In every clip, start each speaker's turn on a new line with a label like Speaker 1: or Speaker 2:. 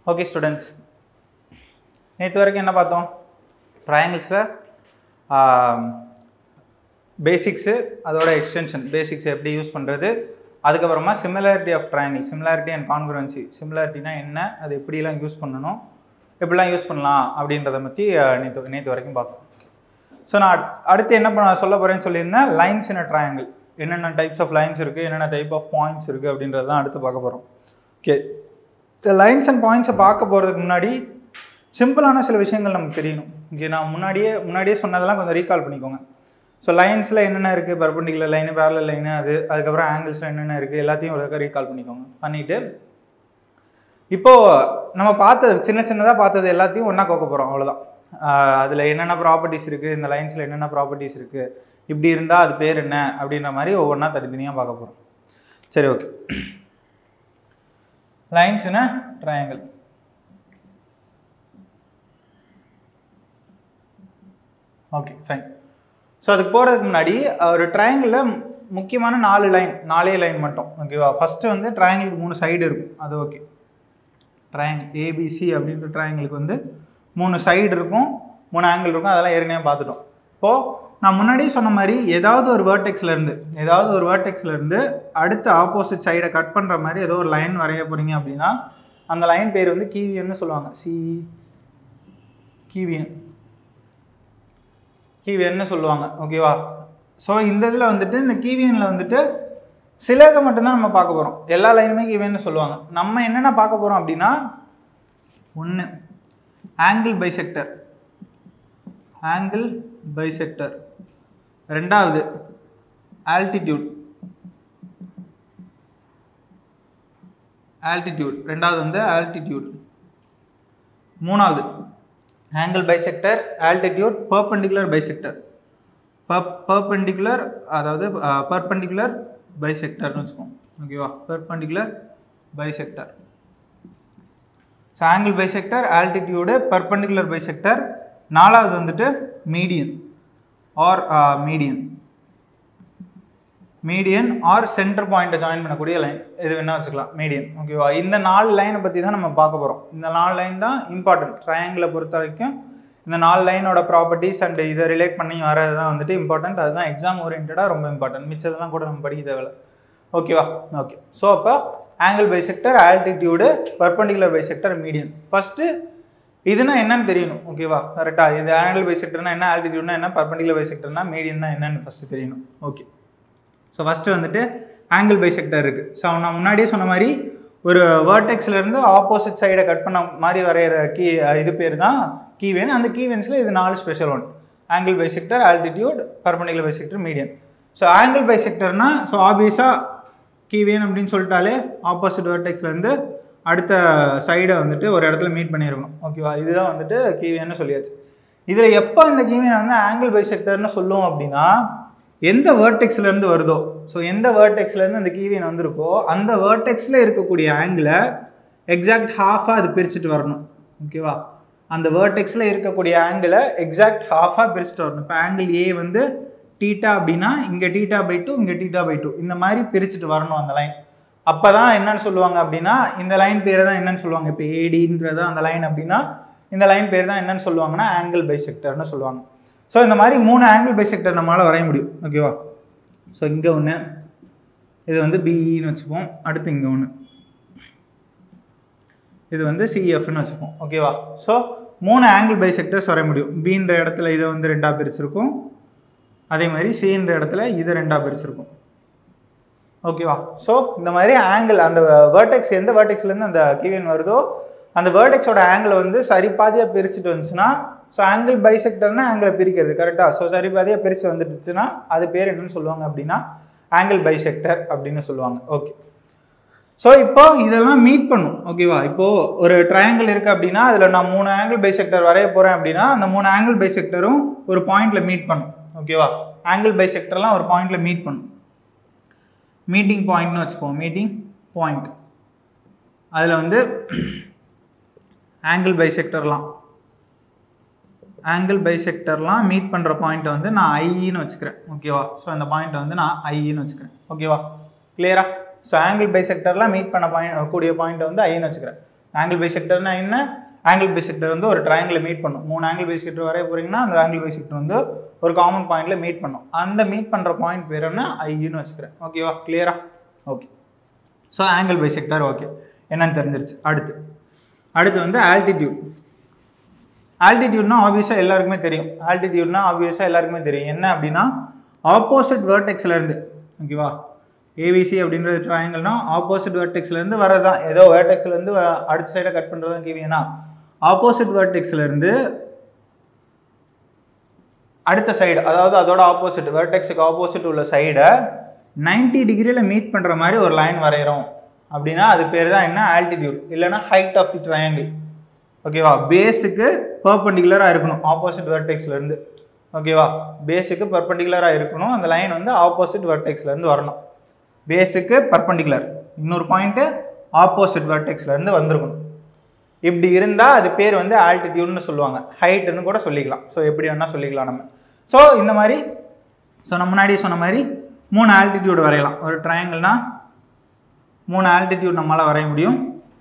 Speaker 1: okay students நேற்று வரைக்கும் என்ன பார்த்தோம் ட்ரையாங்கிள்ஸில் பேசிக்ஸு அதோட எக்ஸ்டென்ஷன் பேசிக்ஸ் எப்படி யூஸ் பண்ணுறது அதுக்கப்புறமா similarity of triangle similarity and congruency சிமிலாரிட்டினா என்ன அது எப்படிலாம் யூஸ் பண்ணணும் எப்படிலாம் யூஸ் பண்ணலாம் அப்படின்றத பற்றி நேற்று நேற்று வரைக்கும் பார்த்தோம் ஸோ நான் அட்- அடுத்து என்ன பண்ண சொல்ல போகிறேன்னு சொல்லியிருந்தேன் லைன்ஸ் இன் ட்ரையாங்கிள் என்னென்ன டைப்ஸ் ஆஃப் லைன்ஸ் இருக்குது என்னென்ன டைப் ஆஃப் பாயிண்ட்ஸ் இருக்குது அப்படின்றது தான் அடுத்து பார்க்க போகிறோம் ஓகே இந்த லைன்ஸ் அண்ட் பாயிண்ட்ஸை பார்க்க போகிறதுக்கு முன்னாடி சிம்பிளான சில விஷயங்கள் நமக்கு தெரியணும் இங்கே நான் முன்னாடியே முன்னாடியே சொன்னதெல்லாம் கொஞ்சம் ரீகால் பண்ணிக்கோங்க ஸோ லைன்ஸில் என்னென்ன இருக்குது பர்பண்டிகுலர் லைனு பேரலல் லைனு அது அதுக்கப்புறம் ஆங்கிள்ஸில் என்னென்ன இருக்குது எல்லாத்தையும் ஒரு ரீகால் பண்ணிக்கோங்க பண்ணிவிட்டு இப்போது நம்ம பார்த்தது சின்ன சின்னதாக பார்த்தது எல்லாத்தையும் ஒன்றா கோக்க போகிறோம் அவ்வளோதான் அதில் என்னென்ன ப்ராப்பர்ட்டிஸ் இருக்குது இந்த லைன்ஸில் என்னென்ன ப்ராப்பர்ட்டிஸ் இருக்குது இப்படி இருந்தால் அது பேர் என்ன அப்படின்ற மாதிரி ஒவ்வொன்றா தனித்தனியாக பார்க்க போகிறோம் சரி okay lines in triangle okay fine so அதுக்கு போகிறதுக்கு முன்னாடி ஒரு ட்ரையாங்கிளில் முக்கியமான நாலு லைன் நாலே லைன் மட்டும் ஓகேவா ஃபஸ்ட்டு வந்து ட்ரையாங்கிளுக்கு மூணு சைடு இருக்கும் அது ஓகே ட்ரையாங்கிள் ஏபிசி அப்படின்ற ட்ரையாங்கிளுக்கு வந்து மூணு சைடு இருக்கும் மூணு ஆங்கிள் இருக்கும் அதெல்லாம் ஏற்கனவே பார்த்துட்டோம் இப்போது நான் முன்னாடியே சொன்ன மாதிரி ஏதாவது ஒரு vertexல இருந்து ஏதாவது ஒரு vertexல இருந்து அடுத்த ஆப்போசிட் சைடை கட் பண்ணுற மாதிரி ஏதோ ஒரு லைன் வரைய போகிறீங்க அப்படின்னா அந்த லைன் பேர் வந்து கீவியன்னு சொல்லுவாங்க சி கீவியன் கீவியன்னு சொல்லுவாங்க ஓகேவா ஸோ இந்த இதில் வந்துட்டு இந்த கீவியனில் வந்துட்டு சிலதை மட்டும்தான் நம்ம பார்க்க போகிறோம் எல்லா லைனுமே கீவியன்னு சொல்லுவாங்க நம்ம என்னென்ன பார்க்க போகிறோம் அப்படின்னா ஒன்று ஆங்கிள் பைசெக்டர் ஆங்கிள் பைசெக்டர் ரெண்டாவது ஆல்டிடியூட் ஆல்டிடியூட் ரெண்டாவது வந்து ஆல்டிடியூட் மூணாவது angle bisector altitude perpendicular bisector perpendicular அதாவது பர்பண்டிகுலர் பைசெக்டர்னு வச்சுக்கோங்க ஓகேவா perpendicular bisector so angle bisector altitude perpendicular bisector நாலாவது வந்துட்டு median or median median or center பாயிண்ட்டை ஜாயின் பண்ணக்கூடிய லைன் இது வேணா வச்சுக்கலாம் மீடியன் ஓகேவா இந்த நாலு லைனை பற்றி தான் நம்ம பார்க்க போகிறோம் இந்த நாலு லைன் தான் இம்பார்ட்டன்ட் ட்ரையாங்கிளை பொறுத்த வரைக்கும் இந்த நாலு லைனோட ப்ராப்பர்ட்டிஸ் அண்ட் இதை ரிலேட் பண்ணி வர்றது தான் வந்துட்டு இம்பார்ட்டன்ட் அதுதான் எக்ஸாம் ஓரியன்டாக ரொம்ப இம்பார்ட்டன்ட் மிச்சதெல்லாம் கூட நம்ம படிக்க தேவையில்ல ஓகேவா ஓகே ஸோ அப்போ angle bisector altitude perpendicular bisector median first இதுனா என்னன்னு தெரியணும் ஓகேவா கரெக்டாக இது ஆங்கிள் பைசெக்டர்னா என்ன ஆல்டிடியூட்னா என்ன பர்பண்டிகுலர் பைசெக்டர்னா மீடியன்னா என்னன்னு ஃபஸ்ட்டு தெரியணும் ஓகே ஸோ ஃபஸ்ட்டு வந்துட்டு ஆங்கிள் பைசெக்டர் இருக்குது ஸோ நான் முன்னாடியே சொன்ன மாதிரி ஒரு vertexல இருந்து ஆப்போசிட் சைடை கட் பண்ண மாதிரி வரைகிற கீ இது பேர் தான் கீவேன் அந்த கீவேன்ஸில் இது நாலு special one angle bisector altitude perpendicular bisector median so angle பைசெக்டர்னா ஸோ ஆப்வியஸாக கீவேன் அப்படின்னு சொல்லிட்டாலே ஆப்போசிட் vertexல இருந்து அடுத்த சைடை வந்துட்டு ஒரு இடத்துல மீட் பண்ணியிருக்கணும் ஓகேவா இதுதான் வந்துட்டு கீவேன்னு சொல்லியாச்சு இதில் எப்போ இந்த கீவேனை வந்து ஆங்கிள் பைசெக்டர்னு சொல்லுவோம் அப்படின்னா எந்த vertexல இருந்து வருதோ ஸோ எந்த vertexல இருந்து அந்த கீவியன் வந்திருக்கோ அந்த vertexல இருக்கக்கூடிய ஆங்கிளை எக்ஸாக்ட் ஹாஃபாக அது பிரிச்சுட்டு வரணும் ஓகேவா அந்த vertexல இருக்கக்கூடிய ஆங்கிளை எக்ஸாக்ட் ஹாஃபாக பிரிச்சுட்டு வரணும் இப்போ ஆங்கிள் ஏ வந்து டீட்டா அப்படின்னா இங்கே டீட்டா பை டூ இங்கே டீட்டா பை டூ இந்த மாதிரி பிரிச்சுட்டு வரணும் அந்த லைன் அப்போ தான் என்னன்னு சொல்லுவாங்க அப்படின்னா இந்த லைன் பேரை தான் என்னன்னு சொல்லுவாங்க இப்போ ஏடின்றது அந்த லைன் அப்படின்னா இந்த லைன் பேர் தான் என்னன்னு சொல்லுவாங்கன்னா ஆங்கிள் பைசெக்டர்னு சொல்லுவாங்க ஸோ இந்த மாதிரி மூணு ஆங்கிள் பைசெக்டர் நம்மளால் வரைய முடியும் ஓகேவா ஸோ இங்கே ஒன்று இது வந்து பிஇன்னு வச்சுப்போம் அடுத்து இங்கே ஒன்று இது வந்து சிஎஃப்னு வச்சுப்போம் ஓகேவா ஸோ மூணு ஆங்கிள் பைசெக்டர்ஸ் வரைய முடியும் பின்ற இடத்துல இதை வந்து ரெண்டாக பிரிச்சிருக்கும் அதே மாதிரி சின்ற இடத்துல இதை ரெண்டாக பிரிச்சிருக்கும் ஓகேவா ஸோ இந்த மாதிரி ஆங்கிள் அந்த வேர்டெக்ஸ் எந்த வேர்டெக்ஸ்லேருந்து அந்த கீவியன் வருதோ அந்த வேர்டெக்ஸோட ஆங்கிளை வந்து சரி பாதியாக பிரிச்சுட்டு வந்துச்சுன்னா ஸோ ஆங்கிள் பைசெக்டர்னா ஆங்கிளை பிரிக்கிறது கரெக்டாக ஸோ சரி பாதியாக பிரித்து வந்துடுச்சுன்னா அது பேர் என்னன்னு சொல்லுவாங்க அப்படின்னா ஆங்கிள் பைசெக்டர் அப்படின்னு சொல்லுவாங்க ஓகே ஸோ இப்போ இதெல்லாம் மீட் பண்ணும் ஓகேவா இப்போ ஒரு ட்ரையாங்கிள் இருக்கு அப்படின்னா அதில் நான் மூணு ஆங்கிள் பைசெக்டர் வரைய போகிறேன் அப்படின்னா அந்த மூணு ஆங்கிள் பைசெக்டரும் ஒரு பாயிண்ட்ல மீட் பண்ணும் ஓகேவா ஆங்கிள் பைசெக்டர்லாம் ஒரு பாயிண்ட்ல மீட் பண்ணும் மீட்டிங் பாயிண்ட்னு வச்சுப்போம் மீட்டிங் பாயிண்ட் அதில் வந்து ஆங்கிள் பைசெக்டர்லாம் ஆங்கிள் பைசெக்டர்லாம் மீட் பண்ணுற பாயிண்ட்டை வந்து நான் ஐன்னு வச்சுக்கிறேன் ஓகேவா ஸோ அந்த பாயிண்ட்டை வந்து நான் ஐன்னு வச்சுக்கிறேன் ஓகேவா கிளியரா ஸோ ஆங்கிள் பைசெக்டர்லாம் மீட் பண்ண பாயிண்ட் கூடிய பாயிண்ட்டை வந்து ஐன்னு வச்சுக்கிறேன் ஆங்கிள் பைசெக்டர்னா என்ன ஆங்கிள் பைசெக்டர் வந்து ஒரு ட்ரையாங்கிளை மீட் பண்ணும் மூணு ஆங்கிள் பைசெக்டர் வரைய போறீங்கன்னா அந்த ஆங்கிள் பைசெக்டர் வந்து ஒரு காமன் பாயிண்ட்ல மீட் பண்ணும் அந்த மீட் பண்ற பாயிண்ட் பேர் என்ன ஐன்னு வச்சுக்கிறேன் ஓகேவா கிளியரா okay so angle bisector okay என்னன்னு தெரிஞ்சிருச்சு அடுத்து அடுத்து வந்து ஆல்டிடியூட் ஆல்டிடியூட்னா ஆப்வியஸாக எல்லாருக்குமே தெரியும் ஆல்டிடியூட்னா ஆப்வியஸாக எல்லாருக்குமே தெரியும் என்ன அப்படின்னா ஆப்போசிட் வேர்டெக்ஸ்லேருந்து ஓகேவா ஏவிசி அப்படின்றது ட்ரையாங்கிள்னா ஆப்போசிட் வேர்டெக்ஸ்லேருந்து வரதான் ஏதோ வேர்டெக்ஸ்லேருந்து அடுத்த சைடை கட் பண்ணுறது கேவீங்கன்னா ஆப்போசிட் வேர்டெக்ஸ்லேருந்து அடுத்த சைடு அதாவது அதோட ஆப்போசிட் வேர்டெக்ஸுக்கு ஆப்போசிட் உள்ள சைடை 90 டிகிரியில் மீட் பண்ணுற மாதிரி ஒரு லைன் வரைகிறோம் அப்படின்னா அது பேர் தான் என்ன ஆல்டிடியூட் இல்லைன்னா ஹைட் ஆஃப் தி ட்ரையாங்கிள் ஓகேவா பேஸுக்கு பர்பண்டிகுலராக இருக்கணும் ஆப்போசிட் வெர்டெக்ஸ்லேருந்து ஓகேவா பேஸுக்கு பர்பண்டிகுலராக இருக்கணும் அந்த லைன் வந்து ஆப்போசிட் வெர்டெக்ஸ்லேருந்து வரணும் பேஸுக்கு பர்பண்டிகுலர் இன்னொரு பாயிண்ட்டு ஆப்போசிட் வெர்டெக்ஸ்லேருந்து வந்திருக்கணும் இப்படி இருந்தால் அது பேர் வந்து ஆல்டிடியூட்னு சொல்லுவாங்க ஹைட்டுன்னு கூட சொல்லிக்கலாம் ஸோ எப்படி வேணால் சொல்லிக்கலாம் நம்ம ஸோ இந்த மாதிரி ஸோ நம்ம முன்னாடி சொன்ன மாதிரி மூணு ஆல்டிடியூட் வரையலாம் ஒரு ட்ரையாங்கிள்னா மூணு ஆல்டிடியூட் நம்மளால் வரைய முடியும்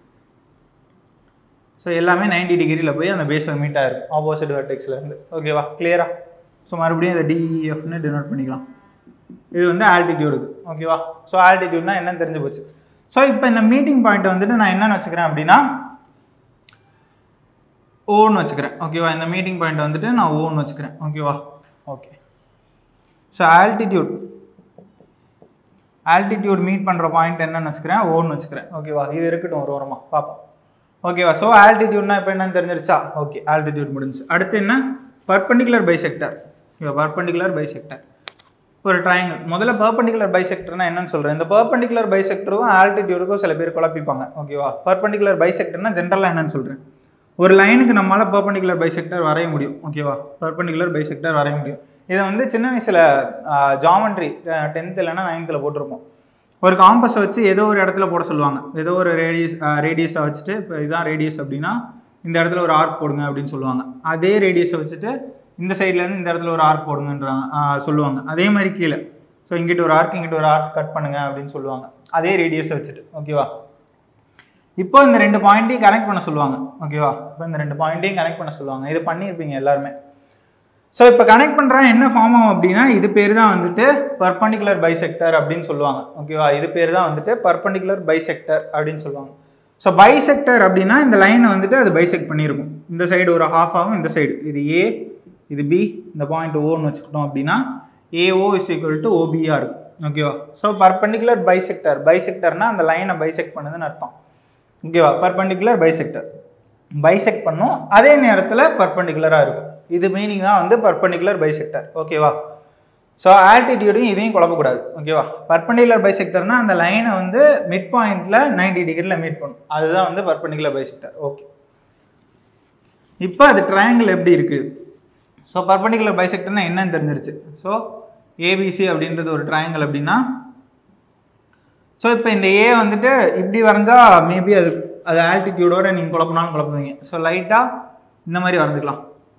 Speaker 1: ஸோ எல்லாமே 90 டிகிரியில் போய் அந்த பேஸில் மீட் ஆயிருக்கும் ஆப்போசிட் வெர்டெக்ஸ்லேருந்து ஓகேவா கிளியரா ஸோ மறுபடியும் இதை டிஎஃப்னு டினோட் பண்ணிக்கலாம் இது வந்து ஆல்டிடியூடுக்கு ஓகேவா ஸோ ஆல்டிடியூட்னா என்னன்னு தெரிஞ்சு போச்சு ஸோ இப்போ இந்த மீட்டிங் பாயிண்ட் வந்துட்டு நான் என்னென்னு வச்சுக்கிறேன் அப்படின்னா ஓன்னு வச்சுக்கிறேன் ஓகேவா இந்த மீட்டிங் பாயிண்ட் வந்துட்டு நான் ஓன்னு வச்சுக்கிறேன் ஓகேவா okay so altitude altitude meet பண்ணுற பாயிண்ட் என்னன்னு வச்சுக்கிறேன் ஓன்னு வச்சுக்கிறேன் ஓகேவா இது இருக்கட்டும் ஒரு ஓரமாக பார்ப்போம் ஓகேவா ஸோ ஆல்டிடியூட்னா இப்போ என்னன்னு தெரிஞ்சிருச்சா ஓகே ஆல்டிடியூட் முடிஞ்சு அடுத்து என்ன பர்பண்டிகுலர் பைசெக்டர் ஓகேவா பர்பண்டிகுலர் பைசெக்டர் ஒரு ட்ரையாங்கிள் முதல்ல பர்பண்டிகுலர் பைசெக்டர்னா என்னன்னு சொல்கிறேன் இந்த பர்பண்டிகுலர் பைசெக்டரும் ஆல்டிடியூடுக்கும் சில பேர் குழப்பிப்பாங்க ஓகேவா பர்பண்டிகுலர் பைசெக்டர்னா ஜென்ரலாக என்னன்னு சொல்கிறேன் ஒரு லைனுக்கு நம்மளால் பர்பண்டிகுலர் பைசெக்டர் வரைய முடியும் ஓகேவா பர்பண்டிகுலர் பைசெக்டர் வரைய முடியும் இதை வந்து சின்ன வயசில் ஜாமெண்ட்ரி டென்த் இல்லைன்னா நைன்த்தில் போட்டிருப்போம் ஒரு காம்பஸை வச்சு ஏதோ ஒரு இடத்துல போட சொல்லுவாங்க ஏதோ ஒரு ரேடியஸ் ரேடியஸை வச்சுட்டு இப்போ இதுதான் ரேடியஸ் அப்படின்னா இந்த இடத்துல ஒரு ஆர்க் போடுங்க அப்படின்னு சொல்லுவாங்க அதே ரேடியஸை வச்சுட்டு இந்த சைட்லேருந்து இந்த இடத்துல ஒரு ஆர்க் போடுங்கன்றாங்க ஆஹ் சொல்லுவாங்க அதே மாதிரி கீழே ஸோ இங்கிட்ட ஒரு ஆர்க் இங்கிட்ட ஒரு ஆர்க் கட் பண்ணுங்க அப்படின்னு சொல்லுவாங்க அதே ரேடியஸை வச்சுட்டு ஓகேவா இப்போ இந்த ரெண்டு பாயிண்ட்டையும் கனெக்ட் பண்ண சொல்லுவாங்க ஓகேவா இப்போ இந்த ரெண்டு பாயிண்ட்டையும் கனெக்ட் பண்ண சொல்லுவாங்க இது பண்ணியிருப்பீங்க எல்லாருமே ஸோ இப்போ கனெக்ட் பண்ணுறேன் என்ன ஃபார்ம் ஆகும் அப்படின்னா இது பேர் தான் வந்துட்டு பர்பண்டிகுலர் பைசெக்டர் அப்படின்னு சொல்லுவாங்க ஓகேவா இது பேர் தான் வந்துட்டு பர்பண்டிகுலர் பைசெக்டர் அப்படின்னு சொல்லுவாங்க ஸோ பைசெக்டர் அப்படின்னா இந்த லைனை வந்துட்டு அது பைசெக்ட் பண்ணியிருக்கும் இந்த சைடு ஒரு ஹாஃப் ஆகும் இந்த சைடு இது ஏ இது பி இந்த பாயிண்ட் ஓன்னு வச்சுக்கிட்டோம் அப்படின்னா ஏஓ இஸ் ஈக்குவல் டு ஓபியாக இருக்கும் ஓகேவா ஸோ பர்பண்டிகுலர் பைசெக்டர் பைசெக்டர்னா அந்த லைனை பைசெக்ட் பண்ணுதுன்னு அர்த்தம் ஓகேவா பர்பண்டிகுலர் பைசெக்டர் பைசெக்ட் பண்ணும் அதே நேரத்தில் பர்பண்டிகுலராக இருக்கும் இது மீனிங் தான் வந்து பர்பண்டிகுலர் பைசெக்டர் ஓகேவா ஸோ ஆல்டிடியூடையும் இதையும் குழப்பக்கூடாது ஓகேவா பர்பண்டிகுலர் பைசெக்டர்னா அந்த லைனை வந்து மிட் பாயிண்ட்ல 90 டிகிரியில் மீட் பண்ணும் அதுதான் வந்து பர்பண்டிகுலர் பைசெக்டர் ஓகே இப்போ அது ட்ரையாங்கிள் எப்படி இருக்கு ஸோ பர்பண்டிகுலர் பைசெக்டர்னா என்னன்னு தெரிஞ்சிருச்சு ஸோ ஏபிசி அப்படின்றது ஒரு ட்ரையாங்கிள் அப்படின்னா ஸோ இப்போ இந்த ஏ வந்துட்டு இப்படி வரைஞ்சா மேபி அது அது ஆல்டிடியூடோட நீங்கள் குழப்பினாலும் குழப்புவீங்க ஸோ லைட்டாக இந்த மாதிரி வரைஞ்சிக்கலாம்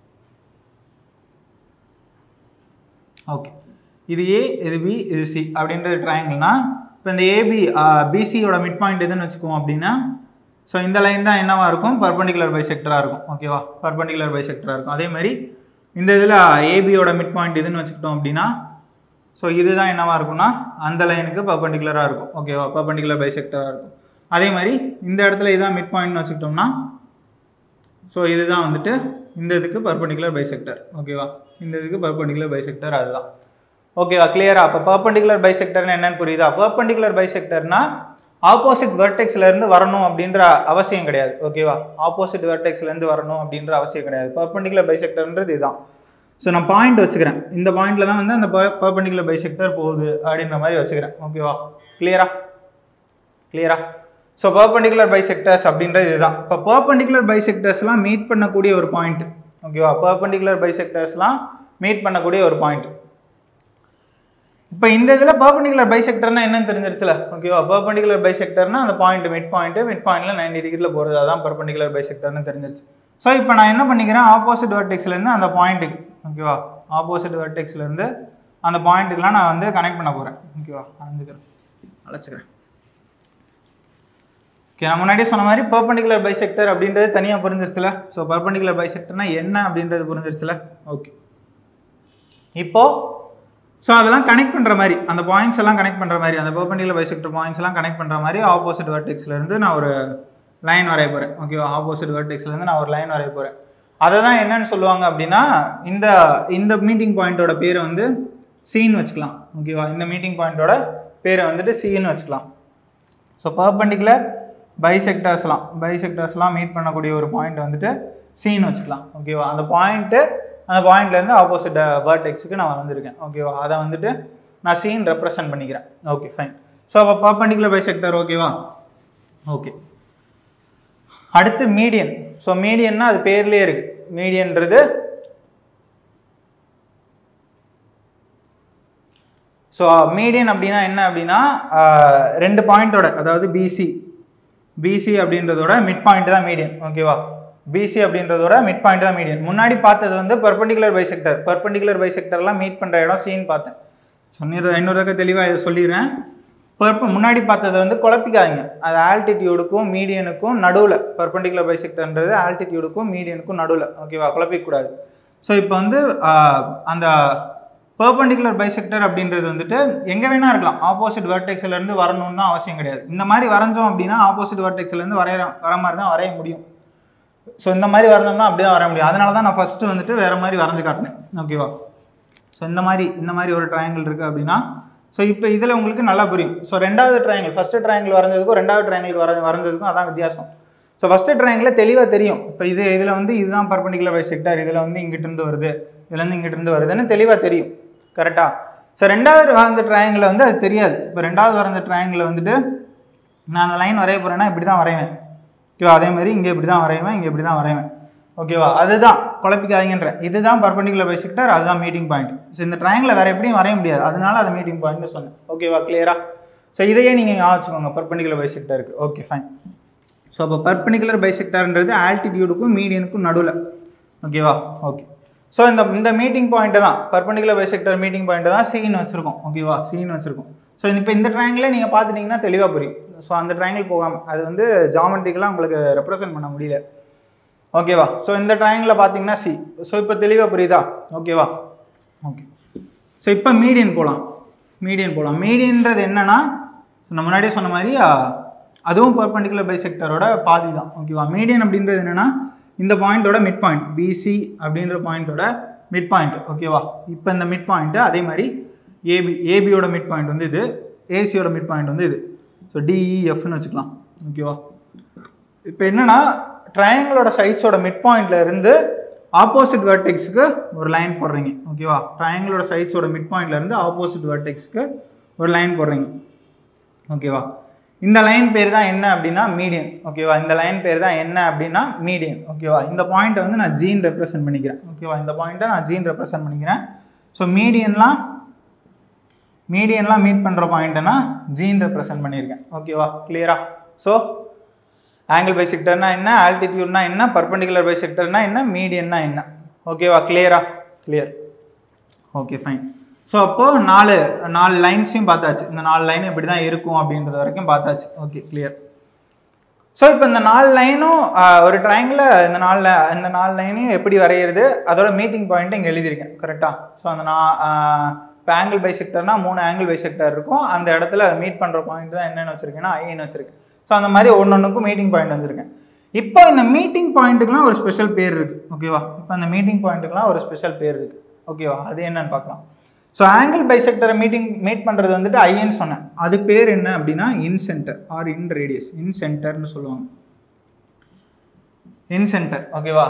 Speaker 1: ஓகே இது ஏ இது பி இது சி அப்படின்றது ட்ரையாங்கிள்னா இப்போ இந்த ஏபி பிசியோட மிட் பாயிண்ட் எதுன்னு வச்சுக்குவோம் அப்படின்னா ஸோ இந்த லைன் தான் என்னவா இருக்கும் பர்பண்டிகுலர் பைசெக்டராக இருக்கும் ஓகேவா பர்பண்டிகுலர் பைசெக்டராக இருக்கும் அதே மாதிரி இந்த இதில் ஏபியோட மிட் பாயிண்ட் எதுன்னு வச்சுக்கிட்டோம் அப்படின்னா ஸோ இதுதான் என்னவா இருக்கும்னா அந்த லைனுக்கு பர்பண்டிகுலராக இருக்கும் ஓகேவா பர்பண்டிகுலர் பைசெக்டராக இருக்கும் அதே மாதிரி இந்த இடத்துல இதான் மிட் பாயிண்ட்னு வச்சுக்கிட்டோம்னா ஸோ இதுதான் வந்துட்டு இந்த இதுக்கு பர்பண்டிகுலர் பைசெக்டர் ஓகேவா இந்த இதுக்கு பர்பண்டிகுலர் பைசெக்டர் அதுதான் ஓகேவா கிளியரா அப்போ பர்பண்டிகுலர் பைசெக்டர்னு என்னன்னு புரியுதா பர்பண்டிகுலர் பைசெக்டர்னா ஆப்போசிட் வெர்டெக்ஸ்ல இருந்து வரணும் அப்படின்ற அவசியம் கிடையாது ஓகேவா ஆப்போசிட் வெர்டெக்ஸ்ல இருந்து வரணும் அப்படின்ற அவசியம் கிடையாது பர்பண்டிகுலர் பைசெக்டர்ன்றது இதுதான் ஸோ நான் பாயிண்ட் வச்சுக்கிறேன் இந்த பாயிண்ட்ல தான் வந்து அந்த பர்பண்டிகுலர் பைசெக்டர் போகுது அப்படின்ற மாதிரி வச்சுக்கிறேன் ஓகேவா கிளியரா கிளியரா ஸோ பர்பண்டிகுலர் பைசெக்டர்ஸ் அப்படின்றது இதுதான் இப்போ பர்பண்டிகுலர் பைசெக்டர்ஸ்லாம் மீட் பண்ணக்கூடிய ஒரு பாயிண்ட் ஓகேவா பர்பண்டிகுலர் பைசெக்டர்ஸ்லாம் மீட் பண்ணக்கூடிய ஒரு பாயிண்ட் இப்போ இந்த இதில் பர்பண்டிகுலர் பைசெக்டர்னா என்னன்னு தெரிஞ்சிருச்சுல ஓகேவா பர்பண்டிகுலர் பைசெக்டர்னா அந்த பாயிண்ட் மிட் பாயிண்ட் மிட் பாயிண்ட்ல நைன்டி டிகிரியில் போகிறது அதான் பர்பண்டிகுலர் பைசெக்டர்னு தெரிஞ்சிருச்சு ஸோ இப்போ நான் என்ன பண்ணிக்கிறேன் ஆப்போசிட் வெர்டெக்ஸ்லேருந்து அந்த பாயிண்ட்டுக்கு ஓகேவா ஆப்போசிட் வெர்டெக்ஸ்லேருந்து அந்த பாயிண்ட்டுக்கெலாம் நான் வந்து கனெக்ட் பண்ண போகிறேன் ஓகேவா அரைஞ்சிக்கிறேன் அழைச்சிக்கிறேன் ஓகே நான் முன்னாடியே சொன்ன மாதிரி பர்பண்டிகுலர் பைசெக்டர் அப்படின்றது தனியாக புரிஞ்சிருச்சுல ஸோ பர்பண்டிகுலர் பைசெக்டர்னா என்ன அப்படின்றது புரிஞ்சிருச்சுல ஓகே இப்போ ஸோ அதெல்லாம் கனெக்ட் பண்ணுற மாதிரி அந்த பாயிண்ட்ஸ் எல்லாம் கனெக்ட் பண்ணுற மாதிரி அந்த பர்பண்டிகுலர் பைசெக்டர் பாயிண்ட்ஸ் எல்லாம் கனெக்ட் பண்ணுற மாதிரி ஆப்போசிட் இருந்து நான் ஒரு லைன் வரைய போகிறேன் ஓகேவா ஆப்போசிட் இருந்து நான் ஒரு லைன் வரைய போகிறேன் அதை தான் என்னன்னு சொல்லுவாங்க அப்படின்னா இந்த இந்த மீட்டிங் பாயிண்ட்டோட பேரை வந்து சீன் வச்சுக்கலாம் ஓகேவா இந்த மீட்டிங் பாயிண்ட்டோட பேரை வந்துட்டு சீன்னு வச்சுக்கலாம் ஸோ பர்பண்டிகுலர் பைசெக்டர்ஸ்லாம் பைசெக்டர்ஸ்லாம் மீட் பண்ணக்கூடிய ஒரு பாயிண்ட் வந்துட்டு சீன் வச்சுக்கலாம் ஓகேவா அந்த பாயிண்ட்டு அந்த பாயிண்ட்லேருந்து ஆப்போசிட் வேர்டெக்ஸுக்கு நான் வந்திருக்கேன் ஓகேவா அதை வந்துட்டு நான் சீன் ரெப்ரசன்ட் பண்ணிக்கிறேன் ஓகே ஃபைன் ஸோ அப்போ பர்பண்டிகுலர் பைசெக்டர் ஓகேவா ஓகே அடுத்து மீடியன் ஸோ மீடியன்னா அது பேர்லேயே இருக்குது மீடியன்றது ஸோ மீடியன் அப்படின்னா என்ன அப்படின்னா ஆஹ், ரெண்டு பாயிண்டோட அதாவது பிசி பிசி அப்படின்றதோட மிட் பாயிண்ட் தான் மீடியன் ஓகேவா பிசி அப்படின்றதோட மிட் பாயிண்ட் தான் மீடியன் முன்னாடி பார்த்தது வந்து பர்பண்டிகுலர் பைசெக்டர் பர்பண்டிகுலர் பைசெக்டர்லாம் மீட் பண்ணுற இடம் சீன் பார்த்தேன் சொன்னிரு இன்னொரு தடவை தெளிவாக சொல்லிடுறேன் பர்ப முன்னாடி பார்த்தது வந்து குழப்பிக்காதீங்க அது ஆல்டிடியூடுக்கும் மீடியனுக்கும் நடுவில் பர்பண்டிகுலர் பைசெக்டர்ன்றது ஆல்டிடியூடுக்கும் மீடியனுக்கும் நடுவில் ஓகேவா குழப்பிக்கூடாது ஸோ இப்போ வந்து ஆஹ், அந்த பர்பண்டிகுலர் பைசெக்டர் அப்படின்றது வந்துட்டு எங்கே வேணா இருக்கலாம் ஆப்போசிட் இருந்து வரணும்னு தான் அவசியம் கிடையாது இந்த மாதிரி வரைஞ்சோம் அப்படின்னா ஆப்போசிட் இருந்து வரைய வர மாதிரி தான் வரைய முடியும் ஸோ இந்த மாதிரி வரைஞ்சோம்னா அப்படி தான் வரைய முடியும் அதனால தான் நான் ஃபஸ்ட்டு வந்துட்டு வேறு மாதிரி வரைஞ்சு காட்டினேன் ஓகேவா ஸோ இந்த மாதிரி இந்த மாதிரி ஒரு ட்ரையாங்கிள் இருக்குது அப்படின்னா ஸோ இப்போ இதில் உங்களுக்கு நல்லா புரியும் ஸோ ரெண்டாவது ட்ரையாங்கிள் ஃபஸ்ட்டு ட்ரையாங்கிள் வரைஞ்சதுக்கும் ரெண்டாவது ட்ரையாங்கிள் வர வரைஞ்சதுக்கும் அதான் வித்தியாசம் ஸோ ஃபஸ்ட்டு ட்ரையாங்கிளில் தெளிவாக தெரியும் இப்போ இது இதில் வந்து இதுதான் பர்பண்டிகுலர் பைசெக்டர் இதில் வந்து இங்கிட்டிருந்து வருது இதுலேருந்து இங்கிட்டிருந்து வருதுன்னு தெளிவாக தெரியும் கரெக்டாக ஸோ ரெண்டாவது வரைஞ்ச ட்ரையாங்கிளில் வந்து அது தெரியாது இப்போ ரெண்டாவது வரைஞ்ச ட்ரையாங்கிளில் வந்துட்டு நான் அந்த லைன் வரைய போகிறேன்னா இப்படி தான் வரைவேன் ஓகேவா அதே மாதிரி இங்கே இப்படி தான் வரைவேன் இங்கே இப்படி தான் வரைவேன் ஓகேவா அதுதான் குழப்பிக்காதீங்கன்ற இதுதான் பர்பண்டிகுலர் பைசெக்டர் அதுதான் மீட்டிங் பாயிண்ட் ஸோ இந்த ட்ரையாங்கில் வேறு எப்படியும் வரைய முடியாது அதனால அதை மீட்டிங் பாயிண்ட்னு சொன்னேன் ஓகேவா கிளியரா ஸோ இதையே நீங்கள் ஞாபகம் வச்சுக்கோங்க பர்பண்டிகுலர் பைசெக்டருக்கு ஓகே ஃபைன் ஸோ அப்போ பர்பண்டிகுலர் பைசெக்டர்ன்றது ஆல்டிடியூடுக்கும் மீடியனுக்கும் நடுவில் ஓகேவா ஓகே ஸோ இந்த இந்த மீட்டிங் பாயிண்ட்டை தான் பர்பண்டிகுலர் பைசெக்டர் மீட்டிங் பாயிண்ட்டை தான் சீன் வச்சுருக்கோம் ஓகேவா சீன் வச்சுருக்கோம் ஸோ இப்போ இந்த ட்ரையாங்கிளே நீங்கள் பார்த்துட்டிங்கன்னா தெளிவாக புரியும் ஸோ அந்த ட்ரையாங்கிள் போகாமல் அது வந்து ஜாமெட்ரிக்கெலாம் உங்களுக்கு ரெப்ரசன்ட் பண்ண முடியல ஓகேவா ஸோ இந்த ட்ரையாங்கிளில் பார்த்தீங்கன்னா சி ஸோ இப்போ தெளிவாக புரியுதா ஓகேவா ஓகே ஸோ இப்போ மீடியன் போகலாம் மீடியன் போகலாம் மீடியன்றது என்னன்னா நான் முன்னாடியே சொன்ன மாதிரி ஆ, அதுவும் பர்பண்டிகுலர் பைசெக்டரோட பாதி தான் ஓகேவா மீடியன் அப்படின்றது என்னன்னா இந்த பாயிண்டோட மிட் பாயிண்ட் பிசி அப்படின்ற பாயிண்டோட மிட் பாயிண்ட் ஓகேவா இப்போ இந்த மிட் பாயிண்ட்டு அதே மாதிரி ஏபி ஏபியோட மிட் பாயிண்ட் வந்து இது ஏசியோட மிட் பாயிண்ட் வந்து இது ஸோ டிஇஎஃப்னு வச்சுக்கலாம் ஓகேவா இப்போ என்னன்னா ட்ரையாங்கிளோட சைட்ஸோட மிட் பாயிண்ட்ல இருந்து ஆப்போசிட் வெர்டெக்ஸ்க்கு ஒரு லைன் போடுறீங்க ஓகேவா ட்ரையாங்கிளோட சைட்ஸோட மிட் பாயிண்ட்ல இருந்து ஆப்போசிட் வெர்டெக்ஸ்க்கு ஒரு லைன் போடுறீங்க ஓகேவா இந்த லைன் பேர் தான் என்ன அப்படின்னா மீடியன் ஓகேவா இந்த லைன் பேர் தான் என்ன அப்படின்னா மீடியன் ஓகேவா இந்த பாயிண்ட்டை வந்து நான் ஜீன் ரெப்ரசென்ட் பண்ணிக்கிறேன் ஓகேவா இந்த பாயிண்ட்டை நான் ஜீன் ரெப்ரசென்ட் பண்ணிக்கிறேன் ஸோ மீடியன்லாம் மீடியன்லாம் மீட் பண்ணுற பாயிண்ட்னா ஜீன் ரெப்ரசென்ட் பண்ணியிருக்கேன் ஓகேவா கிளியரா ஸோ ஆங்கிள் பைசெக்டர்னா என்ன ஆல்டிடியூட்னா என்ன பர்பண்டிகுலர் பைசெக்டர்னா என்ன மீடியன்னா என்ன ஓகேவா கிளியரா கிளியர் ஓகே ஃபைன் ஸோ அப்போது நாலு நாலு லைன்ஸையும் பார்த்தாச்சு இந்த நாலு லைன் இப்படி தான் இருக்கும் அப்படின்றது வரைக்கும் பார்த்தாச்சு ஓகே கிளியர் ஸோ இப்போ இந்த நாலு லைனும் ஒரு ட்ரையாங்கில் இந்த நாலு li- இந்த நாலு லைனையும் எப்படி வரைகிறது அதோட மீட்டிங் பாயிண்ட்டை இங்கே எழுதியிருக்கேன் கரெக்டாக ஸோ அந்த நான் இப்போ ஆங்கிள் பைசெக்டர்னா மூணு ஆங்கிள் பைசெக்டர் இருக்கும் அந்த இடத்துல மீட் பண்ணுற பாயிண்ட் தான் என்னென்னு வச்சுருக்கேன்னா ஐன்னு வச்சுருக்கேன் ஸோ அந்த மாதிரி ஒன்னொன்றுக்கும் மீட்டிங் பாயிண்ட் வச்சுருக்கேன் இப்போ இந்த மீட்டிங் பாயிண்ட்டுக்குலாம் ஒரு ஸ்பெஷல் பேர் இருக்குது ஓகேவா இப்போ அந்த மீட்டிங் பாயிண்ட்டுக்குலாம் ஒரு ஸ்பெஷல் பேர் இருக்குது ஓகேவா அது என்னன்னு பார்க்கலாம் ஸோ ஆங்கிள் பைசெக்டரை மீட்டிங் மீட் பண்ணுறது வந்துட்டு ஐன்னு சொன்னேன் அது பேர் என்ன அப்படின்னா incentre or inradius இன் சென்டர்னு சொல்லுவாங்க இன் சென்டர் ஓகேவா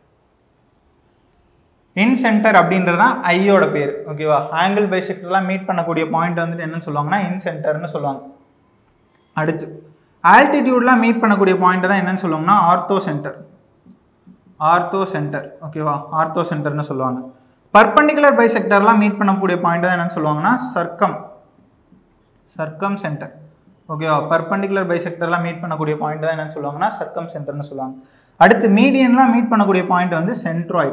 Speaker 1: இன் சென்டர் அப்படின்றது தான் ஐயோட பேர் ஓகேவா ஆங்கிள் பைசெக்டர்லாம் மீட் பண்ணக்கூடிய பாயிண்ட் வந்துட்டு என்னன்னு சொல்லுவாங்கன்னா இன் சென்டர்னு சொல்லுவாங்க அடுத்து ஆல்டிடியூட்லாம் மீட் பண்ணக்கூடிய பாயிண்ட் தான் என்னன்னு சொல்லுவாங்கன்னா ஆர்த்தோ சென்டர் ஆர்த்தோ சென்டர் ஓகேவா ஆர்த்தோ சென்டர்னு சொல்லுவாங்க பர்பண்டிகுலர் பைசெக்டர்லாம் மீட் பண்ணக்கூடிய பாயிண்ட் தான் என்னன்னு சொல்லுவாங்கன்னா சர்க்கம் சர்க்கம் சென்டர் ஓகேவா பர்பண்டிகுலர் பைசெக்டர்லாம் மீட் பண்ணக்கூடிய பாயிண்ட் தான் என்னன்னு சொல்லுவாங்கன்னா சர்க்கம் சென்டர்னு சொல்லுவாங்க அடுத்து மீடியன்லாம் மீட் பண்ணக்கூடிய பாயிண்ட் வந்து சென்ட்ராய்டு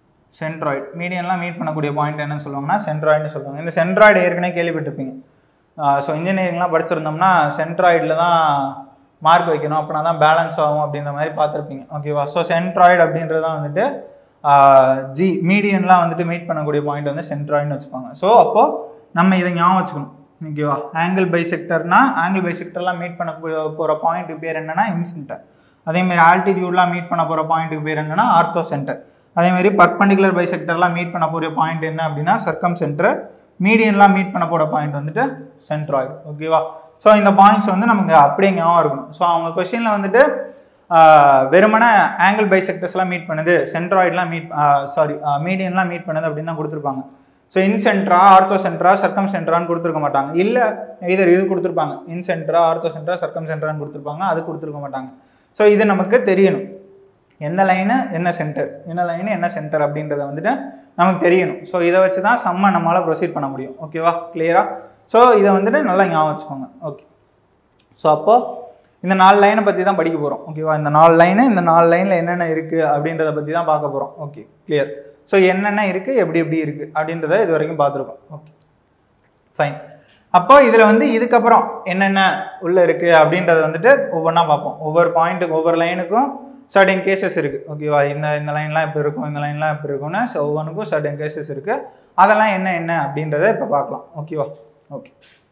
Speaker 1: சென்ட்ராய்டு மீடியன்லாம் மீட் பண்ணக்கூடிய பாயிண்ட் என்னன்னு சொல்லுவாங்கன்னா சென்ட்ராய்டுன்னு சொல்லுவாங்க இந்த சென்ட்ராய்டு ஏற்கனவே கேள்விப்பட்டிருப்பீங்க ஸோ இன்ஜினியரிங்லாம் படிச்சிருந்தோம்னா சென்ட்ராய்டில் தான் மார்க் வைக்கணும் அப்படின்னா தான் பேலன்ஸ் ஆகும் அப்படின்ற மாதிரி பார்த்துருப்பீங்க ஓகேவா ஸோ சென்ட்ராய்டு அப்படின்றது தான் வந்துட்டு ஜி மீடியன்லாம் வந்துட்டு மீட் பண்ணக்கூடிய பாயிண்ட் வந்து சென்ட்ராய்டுன்னு வச்சுப்பாங்க ஸோ அப்போது நம்ம இதை ஞாபகம் வச்சுக்கணும் ஓகேவா ஆங்கிள் பைசெக்டர்னா ஆங்கிள் பைசெக்டர்லாம் மீட் பண்ண போகிற பாயிண்ட்டுக்கு பேர் என்னன்னா இன்சென்டர் அதேமாதிரி ஆல்டிடியூட்லாம் மீட் பண்ண போகிற பாயிண்ட்டுக்கு பேர் என்னன்னா ஆர்த்தோ சென்டர் அதேமாதிரி பர்பண்டிகுலர் பைசெக்டர்லாம் மீட் பண்ண போகிற பாயிண்ட் என்ன அப்படின்னா சர்க்கம் சென்டர் மீடியன்லாம் மீட் பண்ண போகிற பாயிண்ட் வந்துட்டு சென்ட்ராய்டு ஓகேவா ஸோ இந்த பாயிண்ட்ஸ் வந்து நமக்கு அப்படியே ஞாபகம் இருக்கணும் ஸோ அவங்க கொஷினில் வந்துட்டு ஆஹ், வெறுமனே ஆங்கிள் பைசெக்டர்ஸ்லாம் மீட் பண்ணுது சென்ட்ராய்ட்லாம் மீட் சாரி மீடியன்லாம் மீட் பண்ணுது அப்படின்னு தான் கொடுத்துருப்பாங்க ஸோ இன்சென்ட்ரா ஆர்த்தோ சென்ட்ரா சர்க்கம் சென்ட்ரான்னு கொடுத்துருக்க மாட்டாங்க இல்லை இதர் இது கொடுத்துருப்பாங்க இன்சென்ட்ரா ஆர்த்தோ சென்ட்ரா சர்க்கம் சென்ட்ரான்னு கொடுத்துருப்பாங்க அது கொடுத்துருக்க மாட்டாங்க ஸோ இது நமக்கு தெரியணும் எந்த லைனு என்ன சென்டர் என்ன லைனு என்ன சென்டர் அப்படின்றத வந்துட்டு நமக்கு தெரியணும் ஸோ இதை வச்சு தான் செம்ம நம்மளால் ப்ரொசீட் பண்ண முடியும் ஓகேவா கிளியரா ஸோ இதை வந்துட்டு நல்லா ஞாபகம் வச்சுக்கோங்க ஓகே ஸோ அப்போது இந்த நாலு லைனை பற்றி தான் படிக்க போகிறோம் ஓகேவா இந்த நாலு லைனு இந்த நாலு லைனில் என்னென்ன இருக்குது அப்படின்றத பற்றி தான் பார்க்க போகிறோம் ஓகே கிளியர் ஸோ என்னென்ன இருக்குது எப்படி எப்படி இருக்குது அப்படின்றத இது வரைக்கும் பார்த்துருக்கோம் ஓகே ஃபைன் அப்போ இதில் வந்து இதுக்கப்புறம் என்னென்ன உள்ளே இருக்குது அப்படின்றத வந்துட்டு ஒவ்வொன்றா பார்ப்போம் ஒவ்வொரு பாயிண்ட்டுக்கு ஒவ்வொரு லைனுக்கும் சர்டன் கேசஸ் இருக்குது ஓகேவா இந்த இந்த லைன்லாம் இப்போ இருக்கும் இந்த லைன்லாம் இப்போ இருக்கும்னு ஸோ ஒவ்வொன்றுக்கும் சர்டன் கேசஸ் இருக்குது அதெல்லாம் என்ன என்ன அப்படின்றத இப்போ பார்க்கலாம் ஓகேவா ஓகே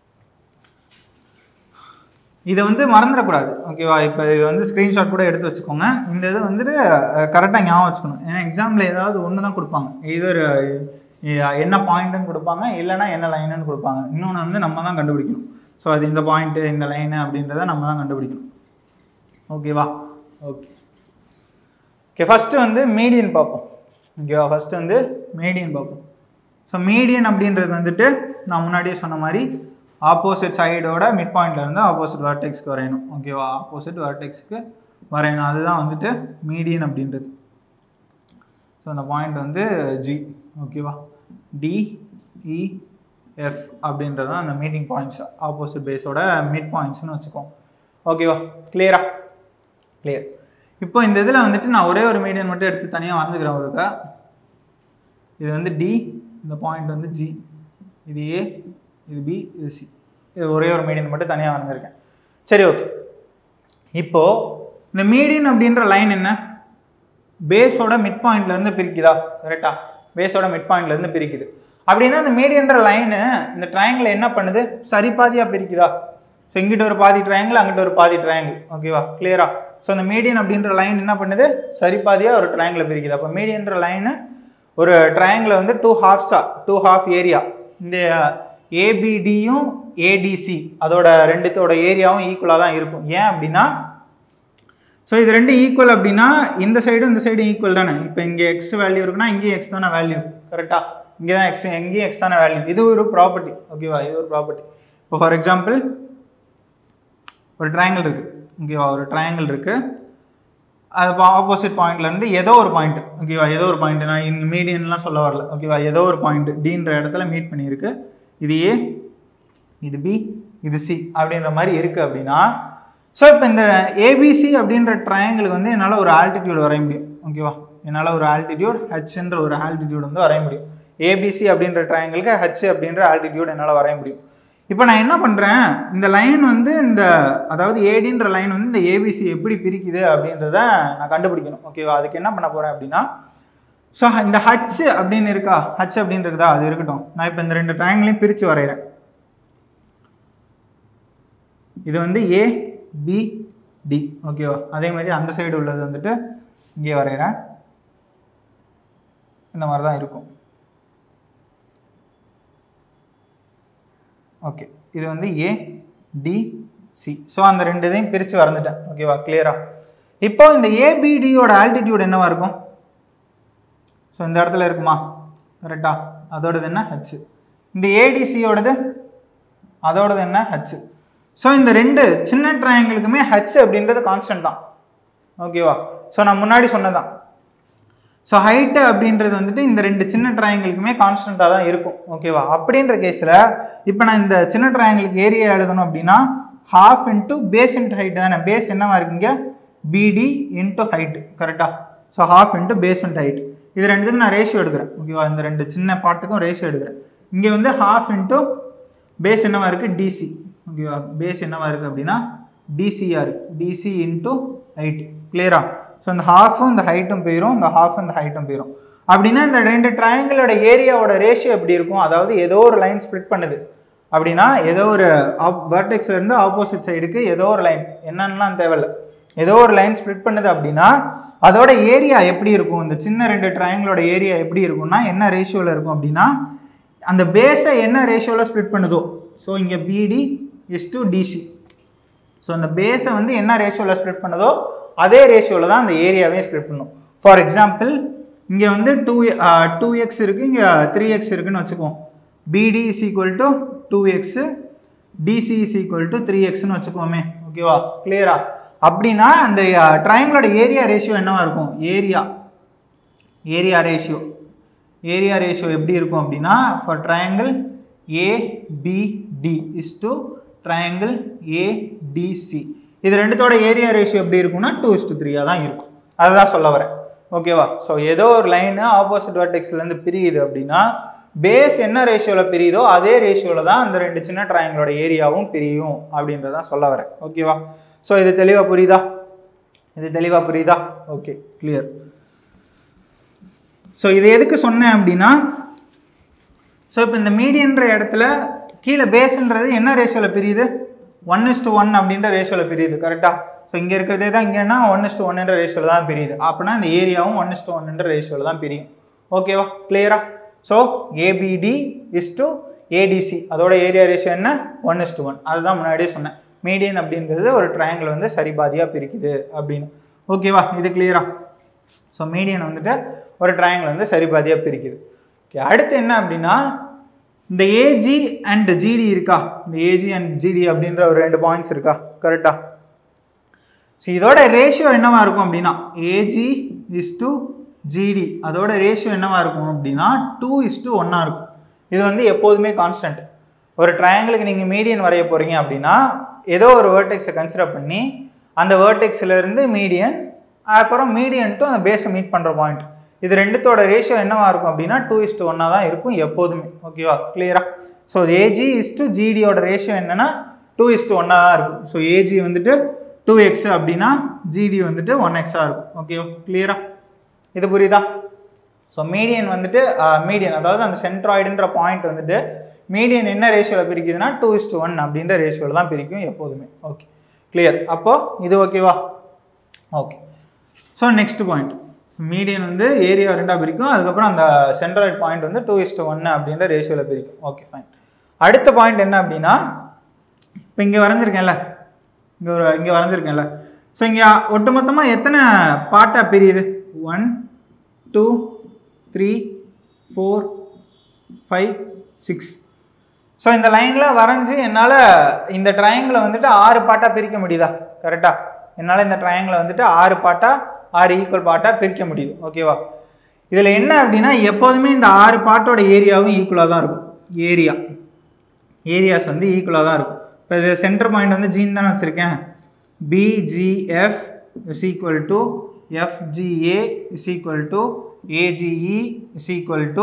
Speaker 1: இதை வந்து மறந்துடக்கூடாது ஓகேவா இப்போ இது வந்து ஸ்க்ரீன்ஷாட் கூட எடுத்து வச்சுக்கோங்க இந்த இதை வந்துட்டு கரெக்டாக ஞாபகம் வச்சுக்கணும் ஏன்னா எக்ஸாமில் ஏதாவது ஒன்று தான் கொடுப்பாங்க இதர் என்ன பாயிண்ட்டுன்னு கொடுப்பாங்க இல்லைன்னா என்ன லைனுன்னு கொடுப்பாங்க இன்னொன்று வந்து நம்ம தான் கண்டுபிடிக்கணும் ஸோ அது இந்த பாயிண்ட்டு இந்த லைனு அப்படின்றத நம்ம தான் கண்டுபிடிக்கணும் ஓகேவா ஓகே ஓகே ஃபஸ்ட்டு வந்து மீடியன் பார்ப்போம் ஓகேவா ஃபஸ்ட்டு வந்து மீடியன் பார்ப்போம் ஸோ மீடியன் அப்படின்றது வந்துட்டு நான் முன்னாடியே சொன்ன மாதிரி ஆப்போசிட் சைடோட மிட் பாயிண்ட்ல இருந்து ஆப்போசிட் வர்டெக்ஸ்க்கு வரையணும் ஓகேவா ஆப்போசிட் வர்டெக்ஸ்க்கு வரையணும் அதுதான் வந்துட்டு மீடியன் அப்படின்றது ஸோ அந்த பாயிண்ட் வந்து ஜி ஓகேவா டி இ எஃப் அப்படின்றது தான் அந்த மீட்டிங் பாயிண்ட்ஸ் ஆப்போசிட் பேஸோட மிட் பாயிண்ட்ஸ்னு வச்சுக்கோம் ஓகேவா கிளியரா கிளியர் இப்போ இந்த இதில் வந்துட்டு நான் ஒரே ஒரு மீடியன் மட்டும் எடுத்து தனியாக வரைஞ்சுக்கிறேன் ஒருக்கா இது வந்து டி இந்த பாயிண்ட் வந்து ஜி இது ஏ இது பி இது சி இது ஒரே ஒரு மீடியன் மட்டும் தனியாக வரைஞ்சிருக்கேன் சரி ஓகே இப்போது இந்த மீடியன் அப்படின்ற லைன் என்ன பேஸோட மிட் பாயிண்ட்லேருந்து பிரிக்குதா கரெக்டா பேஸோட மிட் பாயிண்ட்லேருந்து பிரிக்குது அப்படின்னா இந்த மீடியன்ற லைனு இந்த ட்ரையாங்கிள் என்ன பண்ணுது சரி பாதியாக பிரிக்குதா ஸோ இங்கிட்ட ஒரு பாதி ட்ரையாங்கிள் அங்கிட்ட ஒரு பாதி ட்ரையாங்கிள் ஓகேவா கிளியரா ஸோ இந்த மீடியன் அப்படின்ற லைன் என்ன பண்ணுது சரி பாதியாக ஒரு ட்ரையாங்கிளை பிரிக்குது அப்போ மீடியன்ற லைனு ஒரு ட்ரையாங்கிளை வந்து டூ ஹாஃப்ஸா டூ ஹாஃப் ஏரியா இந்த ஏபிடியும் ஏடிசி அதோட ரெண்டுத்தோட ஏரியாவும் ஈக்குவலாக தான் இருக்கும் ஏன் அப்படின்னா ஸோ இது ரெண்டும் ஈக்குவல் அப்படின்னா இந்த சைடும் இந்த சைடும் ஈக்குவல் தானே இப்போ இங்கே எக்ஸ் வேல்யூ இருக்குன்னா இங்கேயும் எக்ஸ் தானே வேல்யூ கரெக்டாக இங்கே தான் எக்ஸ் எங்கேயும் எக்ஸ் தானே வேல்யூ இது ஒரு ப்ராப்பர்ட்டி ஓகேவா இது ஒரு ப்ராப்பர்ட்டி இப்போ ஃபார் எக்ஸாம்பிள் ஒரு ட்ரையாங்கிள் இருக்குது ஓகேவா ஒரு ட்ரையாங்கிள் இருக்குது அது ஆப்போசிட் பாயிண்ட்லேருந்து ஏதோ ஒரு பாயிண்ட் ஓகேவா ஏதோ ஒரு பாயிண்ட் நான் இங்கே மீடியன்லாம் சொல்ல வரல ஓகேவா ஏதோ ஒரு பாயிண்ட் டீன்ற இடத்துல மீட் பண்ணியிருக்கு இது ஏ இது பி இது சி அப்படின்ற மாதிரி இருக்குது அப்படின்னா ஸோ இப்போ இந்த ஏபிசி அப்படின்ற ட்ரையாங்கிளுக்கு வந்து என்னால் ஒரு ஆல்டிடியூட் வரைய முடியும் ஓகேவா என்னால் ஒரு ஆல்டிடியூட் ஹெச்ன்ற ஒரு ஆல்டிடியூட் வந்து வரைய முடியும் ஏபிசி அப்படின்ற ட்ரையாங்கிளுக்கு ஹெச் அப்படின்ற ஆல்டிடியூட் என்னால் வரைய முடியும் இப்போ நான் என்ன பண்ணுறேன் இந்த லைன் வந்து இந்த அதாவது ஏடின்ற லைன் வந்து இந்த ஏபிசி எப்படி பிரிக்குது அப்படின்றத நான் கண்டுபிடிக்கணும் ஓகேவா அதுக்கு என்ன பண்ண போகிறேன் அப்படின்னா ஸோ இந்த ஹச் அப்படின்னு இருக்கா ஹச் அப்படின்னு இருக்குதா அது இருக்கட்டும் நான் இப்போ இந்த ரெண்டு ட்ரையாங்கிளையும் பிரித்து வரைகிறேன் இது வந்து ஏ பி டி ஓகேவா அதே மாதிரி அந்த சைடு உள்ளது வந்துட்டு இங்கே வரைகிறேன் இந்த மாதிரி தான் இருக்கும் ஓகே இது வந்து ஏ டி சி ஸோ அந்த ரெண்டு இதையும் பிரித்து வரைஞ்சிட்டேன் ஓகேவா கிளியரா இப்போ இந்த ஏபிடியோட ஆல்டிடியூட் என்னவா இருக்கும் ஸோ இந்த இடத்துல இருக்குமா கரெக்டா அதோடது என்ன ஹச் இந்த ஏடிசியோடது அதோடது என்ன ஹச் ஸோ இந்த ரெண்டு சின்ன ட்ரையாங்கிளுக்குமே ஹச் அப்படின்றது கான்ஸ்டன்ட் தான் ஓகேவா ஸோ நான் முன்னாடி சொன்னதான் ஸோ ஹைட்டு அப்படின்றது வந்துட்டு இந்த ரெண்டு சின்ன ட்ரையாங்கிளுக்குமே கான்ஸ்டண்ட்டாக தான் இருக்கும் ஓகேவா அப்படின்ற கேஸில் இப்போ நான் இந்த சின்ன ட்ரையாங்கிளுக்கு ஏரியா எழுதணும் அப்படின்னா half into base into height தானே பேஸ் என்னவா இருக்குங்க பிடி இன்ட்டு ஹைட்டு கரெக்டாக so half into base into height இது ரெண்டுத்துக்கும் நான் ரேஷியோ எடுக்கிறேன் ஓகேவா இந்த ரெண்டு சின்ன பாட்டுக்கும் ரேஷியோ எடுக்கிறேன் இங்கே வந்து ஹாஃப் இன்ட்டு பேஸ் என்னவா இருக்குது டிசி ஓகேவா பேஸ் என்னவா இருக்குது அப்படின்னா டிசிஆர் இருக்குது டிசி இன்ட்டு ஹைட் கிளியரா ஸோ இந்த ஹாஃபும் இந்த ஹைட்டும் போயிடும் இந்த ஹாஃப் இந்த ஹைட்டும் போயிடும் அப்படின்னா இந்த ரெண்டு ட்ரையாங்கிளோட ஏரியாவோட ரேஷியோ எப்படி இருக்கும் அதாவது ஏதோ ஒரு லைன் ஸ்ப்ளிட் பண்ணுது அப்படின்னா ஏதோ ஒரு ஆப் vertexல இருந்து ஆப்போசிட் சைடுக்கு ஏதோ ஒரு லைன் என்னன்னுலாம் தேவையில்ல ஏதோ ஒரு லைன் ஸ்ப்ளிட் பண்ணுது அப்படின்னா அதோட ஏரியா எப்படி இருக்கும் இந்த சின்ன ரெண்டு ட்ரையாங்கிளோட ஏரியா எப்படி இருக்கும்னா என்ன ரேஷியோவில் இருக்கும் அப்படின்னா அந்த பேஸை என்ன ரேஷியோவில் ஸ்ப்ளிட் பண்ணுதோ ஸோ இங்கே பிடி இஸ் டு டிசி ஸோ அந்த பேஸை வந்து என்ன ரேஷியோவில் ஸ்ப்ளிட் பண்ணுதோ அதே ரேஷியோவில் தான் அந்த ஏரியாவே ஸ்ப்ளிட் பண்ணும் ஃபார் எக்ஸாம்பிள் இங்கே வந்து டூ டூ எக்ஸ் இருக்குது இங்கே த்ரீ எக்ஸ் இருக்குன்னு வச்சுக்குவோம் BD is equal to two x DC is equal to three எக்ஸ்னு வச்சுக்குவோமே ஓகேவா கிளியரா அப்படின்னா அந்த ட்ரையாங்கிளோட ஏரியா ரேஷியோ என்னவா இருக்கும் area area ratio area ratio எப்படி இருக்கும் அப்படின்னா for triangle ABD is to triangle ADC இது ரெண்டுத்தோட ஏரியா ரேஷியோ எப்படி இருக்கும்னா டூ இஸ் டு த்ரீயாக தான் இருக்கும் அதுதான் சொல்ல வரேன் ஓகேவா ஸோ ஏதோ ஒரு லைனு ஆப்போசிட் வேர்டெக்ஸ்லேருந்து பிரியுது அப்படின்னா பேஸ் என்ன ரேஷியோவில் பிரியுதோ அதே ரேஷியோவில் தான் அந்த ரெண்டு சின்ன ட்ரையாங்கிளோட ஏரியாவும் பிரியும் அப்படின்றதான் சொல்ல வரேன் ஓகேவா ஸோ இது தெளிவாக புரியுதா இது தெளிவாக புரியுதா ஓகே கிளியர் ஸோ இது எதுக்கு சொன்னேன் அப்படின்னா ஸோ இப்போ இந்த மீடியன்ற இடத்துல கீழே பேஸ்ன்றது என்ன ரேஷியோவில் பிரியுது ஒன் இஸ் டு ஒன் அப்படின்ற ரேஷியோவில் பிரியுது கரெக்டாக ஸோ இங்கே இருக்கிறதே தான் இங்கேன்னா ஒன் இஸ் டு ஒன்ன்ற ரேஷியோவில் தான் பிரியுது அப்படின்னா இந்த ஏரியாவும் ஒன் இஸ் டு ஒன்ன்ற ரேஷியோவில் தான் பிரியும் ஓகேவா கிளியரா so ABD is to ADC அதோட ஏரியா ரேஷியோ என்ன ஒன் இஸ் டு ஒன் அதுதான் முன்னாடியே சொன்னேன் மீடியன் அப்படின்றது ஒரு ட்ரையாங்கிள் வந்து சரிபாதியாக பிரிக்குது அப்படின்னு ஓகேவா இது கிளியரா ஸோ மீடியன் வந்துட்டு ஒரு ட்ரையாங்கிள் வந்து சரிபாதியாக பிரிக்குது ஓகே அடுத்து என்ன அப்படின்னா இந்த ஏஜி அண்ட் ஜிடி இருக்கா இந்த ஏஜி அண்ட் ஜிடி அப்படின்ற ஒரு ரெண்டு பாயிண்ட்ஸ் இருக்கா கரெக்டா ஸோ இதோட ரேஷியோ என்னவா இருக்கும் அப்படின்னா ஏஜி இஸ் டு ஜிடி அதோட ரேஷியோ என்னவா இருக்கும் அப்படின்னா டூ இஸ் டு ஒன்னாக இருக்கும் இது வந்து எப்போதுமே கான்ஸ்டன்ட் ஒரு ட்ரையாங்கிளுக்கு நீங்கள் மீடியன் வரைய போகிறீங்க அப்படின்னா ஏதோ ஒரு வேர்டெக்ஸை கன்சிடர் பண்ணி அந்த vertex-ல இருந்து மீடியன் அப்புறம் மீடியன் டு அந்த பேஸை மீட் பண்ணுற பாயிண்ட் இது ரெண்டுத்தோட ரேஷியோ என்னவா இருக்கும் அப்படின்னா டூ இஸ் டு ஒன்னாக தான் இருக்கும் எப்போதுமே ஓகேவா கிளியரா ஸோ ஏஜி இஸ் டு ஜிடியோட ரேஷியோ என்னன்னா டூ இஸ் டு ஒன்னாக தான் இருக்கும் ஸோ ஏஜி வந்துட்டு டூ எக்ஸ் அப்படின்னா ஜிடி வந்துட்டு ஒன் எக்ஸாக இருக்கும் ஓகேவா கிளியரா இது புரியுதா ஸோ மீடியன் வந்துட்டு மீடியன் அதாவது அந்த சென்ட்ராய்டுன்ற பாயிண்ட் வந்துட்டு மீடியன் என்ன ரேஷியோவில் பிரிக்குதுன்னா டூ இஸ் டு ஒன் அப்படின்ற ரேஷியோவில் தான் பிரிக்கும் எப்போதுமே ஓகே கிளியர் அப்போது இது ஓகேவா okay so next point median வந்து ஏரியா ரெண்டாக பிரிக்கும் அதுக்கப்புறம் அந்த சென்ட்ராய்டு பாயிண்ட் வந்து டூ இஸ் டு ஒன்று அப்படின்ற ரேஷியோவில் பிரிக்கும் ஓகே ஃபைன் அடுத்த பாயிண்ட் என்ன அப்படின்னா இப்போ இங்கே வரைஞ்சிருக்கேன்ல இங்கே ஒரு இங்கே வரைஞ்சிருக்கேன்ல ஸோ இங்கே ஒட்டுமொத்தமாக எத்தனை பார்ட்டாக பிரியுது one two three four five six so இந்த லைனில் வரைஞ்சி என்னால் இந்த ட்ரையாங்கிளை வந்துட்டு ஆறு பாட்டாக பிரிக்க முடியுதா கரெக்டாக என்னால் இந்த ட்ரையாங்கிளை வந்துட்டு ஆறு பாட்டாக ஆறு ஈக்குவல் பாட்டாக பிரிக்க முடியுது ஓகேவா இதில் என்ன அப்படின்னா எப்போதுமே இந்த ஆறு பாட்டோட ஏரியாவும் ஈக்குவலாக தான் இருக்கும் ஏரியா ஏரியாஸ் வந்து ஈக்குவலாக தான் இருக்கும் இப்போ இது சென்டர் பாயிண்ட் வந்து ஜீன் தானே வச்சுருக்கேன் BGF is equal to FGA is equal to AGE is equal to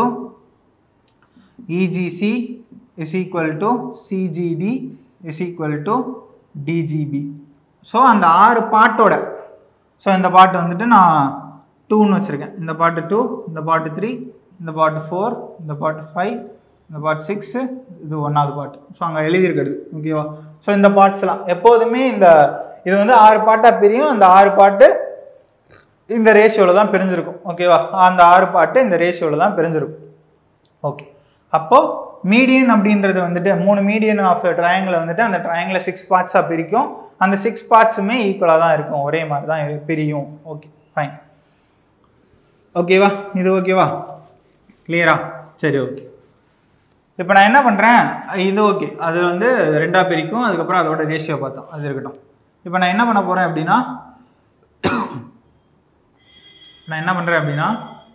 Speaker 1: EGC is equal to CGD is equal to DGB so அந்த ஆறு பாட்டோட ஸோ இந்த பாட்டு வந்துட்டு நான் டூன்னு வச்சுருக்கேன் இந்த பாட்டு டூ இந்த பாட்டு த்ரீ இந்த பாட்டு ஃபோர் இந்த பாட்டு ஃபைவ் இந்த பாட்டு சிக்ஸு இது ஒன்றாவது பாட்டு ஸோ அங்கே எழுதியிருக்கிறது ஓகேவா ஸோ இந்த பார்ட்ஸ்லாம் எப்போதுமே இந்த இது வந்து ஆறு பாட்டாக பிரியும் அந்த ஆறு பாட்டு இந்த ரேஷியோவில் தான் பிரிஞ்சிருக்கும் ஓகேவா அந்த ஆறு பாட்டு இந்த ரேஷியோவில் தான் பிரிஞ்சிருக்கும் ஓகே அப்போது மீடியன் அப்படின்றது வந்துட்டு மூணு மீடியன் ஆஃப் ட்ரையாங்கில் வந்துட்டு அந்த ட்ரையாங்கில் சிக்ஸ் பார்ட்ஸாக பிரிக்கும் அந்த சிக்ஸ் பார்ட்ஸுமே ஈக்குவலாக தான் இருக்கும் ஒரே மாதிரி தான் இது பிரியும் ஓகே ஃபைன் ஓகேவா இது ஓகேவா கிளியரா சரி ஓகே இப்போ நான் என்ன பண்ணுறேன் இது ஓகே அது வந்து ரெண்டாக பிரிக்கும் அதுக்கப்புறம் அதோட ரேஷியோ பார்த்தோம் அது இருக்கட்டும் இப்போ நான் என்ன பண்ண போகிறேன் அப்படின்னா நான் என்ன பண்ணுறேன் அப்படின்னா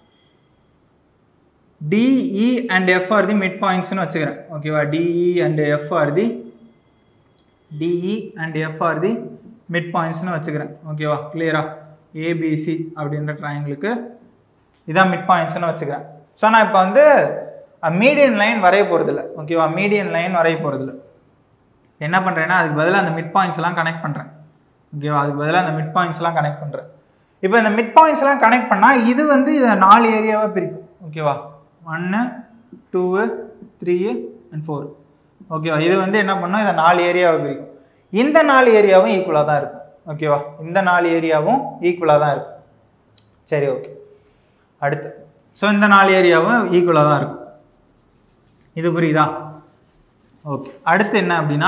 Speaker 1: DE and F are the mid பாயிண்ட்ஸ்னு வச்சுக்கிறேன் ஓகேவா DE and F are the DE and F are the mid பாயிண்ட்ஸ்னு வச்சுக்கிறேன் ஓகேவா கிளியரா ஏபிசி அப்படின்ற ட்ரையாங்கிளுக்கு இதான் மிட் பாயிண்ட்ஸ்னு வச்சுக்கிறேன் ஸோ நான் இப்போ வந்து மீடியன் லைன் வரைய போகிறதில்ல ஓகேவா மீடியன் லைன் வரைய போகிறதில்ல என்ன பண்ணுறேன்னா அதுக்கு பதிலாக அந்த மிட் பாயிண்ட்ஸ் எல்லாம் கனெக்ட் பண்ணுறேன் ஓகேவா அதுக்கு பதிலாக அந்த மிட் பாயிண்ட்ஸ் எல்லாம் கனெக்ட் பண்ணுறேன் இப்போ இந்த மிட் பாயிண்ட்ஸ் எல்லாம் கனெக்ட் பண்ணால் இது வந்து இதை நாலு ஏரியாவாக பிரிக்கும் ஓகேவா ஒன்று டூவு த்ரீ அண்ட் ஃபோர் ஓகேவா இது வந்து என்ன பண்ணோம் இதை நாலு ஏரியாவை பிரிக்கும் இந்த நாலு ஏரியாவும் ஈக்குவலாக தான் இருக்கும் ஓகேவா இந்த நாலு ஏரியாவும் ஈக்குவலாக தான் இருக்கும் சரி ஓகே அடுத்து ஸோ இந்த நாலு ஏரியாவும் ஈக்குவலாக தான் இருக்கும் இது புரியுதா ஓகே அடுத்து என்ன அப்படின்னா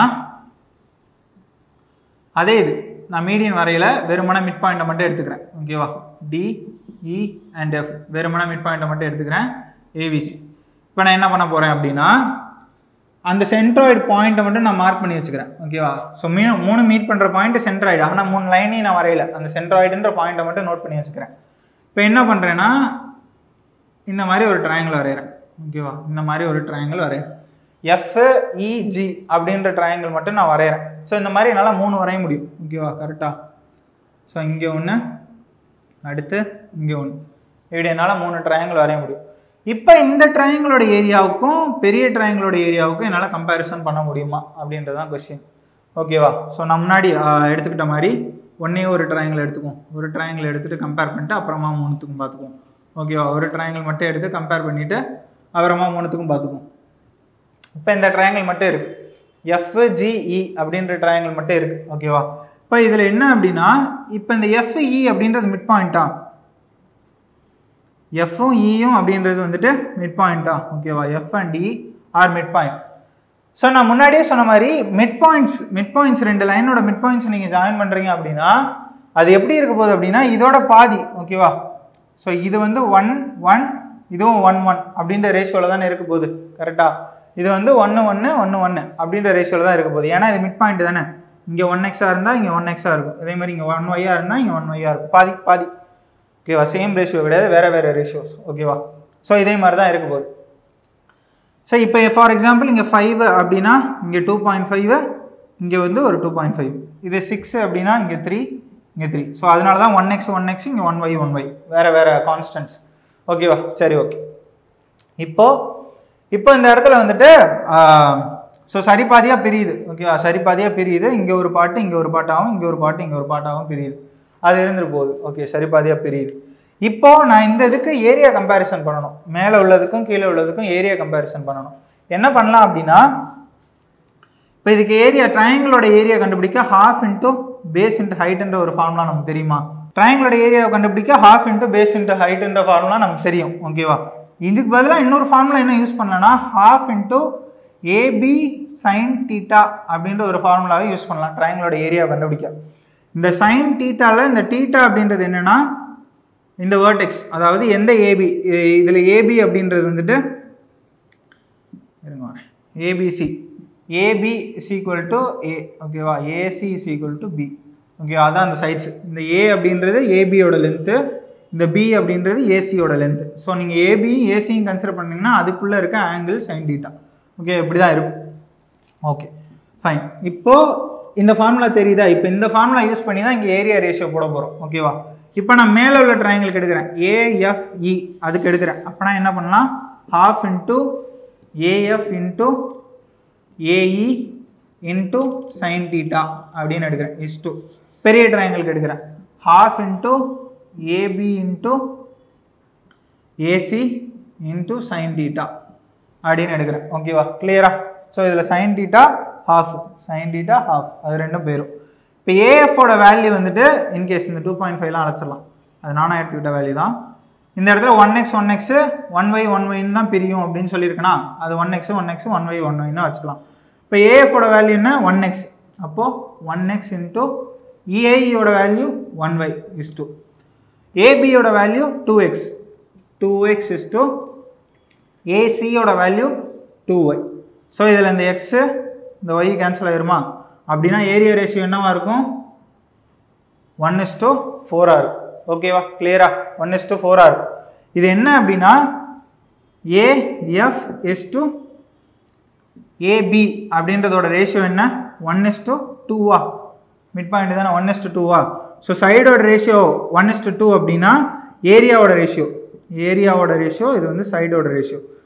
Speaker 1: அதே இது நான் மீடியன் வரையில வெறுமன மிட் பாயிண்ட்டை மட்டும் எடுத்துக்கிறேன் ஓகேவா டி இ அண்ட் எஃப் வெறுமன மிட் பாயிண்ட்டை மட்டும் எடுத்துக்கிறேன் ஏபிசி இப்போ நான் என்ன பண்ண போகிறேன் அப்படின்னா அந்த சென்ட்ராய்டு பாயிண்ட்டை மட்டும் நான் மார்க் பண்ணி வச்சுக்கிறேன் ஓகேவா ஸோ மீ மூணு மீட் பண்ணுற பாயிண்ட் சென்ட்ராய்டு ஆனால் மூணு லைனையும் நான் வரையல அந்த சென்ட்ராய்டுன்ற பாயிண்ட்டை மட்டும் நோட் பண்ணி வச்சுக்கிறேன் இப்போ என்ன பண்ணுறேன்னா இந்த மாதிரி ஒரு ட்ரையாங்கிள் வரைகிறேன் ஓகேவா இந்த மாதிரி ஒரு ட்ரையாங்கிள் வரைகிறேன் எஃப்இஜி அப்படின்ற ட்ரையாங்கிள் மட்டும் நான் வரைகிறேன் ஸோ இந்த மாதிரி என்னால் மூணு வரைய முடியும் ஓகேவா கரெக்டாக ஸோ இங்கே ஒன்று அடுத்து இங்கே ஒன்று இப்படி என்னால் மூணு ட்ரையாங்கிள் வரைய முடியும் இப்போ இந்த ட்ரையாங்கிளோட ஏரியாவுக்கும் பெரிய ட்ரையாங்கிளோட ஏரியாவுக்கும் என்னால் கம்பேரிசன் பண்ண முடியுமா அப்படின்றது தான் கொஸ்டின் ஓகேவா ஸோ நான் முன்னாடி ஆஹ், எடுத்துக்கிட்ட மாதிரி ஒன்றே ஒரு ட்ரையாங்கிள் எடுத்துக்குவோம் ஒரு ட்ரையாங்கிள் எடுத்துகிட்டு கம்பேர் பண்ணிட்டு அப்புறமா மூணுத்துக்கும் பார்த்துக்குவோம் ஓகேவா ஒரு ட்ரையாங்கிள் மட்டும் எடுத்து கம்பேர் பண்ணிவிட்டு அப்புறமா மூணுத்துக்கும் பார்த்துக்குவோம் இப்போ இந்த ட்ரையாங்கிள் மட்டும் இருக்கு எஃப்ஜிஇ அப்படின்ற ட்ரையாங்கிள் மட்டும் இருக்கு ஓகேவா இப்போ இதில் என்ன அப்படின்னா இப்போ இந்த எஃப்இ அப்படின்றது மிட் பாயிண்ட்டா எஃப்பும் இயும் அப்படின்றது வந்துட்டு மிட் பாயிண்ட்டா ஓகேவா F and E are mid point so நான் முன்னாடியே சொன்ன மாதிரி மிட் பாயிண்ட்ஸ் மிட் பாயிண்ட்ஸ் ரெண்டு லைனோட மிட் பாயிண்ட்ஸ் நீங்கள் ஜாயின் பண்ணுறீங்க அப்படின்னா அது எப்படி இருக்க போகுது அப்படின்னா இதோட பாதி ஓகேவா ஸோ இது வந்து ஒன் ஒன் இதுவும் ஒன் ஒன் அப்படின்ற ரேஷியோவில் தானே இருக்க போகுது கரெக்டாக இது வந்து ஒன்று ஒன்று ஒன்று ஒன்று அப்படின்ற ரேஷியோவில் தான் இருக்க போகுது ஏன்னா இது மிட் பாயிண்ட் தானே இங்கே ஒன் எக்ஸாக இருந்தால் இங்கே ஒன் எக்ஸாக இருக்கும் அதே மாதிரி இங்கே ஒன் ஒய்யாக இருந்தால் இங்கே ஒன் ஒய்யாக இருக்கும் பாதி பாதி ஓகேவா சேம் ரேஷியோ கிடையாது வேறு வேறு ரேஷியோஸ் ஓகேவா ஸோ இதே மாதிரி தான் இருக்க போகுது ஸோ இப்போ ஃபார் எக்ஸாம்பிள் இங்கே ஃபைவ் அப்படின்னா இங்கே டூ பாயிண்ட் ஃபைவ் இங்கே வந்து ஒரு டூ பாயிண்ட் ஃபைவ் இது சிக்ஸ் அப்படின்னா இங்கே த்ரீ இங்கே த்ரீ ஸோ அதனால தான் ஒன் எக்ஸ் ஒன் எக்ஸ் இங்கே ஒன் ஒய் ஒன் ஒய் வேறு வேறு கான்ஸ்டன்ஸ் ஓகேவா சரி ஓகே இப்போ இப்போ இந்த இடத்துல வந்துட்டு ஸோ சரிபாதியாக பிரியுது ஓகேவா சரிபாதியாக பிரியுது இங்கே ஒரு பாட்டு இங்கே ஒரு பாட்டாகவும் இங்கே ஒரு பாட்டு இங்கே ஒரு பாட்டாகவும் பிரியுது அது இருந்துட்டு போகுது ஓகே சரிபாதியாக பிரியுது இப்போ நான் இந்த இதுக்கு ஏரியா கம்பேரிசன் பண்ணணும் மேலே உள்ளதுக்கும் கீழே உள்ளதுக்கும் ஏரியா கம்பேரிசன் பண்ணணும் என்ன பண்ணலாம் அப்படின்னா இப்போ இதுக்கு ஏரியா ட்ரையாங்கிளோட ஏரியா கண்டுபிடிக்க ஹாஃப் இன்ட்டு பேஸ் இன்ட்டு ஹைட்ன்ற ஒரு ஃபார்முலா நமக்கு தெரியுமா ட்ரையாங்கிளோட ஏரியாவை கண்டுபிடிக்க ஹாஃப் இன்ட்டு பேஸ் இன்ட்டு ஹைட்ன்ற ஃபார்முலா நமக்கு தெரியும் ஓகேவா இதுக்கு பதிலாக இன்னொரு ஃபார்முலா என்ன யூஸ் பண்ணலாம்னா half into AB sine theta அப்படின்ற ஒரு ஃபார்முலாவை யூஸ் பண்ணலாம் ட்ரையாங்கிளோட ஏரியாவை கண்டுபிடிக்க இந்த சைன் டீட்டாவில் இந்த டீட்டா அப்படின்றது என்னென்னா இந்த வேர்டெக்ஸ் அதாவது எந்த ஏபி இதில் ஏபி அப்படின்றது வந்துட்டு இருங்க வரேன் ABC AB is equal to A ஓகேவா AC is equal to B okay அதான் அந்த சைட்ஸ் இந்த ஏ அப்படின்றது ஏபியோட லென்த்து இந்த பி அப்படின்றது ஏசியோட லென்த்து ஸோ நீங்கள் ஏபி ஏசியும் கன்சிடர் பண்ணீங்கன்னா அதுக்குள்ளே இருக்க ஆங்கிள் சைன் டீட்டா ஓகே இப்படி தான் இருக்கும் ஓகே ஃபைன் இப்போது இந்த ஃபார்முலா தெரியுதா இப்போ இந்த ஃபார்முலா யூஸ் பண்ணி தான் இங்கே ஏரியா ரேஷியோ போட போகிறோம் ஓகேவா இப்போ நான் மேலே உள்ள ட்ரையாங்கிளுக்கு எடுக்கிறேன் ஏஎஃப்இ அதுக்கு எடுக்கிறேன் அப்போனா என்ன பண்ணலாம் half into AF into AE into sine theta அப்படின்னு எடுக்கிறேன் இஸ் டூ பெரிய ட்ரையாங்கிளுக்கு எடுக்கிறேன் half into AB into AC into sine theta அப்படின்னு எடுக்கிறேன் ஓகேவா கிளியரா ஸோ இதில் sine theta half sine theta half அது ரெண்டும் போயிடும் இப்போ ஏஎஃபோட வேல்யூ வந்துட்டு இன்கேஸ் இந்த டூ பாயிண்ட் ஃபைவ்லாம் அழைச்சிடலாம் அது நானாக எடுத்துக்கிட்ட வேல்யூ தான் இந்த இடத்துல one x one x one y one ஒய்ன்னு தான் பிரியும் அப்படின்னு சொல்லியிருக்கேனா அது one x one x one y one ஒய்னு வச்சுக்கலாம் இப்போ ஏஎஃபோட வேல்யூ என்ன ஒன் எக்ஸ் அப்போது ஒன் எக்ஸ் இன்ட்டு இஐயோட value one y is to ஏபியோட value two x two X is to ஏசியோட வேல்யூ டூ ஒய் ஸோ இதில் இந்த எக்ஸு இந்த ஒய் கேன்சல் ஆயிருமா அப்படின்னா ஏரியா ரேஷியோ என்னவா இருக்கும் ஒன் இஸ் டூ ஃபோராக இருக்கும் ஓகேவா கிளியரா ஒன் இஸ் டூ ஃபோராக இருக்கும் இது என்ன அப்படின்னா AF is to AB அப்படின்றதோட ratio என்ன ஒன் இஸ் டு டூவா மிட் பாயிண்ட் தானே ஒன் இஸ் டு டூவா so சைடோட ratio one is to two அப்படின்னா ஏரியாவோட ரேஷியோ ஏரியாவோட ரேஷியோ இது வந்து சைடோட ரேஷியோ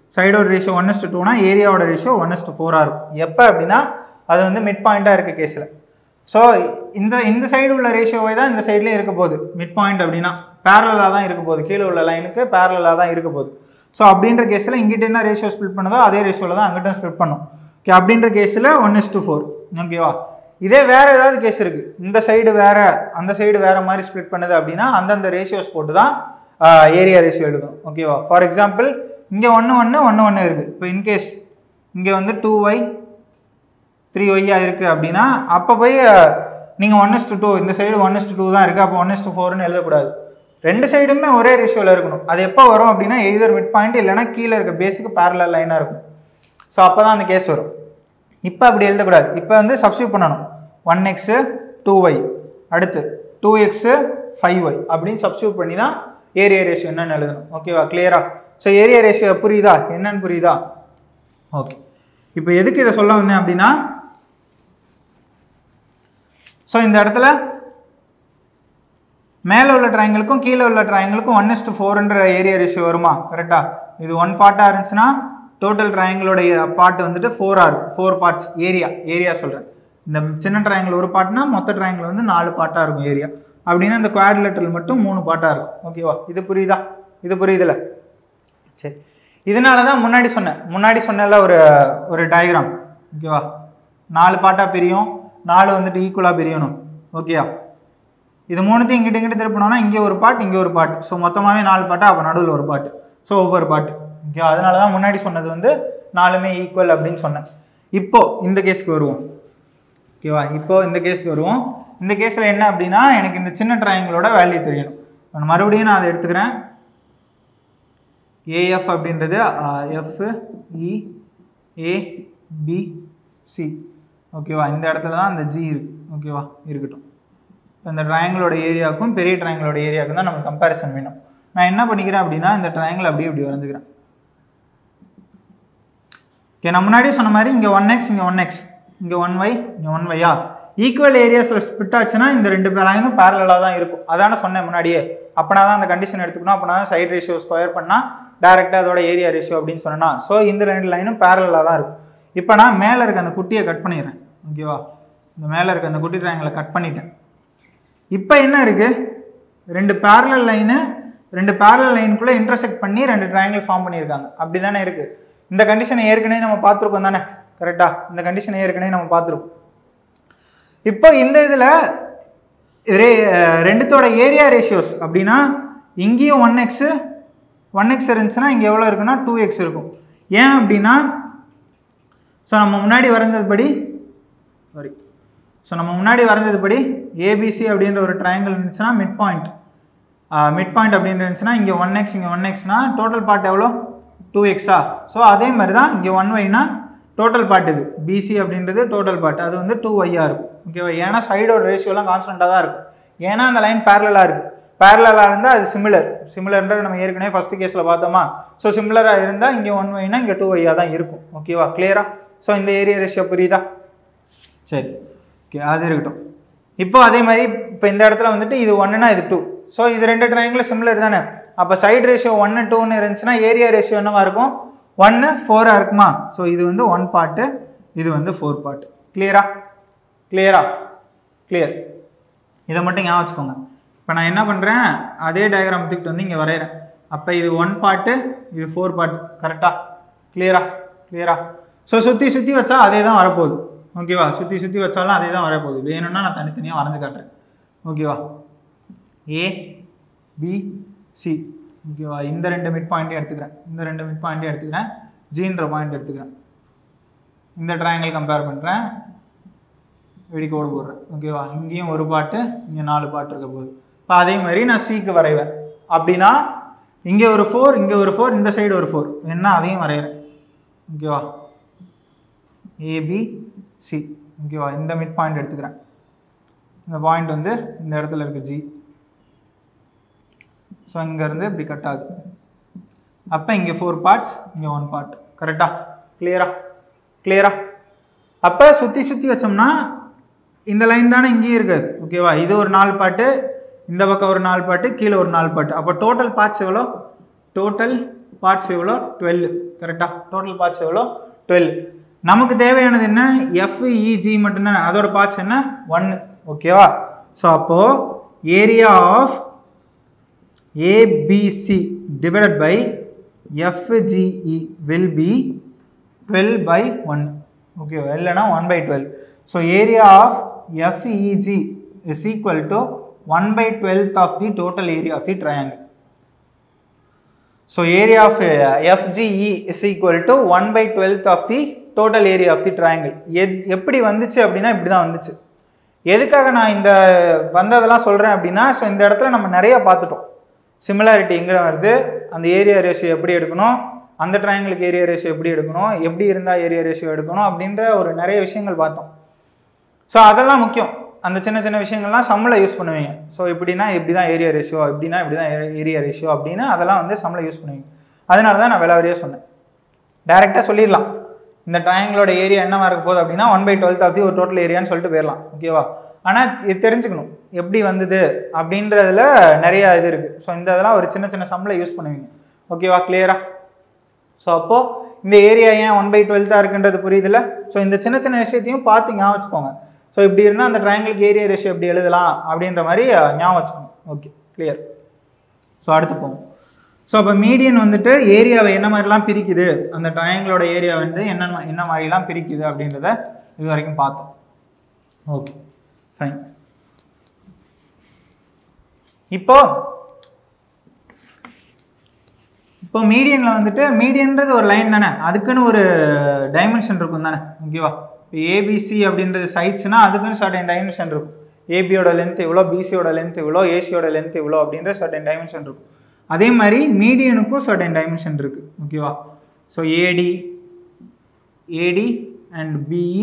Speaker 1: சைடோட ரேஷியோ ஒன் இஸ்டு டூனா ஏரியாவோட ரேஷியோ ஒன் இஸ்டு ஃபோராக இருக்கும் எப்போ அப்படின்னா அது வந்து மிட் பாயிண்ட்டாக இருக்க கேஸில் ஸோ இந்த இந்த சைடு உள்ள ரேஷியோவை தான் இந்த சைட்லேயும் இருக்க போகுது மிட் பாயிண்ட் அப்படின்னா பேரலாக தான் இருக்க போகுது கீழே உள்ள லைனுக்கு பேரலாக தான் இருக்க போகுது ஸோ அப்படின்ற கேஸில் இங்கிட்ட என்ன ரேஷியோ ஸ்ப்ளிட் பண்ணுதோ அதே ரேஷியோவில் தான் அங்கிட்டும் ஸ்ப்ளிட் பண்ணும் ஓகே அப்படின்ற கேஸில் ஒன் இஸ் டு ஃபோர் ஓகேவா இதே வேறு ஏதாவது கேஸ் இருக்குது இந்த சைடு வேறு அந்த சைடு வேறு மாதிரி ஸ்ப்ளிட் பண்ணுது அப்படின்னா அந்தந்த ரேஷியோஸ் போட்டு தான் ஏரியா ரேஷியோ எழுதும் ஓகேவா ஃபார் எக்ஸாம்பிள் இங்கே ஒன்று ஒன்று ஒன்று ஒன்று இருக்குது இப்போ இன்கேஸ் இங்கே வந்து டூ ஒய் த்ரீ ஒய்யாக இருக்குது அப்படின்னா அப்போ போய் நீங்கள் ஒன் இஸ் டூ இந்த சைடு ஒன் இஸ் டூ தான் இருக்குது அப்போ ஒன் இஸ் டூ ஃபோர்னு எழுதக்கூடாது ரெண்டு சைடுமே ஒரே ரேஷியோவில் இருக்கணும் அது எப்போ வரும் அப்படின்னா எய்தர் மிட் பாயிண்ட் இல்லைனா கீழே இருக்க பேஸுக்கு பேரலல் லைனாக இருக்கும் ஸோ அப்போ தான் அந்த கேஸ் வரும் இப்போ அப்படி எழுதக்கூடாது இப்போ வந்து சப்ஸ்டியூட் பண்ணணும் ஒன் எக்ஸு டூ ஒய் அடுத்து டூ எக்ஸு ஃபைவ் ஒய் அப்படின்னு சப்ஸ்டியூட் பண்ணி தான் ஏரியா ரேஷியோ என்னன்னு எழுதணும் ஓகேவா கிளியரா ஸோ ஏரியா ரேஷியோ புரியுதா என்னன்னு புரியுதா ஓகே இப்போ எதுக்கு இதை சொல்ல வந்தேன் அப்படின்னா ஸோ இந்த இடத்துல மேலே உள்ள ட்ரையங்களுக்கும் கீழே உள்ள ட்ரையங்களுக்கும் ஒன் இஸ்டு ஃபோர்ன்ற ஏரியா ரேஷியோ வருமா கரெக்டா இது ஒன் பார்ட்டாக இருந்துச்சுன்னா டோட்டல் ட்ரையங்களுடைய பார்ட் வந்துட்டு ஃபோராக இருக்கும் ஃபோர் பார்ட்ஸ் ஏரியா ஏரியா சொல்கிறேன் இந்த சின்ன ட்ரையாங்கிள் ஒரு பார்ட்னா மொத்த ட்ரையாங்கிள் வந்து நாலு பார்ட்டாக இருக்கும் ஏரியா அப்படின்னா இந்த குவாட்ரிலேட்டரல் மட்டும் மூணு பார்ட்டாக இருக்கும் ஓகேவா இது புரியுதா இது புரியுதுல சரி இதனால தான் முன்னாடி சொன்னேன் முன்னாடி சொன்னல ஒரு ஒரு டயக்ராம் ஓகேவா நாலு பார்ட்டாக பிரியும் நாலு வந்துட்டு ஈக்குவலாக பிரியணும் ஓகேயா இது மூணுத்தையும் இங்கிட்ட இங்கிட்ட திருப்பினோம்னா இங்கே ஒரு பாட்டு இங்கே ஒரு பாட்டு ஸோ மொத்தமாகவே நாலு பாட்டு அப்போ நடுவில் ஒரு பாட்டு ஸோ ஒவ்வொரு பாட்டு ஓகே அதனால தான் முன்னாடி சொன்னது வந்து நாலுமே ஈக்குவல் அப்படின்னு சொன்னேன் இப்போ இந்த கேஸ்க்கு வருவோம் ஓகேவா இப்போ இந்த கேஸ்க்கு வருவோம் இந்த கேஸில் என்ன அப்படின்னா எனக்கு இந்த சின்ன ட்ரையாங்கிளோட வேல்யூ தெரியணும் நான் மறுபடியும் நான் அதை எடுத்துக்கிறேன் ஏஎஃப் அப்படின்றது F E A B C ஓகேவா இந்த இடத்துல தான் அந்த ஜி இருக்கு ஓகேவா இருக்கட்டும் இப்போ இந்த ட்ரையாங்கிளோட ஏரியாவுக்கும் பெரிய ட்ரையாங்கிளோட ஏரியாவுக்கும் தான் நமக்கு கம்பேரிசன் வேணும் நான் என்ன பண்ணிக்கிறேன் அப்படின்னா இந்த ட்ரையாங்கிள் அப்படியே இப்படி வரைஞ்சிக்கிறேன் ஓகே நான் முன்னாடியே சொன்ன மாதிரி இங்கே ஒன் எக்ஸ் இங்கே ஒன் எக்ஸ் இங்கே ஒன் ஒய் இங்கே ஒன் ஒய்யா ஈக்குவல் ஏரியாஸில் ஸ்பிட் ஆச்சுன்னா இந்த ரெண்டு லைனும் பேரலாக தான் இருக்கும் அதானே சொன்னேன் முன்னாடியே அப்போனா தான் அந்த கண்டிஷன் எடுத்துக்கணும் அப்போனா தான் சைட் ரேஷியோ ஸ்கொயர் பண்ணால் டேரெக்டாக அதோட ஏரியா ரேஷியோ அப்படின்னு சொன்னா ஸோ இந்த ரெண்டு லைனும் பேரலாக தான் இருக்கும் இப்போ நான் மேலே இருக்க அந்த குட்டியை கட் பண்ணிடுறேன் ஓகேவா இந்த மேலே இருக்க அந்த குட்டி ட்ராயங்களை கட் பண்ணிட்டேன் இப்போ என்ன இருக்குது ரெண்டு பேரலல் லைனு ரெண்டு பேரலல் லைனுக்குள்ளே இன்டர்செக்ட் பண்ணி ரெண்டு ட்ரையாங்கிள் ஃபார்ம் பண்ணியிருக்காங்க அப்படி தானே இருக்குது இந்த கண்டிஷனை ஏற்கனவே நம்ம பார்த்துருக்கோம் தானே கரெக்டாக இந்த கண்டிஷனை ஏற்கனவே நம்ம பார்த்துருக்கோம் இப்போ இந்த இதில் ரே ரெண்டுத்தோட ஏரியா ரேஷியோஸ் அப்படின்னா இங்கேயும் ஒன் எக்ஸு ஒன் எக்ஸ் இருந்துச்சுன்னா இங்கே எவ்வளோ இருக்குன்னா டூ எக்ஸ் இருக்கும் ஏன் அப்படின்னா ஸோ நம்ம முன்னாடி வரைஞ்சதுபடி சாரி ஸோ நம்ம முன்னாடி வரைஞ்சதுபடி ஏபிசி அப்படின்ற ஒரு ட்ரையாங்கிள் இருந்துச்சுன்னா மிட் பாயிண்ட் மிட் பாயிண்ட் அப்படின்னு இருந்துச்சுன்னா இங்கே ஒன் எக்ஸ் இங்கே ஒன் எக்ஸ்னா டோட்டல் பார்ட் எவ்வளோ டூ எக்ஸா ஸோ அதே மாதிரி தான் இங்கே ஒன் ஒய்னா டோட்டல் பார்ட் இது பிசி அப்படின்றது டோட்டல் பார்ட் அது வந்து டூ ஒய்யாக இருக்கும் ஓகேவா ஏன்னா சைடோட ரேஷியோலாம் கான்ஸ்டண்ட்டாக தான் இருக்கும் ஏன்னா அந்த லைன் பேரலாக இருக்குது பேரலாக இருந்தால் அது சிமிலர் சிமிலர்ன்றது நம்ம ஏற்கனவே ஃபஸ்ட் கேஸில் பார்த்தோமா ஸோ சிமிலராக இருந்தால் இங்கே ஒன் ஒய்னா இங்கே டூ ஒய்யாக தான் இருக்கும் ஓகேவா கிளியரா ஸோ இந்த ஏரியா ரேஷியோ புரியுதா சரி ஓகே அது இருக்கட்டும் இப்போ அதே மாதிரி இப்போ இந்த இடத்துல வந்துட்டு இது ஒன்றுனா இது டூ ஸோ இது ரெண்டு ட்ரையாங்கிளும் சிமிலர் தானே அப்போ சைடு ரேஷியோ ஒன்று டூன்னு இருந்துச்சுன்னா ஏரியா ரேஷியோ என்னவா இருக்கும் ஒன்று ஃபோராக இருக்குமா ஸோ இது வந்து ஒன் பார்ட்டு இது வந்து ஃபோர் பார்ட் கிளியரா கிளியரா கிளியர் இதை மட்டும் ஞாபகம் வச்சுக்கோங்க இப்போ நான் என்ன பண்ணுறேன் அதே டயக்ராம் தூக்கிட்டு வந்து இங்கே வரைகிறேன் அப்போ இது ஒன் பார்ட்டு இது ஃபோர் பார்ட் கரெக்டாக கிளியரா கிளியரா ஸோ சுற்றி சுற்றி வச்சா அதே தான் வரப்போகுது ஓகேவா சுற்றி சுற்றி வச்சாலும் அதே தான் வரப்போகுது வேணும்னா நான் தனித்தனியாக வரைஞ்சி காட்டுறேன் ஓகேவா ஏ பி சி ஓகேவா இந்த ரெண்டு மிட் பாயிண்ட்டையும் எடுத்துக்கிறேன் இந்த ரெண்டு மிட் பாயிண்ட்டையும் எடுத்துக்கிறேன் ஜீன்ற பாயிண்ட் எடுத்துக்கிறேன் இந்த ட்ரையாங்கிள் கம்பேர் பண்ணுறேன் வெடிக்கோடு போடுறேன் ஓகேவா இங்கேயும் ஒரு பாட்டு இங்கே நாலு பாட்டு இருக்க போகுது இப்போ அதே மாதிரி நான் சிக்கு வரைவேன் அப்படின்னா இங்கே ஒரு ஃபோர் இங்கே ஒரு ஃபோர் இந்த சைடு ஒரு ஃபோர் என்ன அதையும் வரைகிறேன் ஓகேவா ஏபி சி ஓகேவா இந்த மிட் பாயிண்ட் எடுத்துக்கிறேன் இந்த பாயிண்ட் வந்து இந்த இடத்துல இருக்குது ஜி ஸோ இங்கேருந்து இப்படி கட் ஆகுது அப்போ இங்கே ஃபோர் பார்ட்ஸ் இங்கே ஒன் பார்ட் கரெக்டாக கிளியரா கிளியரா அப்போ சுற்றி சுற்றி வச்சோம்னா இந்த லைன் தானே இங்கேயும் இருக்குது ஓகேவா இது ஒரு நாலு பாட்டு இந்த பக்கம் ஒரு நாலு பாட்டு கீழே ஒரு நாலு பாட்டு அப்போ டோட்டல் பார்ட்ஸ் எவ்வளோ டோட்டல் பார்ட்ஸ் எவ்வளோ டுவெல் கரெக்டாக டோட்டல் பார்ட்ஸ் எவ்வளோ டுவெல் நமக்கு தேவையானது என்ன எஃப்இஜி மட்டும்தானே அதோட பார்ட்ஸ் என்ன ஒன்று ஓகேவா ஸோ அப்போது area of ABC divided by FGE will be twelve by one okay இல்லைனா one by twelve so area of FEG is equal to one by twelfth of the total area of the triangle so area of FGE is equal to one by twelfth of the total area of the triangle எத் எப்படி வந்துச்சு அப்படின்னா இப்படி தான் வந்துச்சு எதுக்காக நான் இந்த வந்ததெல்லாம் சொல்கிறேன் அப்படின்னா ஸோ இந்த இடத்துல நம்ம நிறைய பார்த்துட்டோம் சிமிலாரிட்டி எங்கே வருது அந்த ஏரியா ரேஷியோ எப்படி எடுக்கணும் அந்த ட்ரையாங்கிளுக்கு ஏரியா ரேஷியோ எப்படி எடுக்கணும் எப்படி இருந்தால் ஏரியா ரேஷியோ எடுக்கணும் அப்படின்ற ஒரு நிறைய விஷயங்கள் பார்த்தோம் ஸோ அதெல்லாம் முக்கியம் அந்த சின்ன சின்ன விஷயங்கள்லாம் சம்மில் யூஸ் பண்ணுவீங்க ஸோ இப்படின்னா இப்படி தான் ஏரியா ரேஷியோ இப்படின்னா இப்படி தான் ஏரியா ரேஷியோ அப்படின்னு அதெல்லாம் வந்து சம்மில் யூஸ் பண்ணுவீங்க அதனால தான் நான் விளாவரியாக சொன்னேன் டைரெக்டாக சொல்லிடலாம் இந்த ட்ரையாங்கிளோட ஏரியா என்னவா இருக்க போகுது அப்படின்னா one by twelfth of the ஒரு டோட்டல் ஏரியான்னு சொல்லிட்டு போயிடலாம் ஓகேவா ஆனால் இது தெரிஞ்சுக்கணும் எப்படி வந்தது அப்படின்றதுல நிறைய இது இருக்குது ஸோ இந்த இதெல்லாம் ஒரு சின்ன சின்ன சம்மில் யூஸ் பண்ணுவீங்க ஓகேவா கிளியரா ஸோ அப்போது இந்த ஏரியா ஏன் ஒன் பை டுவெல்த்தாக இருக்குன்றது புரியுதுல்ல ஸோ இந்த சின்ன சின்ன விஷயத்தையும் பார்த்து ஞாபகம் வச்சுக்கோங்க ஸோ இப்படி இருந்தால் அந்த ட்ரையாங்கிளுக்கு ஏரியா ரேஷியோ எப்படி எழுதலாம் அப்படின்ற மாதிரி அஹ், ஞாபகம் வச்சுக்கோங்க ஓகே கிளியர் ஸோ அடுத்து போவோம் ஸோ அப்போ மீடியன் வந்துட்டு ஏரியாவை என்ன மாதிரிலாம் பிரிக்குது அந்த ட்ரையாங்கிளோட ஏரியா வந்து என்ன என்ன மாதிரிலாம் பிரிக்குது அப்படின்றத இது வரைக்கும் பார்த்தோம் ஓகே ஃபைன் இப்போ இப்போ மீடியனில் வந்துட்டு மீடியன்றது ஒரு லைன் தானே அதுக்குன்னு ஒரு டைமென்ஷன் இருக்கும் தானே ஓகேவா இப்போ ஏபிசி அப்படின்றது சைட்ஸ்னால் அதுக்குன்னு சர்டன் டைமென்ஷன் இருக்கும் ஏபியோட லென்த் இவ்வளோ பிசியோட லென்த் இவ்வளோ ஏசியோட லென்த் இவ்வளோ அப்படின்ற சர்டன் டைமென்ஷன் இருக்கும் அதே மாதிரி மீடியனுக்கும் சர்டன் டைமென்ஷன் இருக்குது ஓகேவா so AD AD and BE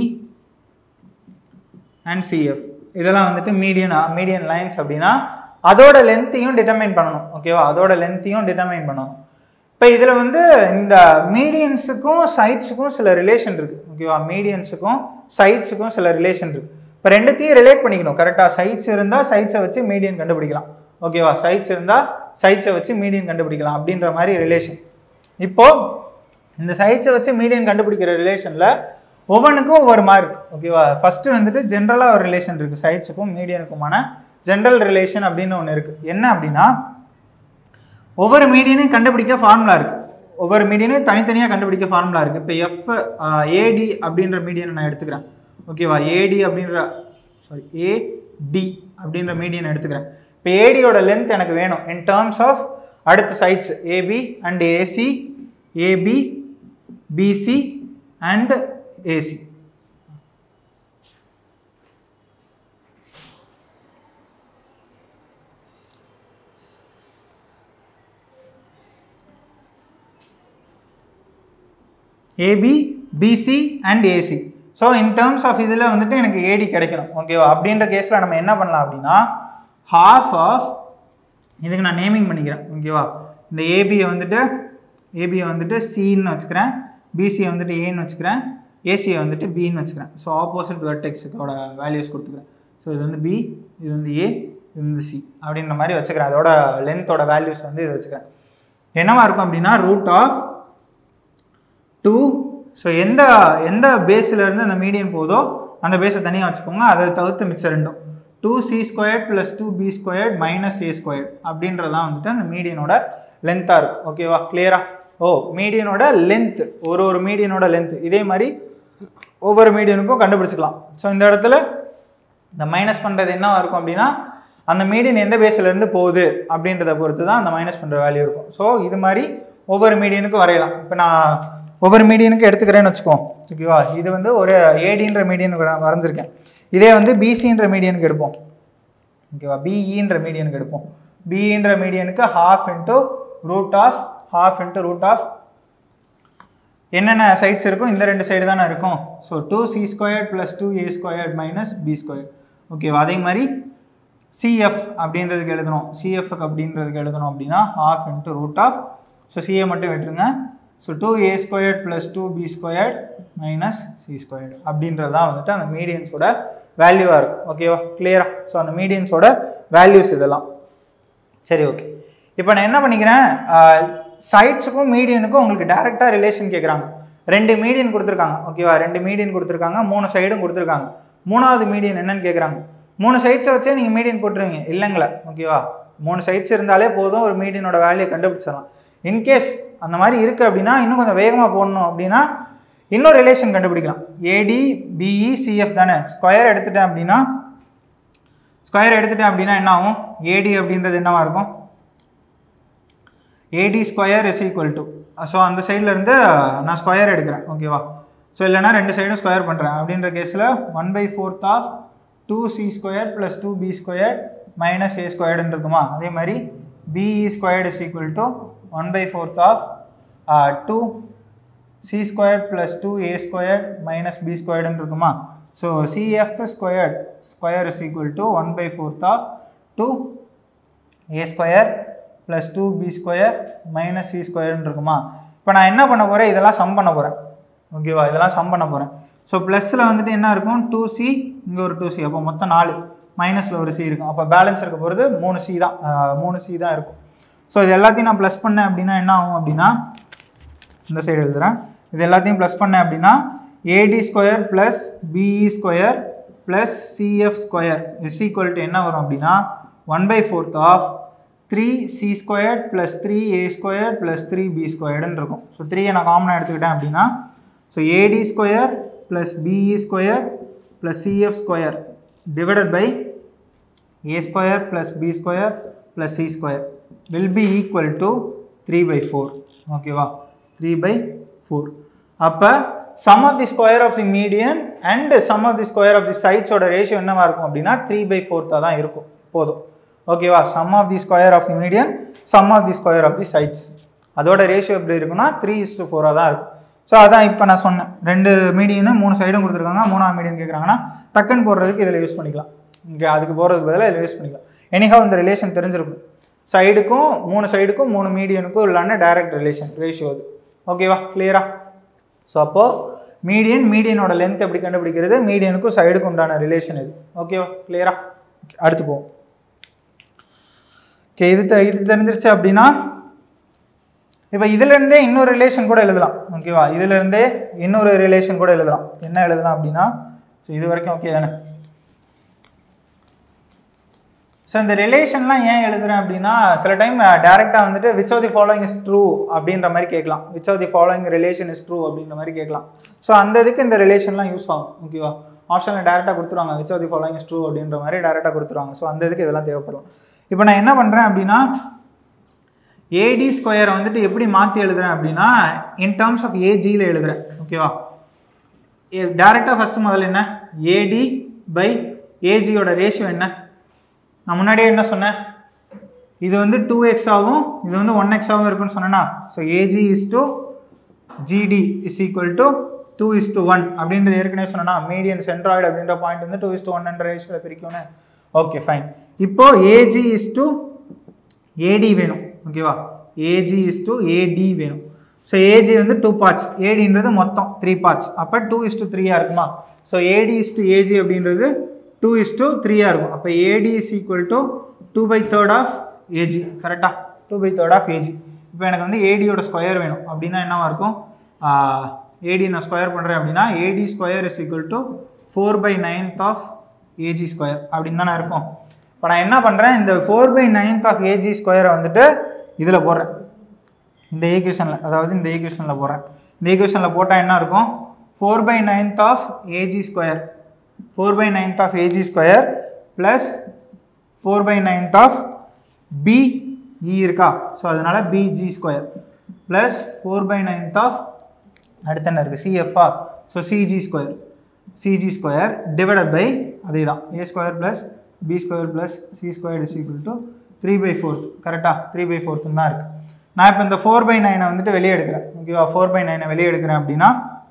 Speaker 1: and CF இதெல்லாம் வந்துட்டு மீடியன் மீடியன் லைன்ஸ் அப்படின்னா அதோட லென்த்தையும் டிட்டர்மைன் பண்ணணும் ஓகேவா அதோட லென்த்தையும் டிட்டர்மைன் பண்ணணும் இப்போ இதில் வந்து இந்த மீடியன்ஸுக்கும் சைட்ஸுக்கும் சில ரிலேஷன் இருக்குது ஓகேவா மீடியன்ஸுக்கும் சைட்ஸுக்கும் சில ரிலேஷன் இருக்குது இப்போ ரெண்டுத்தையும் ரிலேட் பண்ணிக்கணும் கரெக்டாக சைட்ஸ் இருந்தால் சைட்ஸை வச்சு மீடியன் கண்டுபிடிக்கலாம் ஓகேவா சைட்ஸ் இருந்தால் சைட்ஸை வச்சு மீடியன் கண்டுபிடிக்கலாம் அப்படின்ற மாதிரி ரிலேஷன் இப்போது இந்த சைட்ஸை வச்சு மீடியன் கண்டுபிடிக்கிற ரிலேஷனில் ஒவ்வொன்றுக்கும் ஒவ்வொரு மார்க் ஓகேவா ஃபஸ்ட்டு வந்துட்டு ஜென்ரலாக ஒரு ரிலேஷன் இருக்குது சைட்ஸுக்கும் மீடியனுக்குமான ஜென்ரல் ரிலேஷன் அப்படின்னு ஒன்று இருக்குது என்ன அப்படின்னா ஒவ்வொரு மீடியனையும் கண்டுபிடிக்க ஃபார்முலா இருக்குது ஒவ்வொரு மீடியனையும் தனித்தனியாக கண்டுபிடிக்க ஃபார்முலா இருக்குது இப்போ எஃப் ஏடி அப்படின்ற மீடியனை நான் எடுத்துக்கிறேன் ஓகேவா ஏடி அப்படின்ற சாரி ஏடி அப்படின்ற மீடியன் எடுத்துக்கிறேன் இப்போ ஏடியோட லென்த் எனக்கு வேணும் இன் டேர்ம்ஸ் ஆஃப் அடுத்த sides AB and AC AB BC and AC AB BC and AC so in terms of இதில் வந்துட்டு எனக்கு ஏடி கிடைக்கணும் ஓகேவா அப்படின்ற கேஸில் நம்ம என்ன பண்ணலாம் அப்படின்னா half ஆஃப் இதுக்கு நான் நேமிங் பண்ணிக்கிறேன் ஓகேவா இந்த ஏபியை வந்துட்டு ஏபியை வந்துட்டு சின்னு வச்சுக்கிறேன் பிசியை வந்துட்டு ஏன்னு வச்சுக்கிறேன் ஏசியை வந்துட்டு பின்னு வச்சுக்கிறேன் ஸோ ஆப்போசிட் வெர்டெக்ஸுக்கோட வேல்யூஸ் கொடுத்துக்கிறேன் ஸோ இது வந்து பி இது வந்து ஏ இது வந்து சி அப்படின்ற மாதிரி வச்சுக்கிறேன் அதோட லென்த்தோட வேல்யூஸ் வந்து இது வச்சுக்கிறேன் என்னவா இருக்கும் அப்படின்னா ரூட் ஆஃப் டூ ஸோ எந்த எந்த பேஸில் இருந்து அந்த மீடியன் போதோ அந்த பேஸை தனியாக வச்சுக்கோங்க அதை தவிர்த்து மிச்சம் ரெண்டும் two C squared plus two B squared minus A squared அப்படின்றதான் வந்துட்டு அந்த மீடியனோட லென்த்தாக இருக்கும் ஓகேவா கிளியரா ஓ மீடியனோட லென்த் ஒரு ஒரு மீடியனோட லென்த் இதே மாதிரி ஒவ்வொரு மீடியனுக்கும் கண்டுபிடிச்சிக்கலாம் ஸோ இந்த இடத்துல இந்த மைனஸ் பண்ணுறது என்னவா இருக்கும் அப்படின்னா அந்த மீடியன் எந்த பேஸ்ல இருந்து போகுது அப்படின்றத பொறுத்து தான் அந்த மைனஸ் பண்ணுற வேல்யூ இருக்கும் ஸோ இது மாதிரி ஒவ்வொரு மீடியனுக்கும் வரையலாம் இப்போ நான் ஒவ்வொரு மீடியனுக்கும் எடுத்துக்கிறேன்னு வச்சுக்கோ ஓகேவா இது வந்து ஒரு ஏடின்ற மீடியனுக்கு நான் வரைஞ்சிருக்கேன் இதே வந்து பிசின்ற மீடியனுக்கு எடுப்போம் ஓகேவா பிஇன்ற மீடியனுக்கு எடுப்போம் பிஇன்ற மீடியனுக்கு half into root of half into root of என்னென்ன சைட்ஸ் இருக்கும் இந்த ரெண்டு சைடு தானே இருக்கும் so two C squared plus two A squared minus B square ஓகேவா அதே மாதிரி சிஎஃப் அப்படின்றதுக்கு எழுதணும் சிஎஃப்க்கு அப்படின்றதுக்கு எழுதணும் அப்படின்னா half into root of so CA மட்டும் விட்டுருங்க so two A squared plus two B squared minus C squared அப்படின்றது தான் வந்துட்டு அந்த மீடியன்ஸோட வேல்யூவாக இருக்கும் ஓகேவா கிளியரா ஸோ அந்த மீடியன்ஸோட வேல்யூஸ் இதெல்லாம் சரி ஓகே இப்போ நான் என்ன பண்ணிக்கிறேன் ஆஹ், சைட்ஸுக்கும் மீடியனுக்கும் உங்களுக்கு டேரெக்டாக ரிலேஷன் கேட்குறாங்க ரெண்டு மீடியன் கொடுத்துருக்காங்க ஓகேவா ரெண்டு மீடியன் கொடுத்துருக்காங்க மூணு சைடும் கொடுத்துருக்காங்க மூணாவது மீடியன் என்னன்னு கேட்குறாங்க மூணு சைட்ஸை வச்சே நீங்கள் மீடியன் போட்டுருவீங்க இல்லைங்களா ஓகேவா மூணு சைட்ஸ் இருந்தாலே போதும் ஒரு மீடியனோட வேல்யூ கண்டுபிடிச்சிடலாம் இன்கேஸ் அந்த மாதிரி இருக்குது அப்படின்னா இன்னும் கொஞ்சம் வேகமாக போடணும் அப்படின்னா இன்னொரு ரிலேஷன் கண்டுபிடிக்கலாம் ஏடி பிஇ சிஎஃப் தானே ஸ்கொயர் எடுத்துட்டேன் அப்படின்னா ஸ்கொயர் எடுத்துட்டேன் அப்படின்னா என்ன ஆகும் ஏடி அப்படின்றது என்னவா இருக்கும் AD square is equal to so அந்த சைடில் இருந்து நான் ஸ்கொயர் எடுக்கிறேன் ஓகேவா ஸோ இல்லைனா ரெண்டு சைடும் ஸ்கொயர் பண்ணுறேன் அப்படின்ற கேஸில் one by fourth of two C square plus two B square minus A ஸ்கொயர்டுன்னு இருக்குமா அதே மாதிரி BE squared is equal to one by fourth of two C square plus two A square minus B ஸ்கொயர்டுன்னு இருக்குமா so CF squared square is equal to one by fourth of two A square plus two B square minus C ஸ்கொயர்னு இருக்குமா இப்போ நான் என்ன பண்ண போகிறேன் இதெல்லாம் சம் பண்ண போகிறேன் ஓகேவா இதெல்லாம் சம் பண்ண போகிறேன் ஸோ ப்ளஸில் வந்துட்டு என்ன இருக்கும் டூ சி இங்கே ஒரு டூ சி அப்போ மொத்தம் நாலு மைனஸில் ஒரு சி இருக்கும் அப்போ பேலன்ஸ் இருக்க போகிறது மூணு சி தான் அஹ், மூணு சி தான் இருக்கும் ஸோ இது எல்லாத்தையும் நான் ப்ளஸ் பண்ணேன் அப்படின்னா என்ன ஆகும் அப்படின்னா இந்த சைடு எழுதுகிறேன் இது எல்லாத்தையும் ப்ளஸ் பண்ணேன் அப்படின்னா AD square plus BE square plus CF square is equal to என்ன வரும் அப்படின்னா one by fourth of three C square plus three A square plus three B ஸ்கொயர்டுன்னு இருக்கும் ஸோ த்ரீயை நான் காமனாக எடுத்துக்கிட்டேன் அப்படின்னா so AD square plus BE square plus CF square divided by a square plus b square plus c square will be equal to 3 by 4 ஓகேவா 3 by 4 அப்போ sum of the square of the median and sum of the square of the sides ஓட ratio என்னவா இருக்கும் அப்படின்னா 3 by 4 தான் இருக்கும் போதும் ஓகேவா sum of the square of the median sum of the square of the sides அதோட ratio எப்படி இருக்குன்னா த்ரீ இஸ் டு ஃபோராக தான் இருக்கும் ஸோ அதான் இப்போ நான் சொன்னேன் ரெண்டு மீடியனும் மூணு சைடும் கொடுத்துருக்காங்க மூணாவது மீடியன் கேட்குறாங்கன்னா டக்குன்னு போடுறதுக்கு இதில் யூஸ் பண்ணிக்கலாம் இங்கே அதுக்கு போகிறதுக்கு பதிலாக இதில் யூஸ் பண்ணிக்கலாம் எனிஹாவ் இந்த ரிலேஷன் தெரிஞ்சிருக்கும் சைடுக்கும் மூணு சைடுக்கும் மூணு மீடியனுக்கும் உள்ளான டைரக்ட் ரிலேஷன் ரேஷியோ அது ஓகேவா கிளியரா ஸோ அப்போது மீடியன் மீடியனோட லென்த் எப்படி கண்டுபிடிக்கிறது மீடியனுக்கும் சைடுக்கும் உண்டான ரிலேஷன் இது ஓகேவா கிளியரா அடுத்து போவோம் ஓகே இது தெ- இது தெரிஞ்சிருச்சு அப்படின்னா இப்போ இதுலேருந்தே இன்னொரு ரிலேஷன் கூட எழுதலாம் ஓகேவா இதுலேருந்தே இன்னொரு ரிலேஷன் கூட எழுதலாம் என்ன எழுதலாம் அப்படின்னா ஸோ இது வரைக்கும் ஓகே தானே ஸோ இந்த ரிலேஷன்லாம் ஏன் எழுதுறேன் அப்படின்னா சில டைம் டேரெக்டாக வந்துட்டு which of the following is true அப்படின்ற மாதிரி கேட்கலாம் which of the following relation is true அப்படின்ற மாதிரி கேட்கலாம் ஸோ அந்த இதுக்கு இந்த ரிலேஷன்லாம் யூஸ் ஆகும் ஓகேவா ஆப்ஷனில் டேரெக்டாக கொடுத்துருவாங்க which of the following is true அப்படின்ற மாதிரி டேரெக்டாக கொடுத்துருவாங்க ஸோ அந்த இதுக்கு இதெல்லாம் தேவைப்படலாம் இப்போ நான் என்ன பண்ணுறேன் அப்படின்னா ஏடி ஸ்கொயரை வந்துட்டு எப்படி மாற்றி எழுதுறேன் அப்படின்னா இன் டேர்ம்ஸ் ஆஃப் ஏஜியில் எழுதுறேன் ஓகேவா டேரெக்டாக ஃபஸ்ட்டு முதல்ல என்ன ஏடி பை ஏஜியோட ரேஷியோ என்ன நான் முன்னாடியே என்ன சொன்னேன் இது வந்து டூ எக்ஸ் ஆகும் இது வந்து ஒன் எக்ஸ் ஆகும் இருக்குன்னு சொன்னேன்னா so AG is to GD is equal to two is to one அப்படின்றது ஏற்கனவே சொன்னேன்னா மீடியன் சென்ட்ராய்டு அப்படின்ற பாயிண்ட் வந்து டூ இஸ் டு ஒன் என்ற ரேஷியோவில் பிரிக்கும்னு ஓகே ஃபைன் இப்போ ஏஜி இஸ் டு ஏடி வேணும் ஓகேவா ஏஜி இஸ் டு ஏடி வேணும் ஸோ ஏஜி வந்து டூ பார்ட்ஸ் ஏடின்றது மொத்தம் த்ரீ பார்ட்ஸ் அப்போ டூ இஸ் டு த்ரீயாக இருக்குமா so AD is to AG அப்படின்றது டூ இஸ் டு த்ரீயாக இருக்கும் அப்போ AD is equal to two by third of AG கரெக்டாக two by third of AG இப்போ எனக்கு வந்து ஏடியோட ஸ்கொயர் வேணும் அப்படின்னா என்னவா இருக்கும் ஏடி நான் ஸ்கொயர் பண்ணுறேன் அப்படின்னா AD square is equal to four by ninth of AG square அப்படின்னு தானே இருக்கும் இப்போ நான் என்ன பண்ணுறேன் இந்த four by ninth of AG ஸ்கொயரை வந்துட்டு இதில் போடுறேன் இந்த ஈக்குவேஷனில் அதாவது இந்த ஈக்குவேஷனில் போடுறேன் இந்த ஈக்குவேஷனில் போட்டால் என்ன இருக்கும் four by ninth of AG square four by ninth of AG square plus four by ninth of B E இருக்கா ஸோ அதனால் BG square plus four by ninth of அடுத்து என்ன இருக்குது சிஎஃப்ஆ so CG square CG square divided by அதே தான் A square plus B square plus C square is equal to three by fourth கரெக்டாக three by ஃபோர்த்துன்னு தான் இருக்குது நான் இப்போ இந்த ஃபோர் பை நைனை வந்துட்டு வெளியே எடுக்கிறேன் ஓகேவா ஃபோர் பை நைனை வெளியே எடுக்கிறேன் அப்படின்னா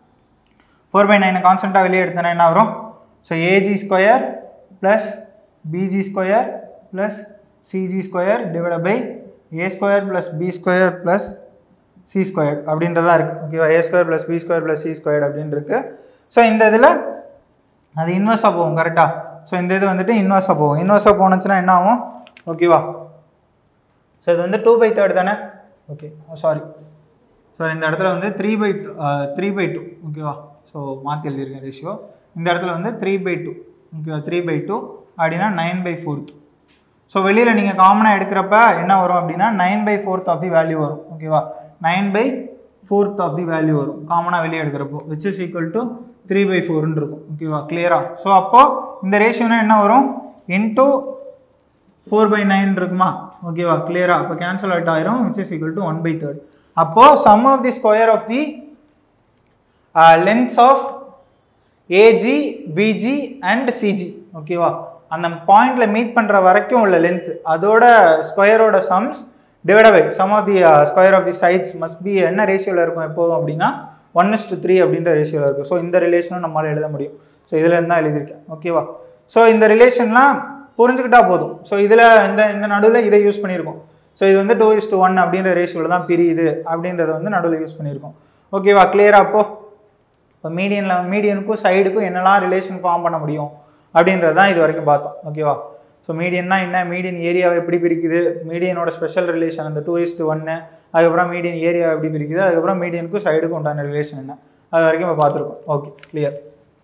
Speaker 1: ஃபோர் பை நைனை கான்ஸ்டண்ட்டாக வெளியே எடுத்தேன்னா என்ன வரும் so AG square plus BG square plus CG square divide by A square plus B square plus C square அப்படின்றதா இருக்குது ஓகேவா A square plus B square plus C square அப்படின்னு இருக்கு ஸோ இந்த இதில் அது இன்வெர்ஸாக போகும் கரெக்டாக ஸோ இந்த இது வந்துட்டு இன்வெர்ஸாக போகும் இன்வெர்ஸாக போனுச்சுன்னா என்ன ஆகும் ஓகேவா ஸோ இது வந்து டூ பை தேர்ட் தானே ஓகே சாரி சாரி இந்த இடத்துல வந்து three by three by two ஓகேவா ஸோ மாற்றி எழுதியிருக்கேன் ரேஷியோ இந்த இடத்துல வந்து த்ரீ பை டூ ஓகேவா த்ரீ பை டூ அப்படின்னா நைன் பை ஃபோர்த் ஸோ வெளியில் நீங்கள் காமனாக எடுக்கிறப்ப என்ன வரும் அப்படின்னா nine by fourth of the value வரும் ஓகேவா nine by fourth of the value வரும் காமனாக வெளியே எடுக்கிறப்போ which is equal to three by ஃபோர்னு இருக்கும் ஓகேவா கிளியரா ஸோ அப்போது இந்த ரேஷியோனா என்ன வரும் இன்டூ ஃபோர் பை நைன் இருக்குமா ஓகேவா கிளியரா அப்போ கேன்சல் அவுட் ஆயிரும் which is equal to one by third அப்போது sum of the square of the lengths of AG BG and CG ஓகேவா அந்த பாயிண்ட்ல மீட் பண்ணுற வரைக்கும் உள்ள லென்த் அதோட ஸ்கொயரோட sums divide by sum of the square of the sides must be என்ன ரேஷியோவில் இருக்கும் எப்போதும் அப்படின்னா ஒன் இஸ் டு த்ரீ அப்படின்ற ரேஷியோவில் இருக்கும் ஸோ இந்த ரிலேஷனும் நம்மளால் எழுத முடியும் ஸோ இதில் இருந்தால் எழுதியிருக்கேன் ஓகேவா ஸோ இந்த ரிலேஷன்லாம் புரிஞ்சுக்கிட்டா போதும் ஸோ இதில் இந்த இந்த நடுவில் இதை யூஸ் பண்ணியிருக்கோம் ஸோ இது வந்து டூ இஸ் டு ஒன் அப்படின்ற ரேஷியோவில் தான் பிரியுது அப்படின்றத வந்து நடுவில் யூஸ் பண்ணியிருக்கோம் ஓகேவா கிளியரா அப்போ இப்போ மீடியனில் மீடியனுக்கும் சைடுக்கும் என்னெல்லாம் ரிலேஷன் ஃபார்ம் பண்ண முடியும் அப்படின்றது தான் இது வரைக்கும் பார்த்தோம் ஓகேவா ஸோ மீடியன்னா என்ன மீடியன் ஏரியாவை எப்படி பிரிக்குது மீடியனோட ஸ்பெஷல் ரிலேஷன் அந்த டூ இஸ்ட் ஒன்று அதுக்கப்புறம் மீடியன் ஏரியாவை எப்படி பிரிக்குது அதுக்கப்புறம் மீடியனுக்கும் சைடுக்கும் உண்டான ரிலேஷன் என்ன அது வரைக்கும் இப்போ பார்த்துருக்கோம் ஓகே கிளியர்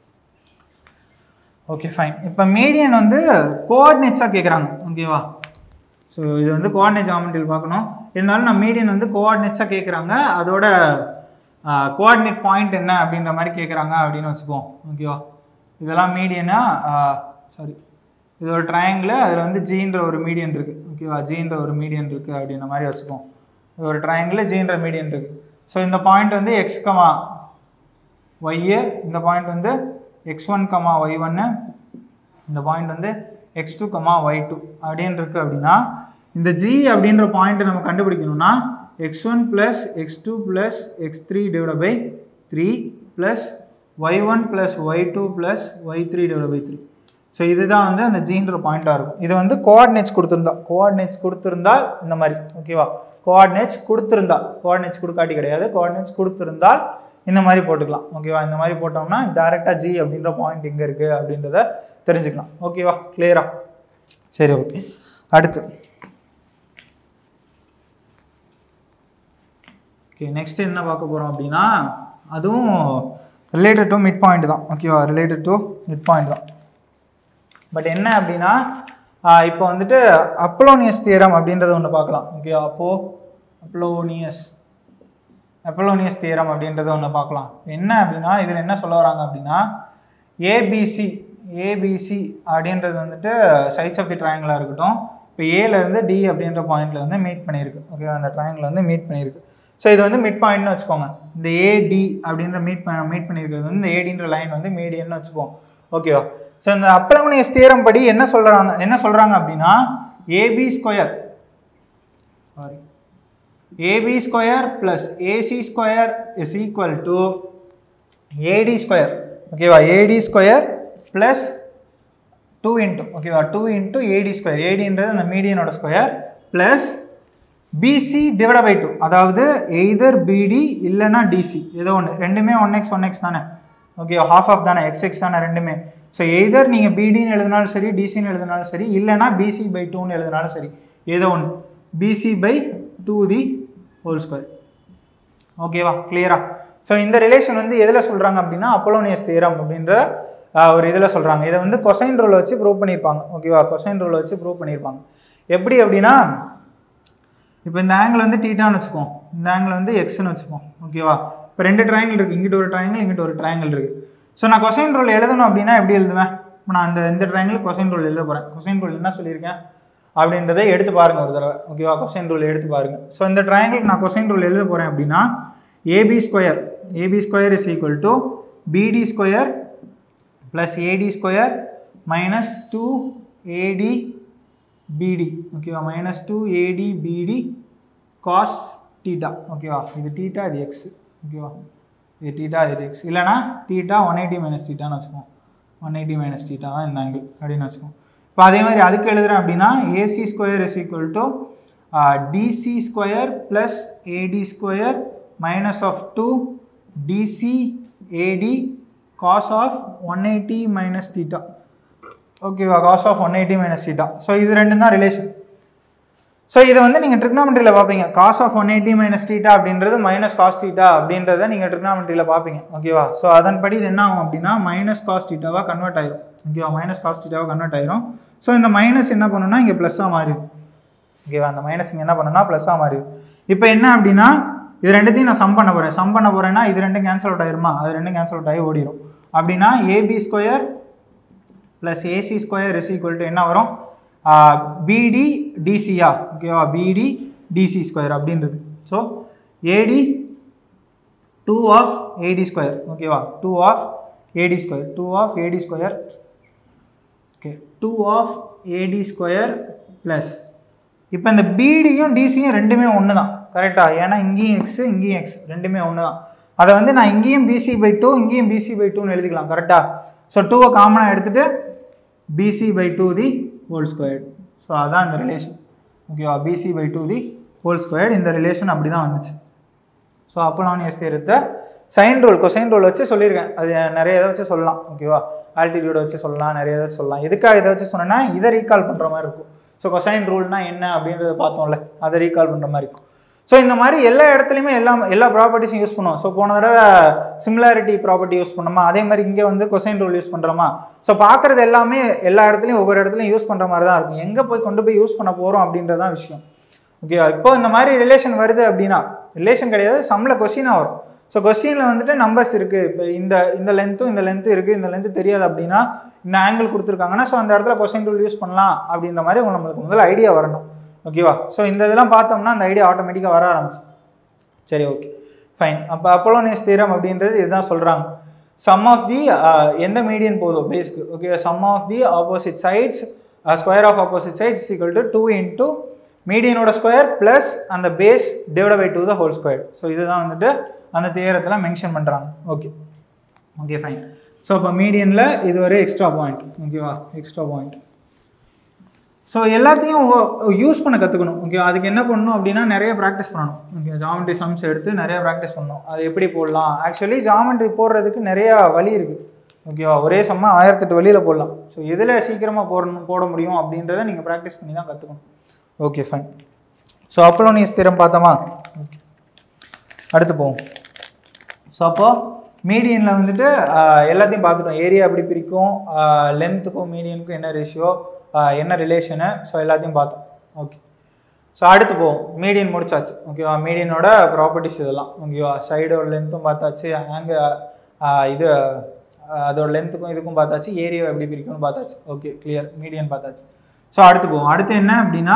Speaker 1: ஓகே ஃபைன் இப்போ மீடியன் வந்து கோஆர்டினேட்ஸாக கேட்குறாங்க ஓகேவா ஸோ இது வந்து கோஆர்டினேட் ஜாமெண்ட்ரியில் பார்க்கணும் இருந்தாலும் நான் மீடியன் வந்து கோஆர்டினேட்ஸாக கேட்குறாங்க அதோட கோஆர்டினேட் பாயிண்ட் என்ன அப்படின்ற மாதிரி கேட்குறாங்க அப்படின்னு வச்சுக்குவோம் ஓகேவா இதெல்லாம் மீடியனா சாரி இது ஒரு ட்ரையாங்கிள் அதில் வந்து ஜீன்ற ஒரு மீடியன் இருக்குது ஓகேவா ஜீன்ற ஒரு மீடியன் இருக்குது அப்படின்ற மாதிரி வச்சுக்குவோம் இது ஒரு ட்ரையாங்கிள் ஜீன்ற மீடியன் இருக்குது ஸோ இந்த பாயிண்ட் வந்து எக்ஸ் கமா ஒய்யு இந்த பாயிண்ட் வந்து எக்ஸ் ஒன் கமா ஒய் ஒன்று இந்த பாயிண்ட் வந்து x two comma y two அப்படின்னு இருக்குது அப்படின்னா இந்த ஜி அப்படின்ற பாயிண்ட்டை நம்ம கண்டுபிடிக்கணும்னா x one plus x two plus x three divide by three plus y one plus y two plus y three divide by three so இதுதான் வந்து அந்த ஜீன்ற பாயிண்ட்டாக இருக்கும் இது வந்து கோஆர்டினேட்ஸ் கொடுத்துருந்தா கோஆர்டினேட்ஸ் கொடுத்துருந்தா இந்த மாதிரி ஓகேவா கோஆர்டினேட்ஸ் கொடுத்துருந்தா கோஆர்டினேட்ஸ் கொடுக்காட்டி கிடையாது கோஆர்டினேட்ஸ் கொடுத்துருந்தால் இந்த மாதிரி போட்டுக்கலாம் ஓகேவா இந்த மாதிரி போட்டோம்னா டேரெக்டாக ஜி அப்படின்ற பாயிண்ட் எங்கே இருக்குது அப்படின்றத தெரிஞ்சுக்கலாம் ஓகேவா கிளியரா சரி ஓகே அடுத்து ஓகே நெக்ஸ்ட் என்ன பார்க்க போகிறோம் அப்படின்னா அதுவும் ரிலேட்டட் டு மிட் பாயிண்ட் தான் ஓகேவா ரிலேட்டட் டு மிட் பாயிண்ட் தான் பட் என்ன அப்படின்னா ஆஹ் இப்போ வந்துட்டு அப்ளோனியஸ் தியரம் அப்படின்றத ஒன்று பார்க்கலாம் ஓகே அப்போ அப்ளோனியஸ் அப்ளோனியஸ் தியரம் அப்படின்றத ஒன்று பார்க்கலாம் என்ன அப்படின்னா இதில் என்ன சொல்ல வராங்க அப்படின்னா ஏபிசி ஏபிசி அப்படின்றது வந்துட்டு சைட்ஸ் ஆஃப் தி ட்ரையாங்கிளாக இருக்கட்டும் இப்போ ஏலேருந்து டி அப்படின்ற பாயிண்ட்ல வந்து மீட் பண்ணியிருக்கு ஓகே அந்த ட்ரையாங்கிள் வந்து மீட் பண்ணியிருக்கு ஸோ இது வந்து மிட் பாயிண்ட்னு வச்சுக்கோங்க இந்த ஏடி அப்படின்ற மீட் மீட் பண்ணியிருக்கிறது வந்து இந்த ஏடின்ற லைன் வந்து மீடியன்னு வச்சுக்குவோம் ஓகேவா ஸோ இந்த அப்ளமனியஸ் தியரம் படி என்ன சொல்கிறாங்க என்ன சொல்கிறாங்க அப்படின்னா AB square sorry AB square plus AC square is equal to AD square ஓகேவா AD square plus two into ஓகேவா டூ இன்ட்டு ஏடி ஸ்கொயர் ஏடின்றது அந்த மீடியனோட square plus BC divide by two அதாவது எய்தர் பிடி இல்லைன்னா டிசி ஏதோ ஒன்று ரெண்டுமே ஒன் எக்ஸ் ஒன் எக்ஸ் தானே ஓகே ஹாஃப் ஆஃப் தானே எக்ஸ் எக்ஸ் தானே ரெண்டுமே ஸோ எய்தர் நீங்கள் பிடின்னு எழுதினாலும் சரி டிசின்னு எழுதினாலும் சரி இல்லைனா பிசி பை டூன்னு எழுதினாலும் சரி ஏதோ ஒன்று BC by two the whole square ஓகேவா கிளியரா ஸோ இந்த ரிலேஷன் வந்து எதில் சொல்கிறாங்க அப்படின்னா அப்போலோனியஸ் தியரம் அப்படின்ற ஆஹ், ஒரு இதில் சொல்கிறாங்க இதை வந்து கொசைன் ரூலை வச்சு ப்ரூவ் பண்ணியிருப்பாங்க ஓகேவா கொசைன் ரூலை வச்சு ப்ரூவ் பண்ணியிருப்பாங்க எப்படி அப்படின்னா இப்போ இந்த ஆங்கிள் வந்து டீட்டான்னு வச்சுப்போம் இந்த ஆங்கிள் வந்து எக்ஸ்னு வச்சுப்போம் ஓகேவா இப்போ ரெண்டு ட்ரையாங்கிள் இருக்குது இங்கிட்ட ஒரு ட்ரையாங்கிள் இங்கிட்ட ஒரு ட்ரையாங்கிள் இருக்குது ஸோ நான் கொசைன் ரூல் எழுதணும் அப்படின்னா எப்படி எழுதுவேன் இப்போ நான் அந்த இந்த ட்ரையாங்கிள் கொசைன் ரூல் எழுத போகிறேன் கொசைன் ரூல் என்ன சொல்லியிருக்கேன் அப்படின்றதை எடுத்து பாருங்கள் ஒரு தடவை ஓகேவா கொசைன் ரூல் எடுத்து பாருங்கள் ஸோ இந்த ட்ரையாங்கிள் நான் கொசைன் ரூல் எழுத போகிறேன் அப்படின்னா AB square AB square is equal to BD square plus AD square minus two AD BD ஓகேவா மைனஸ் டூ ஏடி பிடி காஸ் டீட்டா ஓகேவா இது டீட்டா இது எக்ஸ் ஓகேவா இது டீட்டா இது எக்ஸ் இல்லைனா டீட்டா ஒன் எயிட்டி மைனஸ் டீட்டான்னு வச்சுக்கோம் ஒன் எயிட்டி மைனஸ் டீட்டா தான் இந்த ஆங்கிள் அப்படின்னு வச்சுக்கோம் இப்போ அதே மாதிரி அதுக்கு எழுதுறேன் அப்படின்னா AC square is equal to DC square plus AD square minus of two DC AD cos of one eighty minus theta ஓகேவா cos of one eighty minus theta so இது ரெண்டும் தான் ரிலேஷன் ஸோ இதை வந்து நீங்கள் ட்ரிக்னாமெட்ரியில் பார்ப்பீங்க cos of one eighty minus theta அப்படின்றது மைனஸ் காஸ் டீட்டா அப்படின்றத நீங்கள் ட்ரிக்னாமெட்ரியில் பார்ப்பீங்க ஓகேவா ஸோ அதன்படி இது என்ன ஆகும் அப்படின்னா மைனஸ் காஸ் டீட்டாவாக கன்வெர்ட் ஆயிரும் ஓகேவா மைனஸ் காஸ் டீட்டாவாக கன்வெர்ட் ஆயிரும் ஸோ இந்த மைனஸ் என்ன பண்ணுன்னா இங்கே ப்ளஸ்ஸாக மாறிடும் ஓகேவா அந்த மைனஸ் இங்கே என்ன பண்ணுன்னா ப்ளஸ்ஸாக மாறிடும் இப்போ என்ன அப்படின்னா இது ரெண்டுத்தையும் நான் சம் பண்ண போகிறேன் சம் பண்ண போகிறேன்னா இது ரெண்டும் கேன்சல் அவுட் ஆயிருமா அது ரெண்டும் கேன்சல் அவுட் ஆகி ஓடிடும் அப்படின்னா AB square plus AC square is equal to என்ன வரும் பிடி டிசியா ஓகேவா பிடி டிசி ஸ்கொயர் அப்படின்றது so AD two of AD square ஓகேவா two of AD square two of AD square okay two of AD square plus இப்போ இந்த பிடியும் டிசியும் ரெண்டுமே ஒன்று தான் கரெக்டாக ஏன்னா இங்கேயும் எக்ஸ் இங்கேயும் எக்ஸ் ரெண்டுமே ஒன்று தான் அதை வந்து நான் இங்கேயும் பிசி பை டூ இங்கேயும் பிசி பை டூன்னு எழுதிக்கலாம் கரெக்டாக ஸோ டூவை காமனாக எடுத்துகிட்டு BC by two the whole squared so அதான் இந்த ரிலேஷன் ஓகேவா BC by two the whole squared இந்த ரிலேஷன் அப்படி தான் வந்துச்சு ஸோ அப்போலானியஸ் தேரத்தை சைன் ரூல் கொசைன் ரூல் வச்சு சொல்லியிருக்கேன் அது நிறைய இதை வச்சு சொல்லலாம் ஓகேவா ஆல்டிடியூட வச்சு சொல்லலாம் நிறைய இதை வச்சு சொல்லலாம் எதுக்காக இதை வச்சு சொன்னேன்னா இதை ரீகால் பண்ணுற மாதிரி இருக்கும் ஸோ கொசைன் ரூல்னா என்ன அப்படின்றத பார்த்தோம்ல அதை ரீகால் பண்ணுற மாதிரி இருக்கும் ஸோ இந்த மாதிரி எல்லா இடத்துலையுமே எல்லா எல்லா ப்ராப்பர்ட்டிஸும் யூஸ் பண்ணுவோம் ஸோ போன தடவை சிமிலாரிட்டி ப்ராப்பர்ட்டி யூஸ் பண்ணோமா அதே மாதிரி இங்கே வந்து கொசைன் ரூல் யூஸ் பண்ணுறோமா ஸோ பார்க்குறது எல்லாமே எல்லா இடத்துலையும் ஒவ்வொரு இடத்துலையும் யூஸ் பண்ணுற மாதிரி தான் இருக்கும் எங்கே போய் கொண்டு போய் யூஸ் பண்ண போகிறோம் அப்படின்றது தான் விஷயம் ஓகேவா இப்போ இந்த மாதிரி ரிலேஷன் வருது அப்படின்னா ரிலேஷன் கிடையாது சம்மில் கொஸ்டினாக வரும் ஸோ கொஸ்டினில் வந்துட்டு நம்பர்ஸ் இருக்குது இப்போ இந்த இந்த லென்த்தும் இந்த லென்த்து இருக்குது இந்த லென்த்து தெரியாது அப்படின்னா இந்த ஆங்கிள் கொடுத்துருக்காங்கன்னா ஸோ அந்த இடத்துல கொஸ்டின் ரூல் யூஸ் பண்ணலாம் அப்படின்ற மாதிரி உங்களுக்கு நம்மளுக்கு முதல்ல ஐடியா வரணும் ஓகேவா ஸோ இந்த இதெல்லாம் பார்த்தோம்னா அந்த ஐடியா ஆட்டோமேட்டிக்காக வர ஆரம்பிச்சு சரி ஓகே ஃபைன் அப்போ அப்போலோனியஸ் தீரம் அப்படின்றது இதுதான் சொல்கிறாங்க சம் ஆஃப் தி எந்த மீடியன் போதும் பேஸ்க்கு okay sum of the opposite sides square of opposite sides equal to two into மீடியனோட ஸ்கொயர் ப்ளஸ் அந்த base divide by two the whole square so இதுதான் வந்துட்டு அந்த தேரத்தில் மென்ஷன் பண்ணுறாங்க ஓகே ஓகே ஃபைன் ஸோ இப்போ மீடியனில் இது ஒரு எக்ஸ்ட்ரா பாயிண்ட் ஓகேவா எக்ஸ்ட்ரா பாயிண்ட் ஸோ எல்லாத்தையும் யூஸ் பண்ண கற்றுக்கணும் ஓகே அதுக்கு என்ன பண்ணணும் அப்படின்னா நிறைய ப்ராக்டிஸ் பண்ணணும் ஓகே ஜாமெண்ட்ரி சம்ஸ் எடுத்து நிறைய ப்ராக்டிஸ் பண்ணணும் அது எப்படி போடலாம் ஆக்சுவலி ஜாமெண்ட்ரி போடுறதுக்கு நிறையா வழி இருக்குது ஓகேவா ஒரே சம்மா ஆயிரத்தெட்டு வழியில் போடலாம் ஸோ எதில் சீக்கிரமாக போடணும் போட முடியும் அப்படின்றத நீங்கள் ப்ராக்டிஸ் பண்ணி தான் கற்றுக்கணும் ஓகே ஃபைன் ஸோ அப்போலோனியஸ் தீரம் பார்த்தோமா ஓகே அடுத்து போவோம் ஸோ அப்போது மீடியனில் வந்துட்டு ஆஹ், எல்லாத்தையும் பார்த்துட்டோம் ஏரியா எப்படி பிரிக்கும் லென்த்துக்கும் மீடியனுக்கும் என்ன ரேஷியோ என்ன ரிலேஷனு ஸோ எல்லாத்தையும் பார்த்தோம் ஓகே ஸோ அடுத்து போவோம் மீடியன் முடிச்சாச்சு ஓகேவா மீடியனோட ப்ராப்பர்ட்டிஸ் இதெல்லாம் ஓகேவா சைடோட லென்த்தும் பார்த்தாச்சு ஆங்க இது ஆஹ், அதோட லென்த்துக்கும் இதுக்கும் பார்த்தாச்சு ஏரியா எப்படி பிரிக்கும்னு பார்த்தாச்சு ஓகே கிளியர் மீடியன் பார்த்தாச்சு ஸோ அடுத்து போவோம் அடுத்து என்ன அப்படின்னா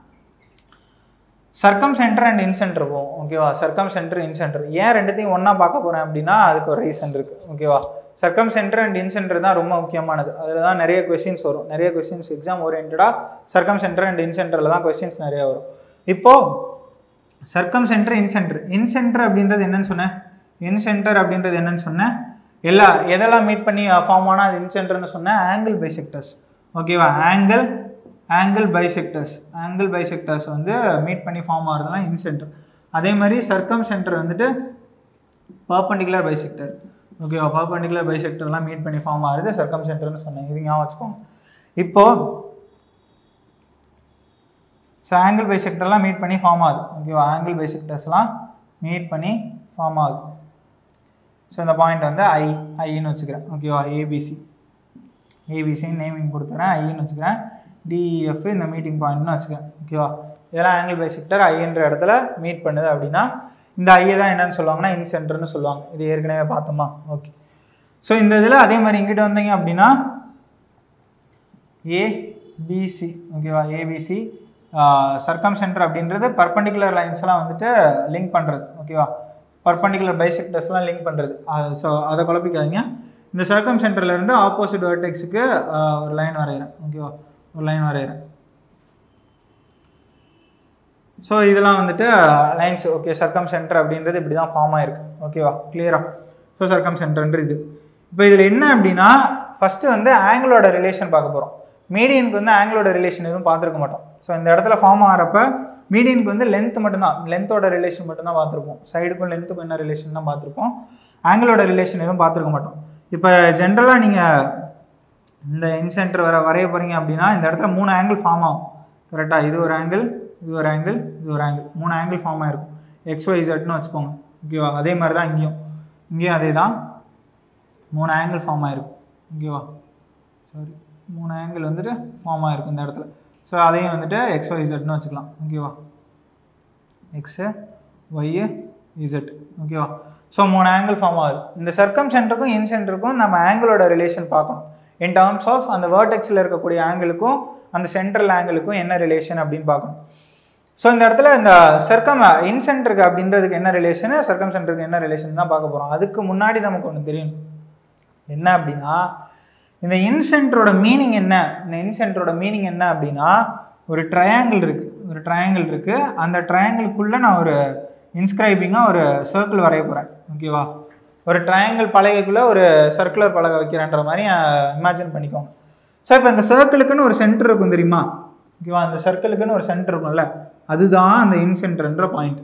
Speaker 1: சர்க்கம் சென்டர் அண்ட் இன்சென்டர் போகும் ஓகேவா சர்க்கம் சென்டர் இன்சென்டர் ஏன் ரெண்டுத்தையும் ஒன்றா பார்க்க போகிறேன் அப்படின்னா அதுக்கு ஒரு ரீசன் இருக்குது ஓகேவா சர்க்கம் சென்டர் அண்ட் இன்சென்டர் தான் ரொம்ப முக்கியமானது அதில் தான் நிறைய கொஸ்டின்ஸ் வரும் நிறைய கொஸ்டின்ஸ் எக்ஸாம் ஓரியன்டாக சர்க்கம் சென்டர் அண்ட் இன்சென்டரில் தான் கொஸ்டின்ஸ் நிறைய வரும் இப்போது சர்க்கம் சென்டர் இன்சென்டர் இன்சென்டர் அப்படின்றது என்னன்னு சொன்னேன் இன்சென்டர் அப்படின்றது என்னன்னு சொன்னேன் எல்லா எதெல்லாம் மீட் பண்ணி ஃபார்ம் ஆனால் அது இன்சென்டர்னு சொன்னேன் ஆங்கிள் பைசெக்டர்ஸ் ஓகேவா angle angle bisectors angle bisectors வந்து மீட் பண்ணி ஃபார்ம் ஆகிறதுலாம் இன்சென்டர் அதே மாதிரி சர்க்கம் சென்டர் வந்துட்டு பர்பண்டிகுலர் பைசெக்டர் ஓகேவா பர்பண்டிகுலர் பைசெக்டர்லாம் மீட் பண்ணி ஃபார்ம் ஆகுது சர்க்கம் சென்டர்னு சொன்னேன் இது ஞாபகம் வச்சுக்கோங்க இப்போது ஸோ ஆங்கிள் பைசெக்டர்லாம் மீட் பண்ணி ஃபார்ம் ஆகுது ஓகேவா ஆங்கிள் பைசெக்டர்ஸ்லாம் மீட் பண்ணி ஃபார்ம் ஆகுது ஸோ இந்த பாயிண்ட் வந்து ஐ ஐன்னு வச்சுக்கிறேன் ஓகேவா ஏபிசி ஏபிசின்னு நேமிங் கொடுத்துக்கிறேன் ஐன்னு வச்சுக்கிறேன் டிஎஃப் இந்த மீட்டிங் பாயிண்ட்னு வச்சுக்கிறேன் ஓகேவா இதெல்லாம் ஆங்கிள் பைசெக்டர் ஐன்ற இடத்துல மீட் பண்ணுது அப்படின்னா இந்த ஐயை தான் என்னன்னு சொல்லுவாங்கன்னா இன் சென்டர்னு சொல்லுவாங்க இது ஏற்கனவே பார்த்தோமா ஓகே ஸோ இந்த இதில் அதே மாதிரி இங்கிட்ட வந்தீங்க அப்படின்னா ஏபிசி ஓகேவா ஏபிசி சர்க்கம் சென்டர் அப்படின்றது பர்பண்டிகுலர் லைன்ஸ் எல்லாம் வந்துட்டு லிங்க் பண்ணுறது ஓகேவா பர்பண்டிகுலர் பைசெக்டர்ஸ்லாம் லிங்க் பண்ணுறது ஸோ அதை குழப்பிக்காதீங்க இந்த சர்க்கம் சென்டர்லேருந்து ஆப்போசிட் வெர்டெக்ஸுக்கு ஒரு லைன் வரைகிறேன் ஓகேவா ஒரு லைன் வரைகிறேன் ஸோ இதெல்லாம் வந்துட்டு லைன்ஸ் ஓகே சர்க்கம் சென்டர் அப்படின்றது இப்படி தான் ஃபார்ம் ஆயிருக்கு ஓகேவா கிளியராக ஸோ சர்க்கம் சென்டர்ன்ற இது இப்போ இதில் என்ன அப்படின்னா ஃபஸ்ட்டு வந்து ஆங்கிளோட ரிலேஷன் பார்க்க போகிறோம் மீடியனுக்கு வந்து ஆங்கிளோட ரிலேஷன் எதுவும் பார்த்துருக்க மாட்டோம் ஸோ இந்த இடத்துல ஃபார்ம் ஆகிறப்ப மீடியனுக்கு வந்து லென்த் மட்டும்தான் லென்த்தோட ரிலேஷன் மட்டும்தான் பார்த்துருப்போம் சைடுக்கும் லென்த்துக்கும் என்ன ரிலேஷன் தான் பார்த்துருப்போம் ஆங்கிளோட ரிலேஷன் எதுவும் பார்த்துருக்க மாட்டோம் இப்போ ஜென்ரலாக நீங்கள் இந்த இன்சென்டர் வர வரைய போகிறீங்க அப்படின்னா இந்த இடத்துல மூணு ஆங்கிள் ஃபார்ம் ஆகும் கரெக்டாக இது ஒரு ஆங்கிள் இது ஒரு ஆங்கிள் இது ஒரு ஆங்கிள் மூணு ஆங்கிள் ஃபார்ம் ஆயிருக்கும் எக்ஸ் ஒய் இசட்னு வச்சுக்கோங்க ஓகேவா அதே மாதிரி தான் இங்கேயும் இங்கேயும் அதே தான் மூணு ஆங்கிள் ஃபார்ம் ஆயிருக்கும் ஓகேவா சாரி மூணு ஆங்கிள் வந்துட்டு ஃபார்ம் ஆயிருக்கும் இந்த இடத்துல ஸோ அதையும் வந்துட்டு எக்ஸ் ஒய் இசட்னு வச்சுக்கலாம் ஓகேவா எக்ஸு ஒய்யு இசட் ஓகேவா ஸோ மூணு ஆங்கிள் ஃபார்ம் ஆகுது இந்த சர்க்கம் சென்டருக்கும் இன் சென்டருக்கும் நம்ம ஆங்கிளோட ரிலேஷன் பார்க்கணும் இன் டேர்ம்ஸ் ஆஃப் அந்த வேர்டெக்ஸில் இருக்கக்கூடிய ஆங்கிளுக்கும் அந்த சென்ட்ரல் ஆங்கிளுக்கும் என்ன ரிலேஷன் அப்படின்னு பார்க்கணும் ஸோ இந்த இடத்துல இந்த சர்க்கம் இன் சென்டருக்கு அப்படின்றதுக்கு என்ன ரிலேஷனு சர்க்கம் சென்டருக்கு என்ன ரிலேஷன் தான் பார்க்க போகிறோம் அதுக்கு முன்னாடி நமக்கு ஒன்று தெரியும் என்ன அப்படின்னா இந்த இன்சென்டரோட மீனிங் என்ன இந்த இன்சென்டரோட மீனிங் என்ன அப்படின்னா ஒரு ட்ரையாங்கிள் இருக்குது ஒரு ட்ரையாங்கிள் இருக்குது அந்த ட்ரையாங்கிள்குள்ளே நான் ஒரு இன்ஸ்கிரைபிங்காக ஒரு சர்க்கிள் வரைய போகிறேன் ஓகேவா ஒரு ட்ரையாங்கிள் பலகைக்குள்ளே ஒரு சர்க்குலர் பலகை வைக்கிறேன்ற மாதிரி இமேஜின் பண்ணிக்கோங்க ஸோ இப்போ இந்த சர்க்கிளுக்குன்னு ஒரு சென்டர் இருக்கும் தெரியுமா ஓகேவா அந்த சர்க்கிளுக்குன்னு ஒரு சென்டர் இருக்கும்ல அதுதான் அந்த இன்சென்டர்ன்ற பாயிண்ட்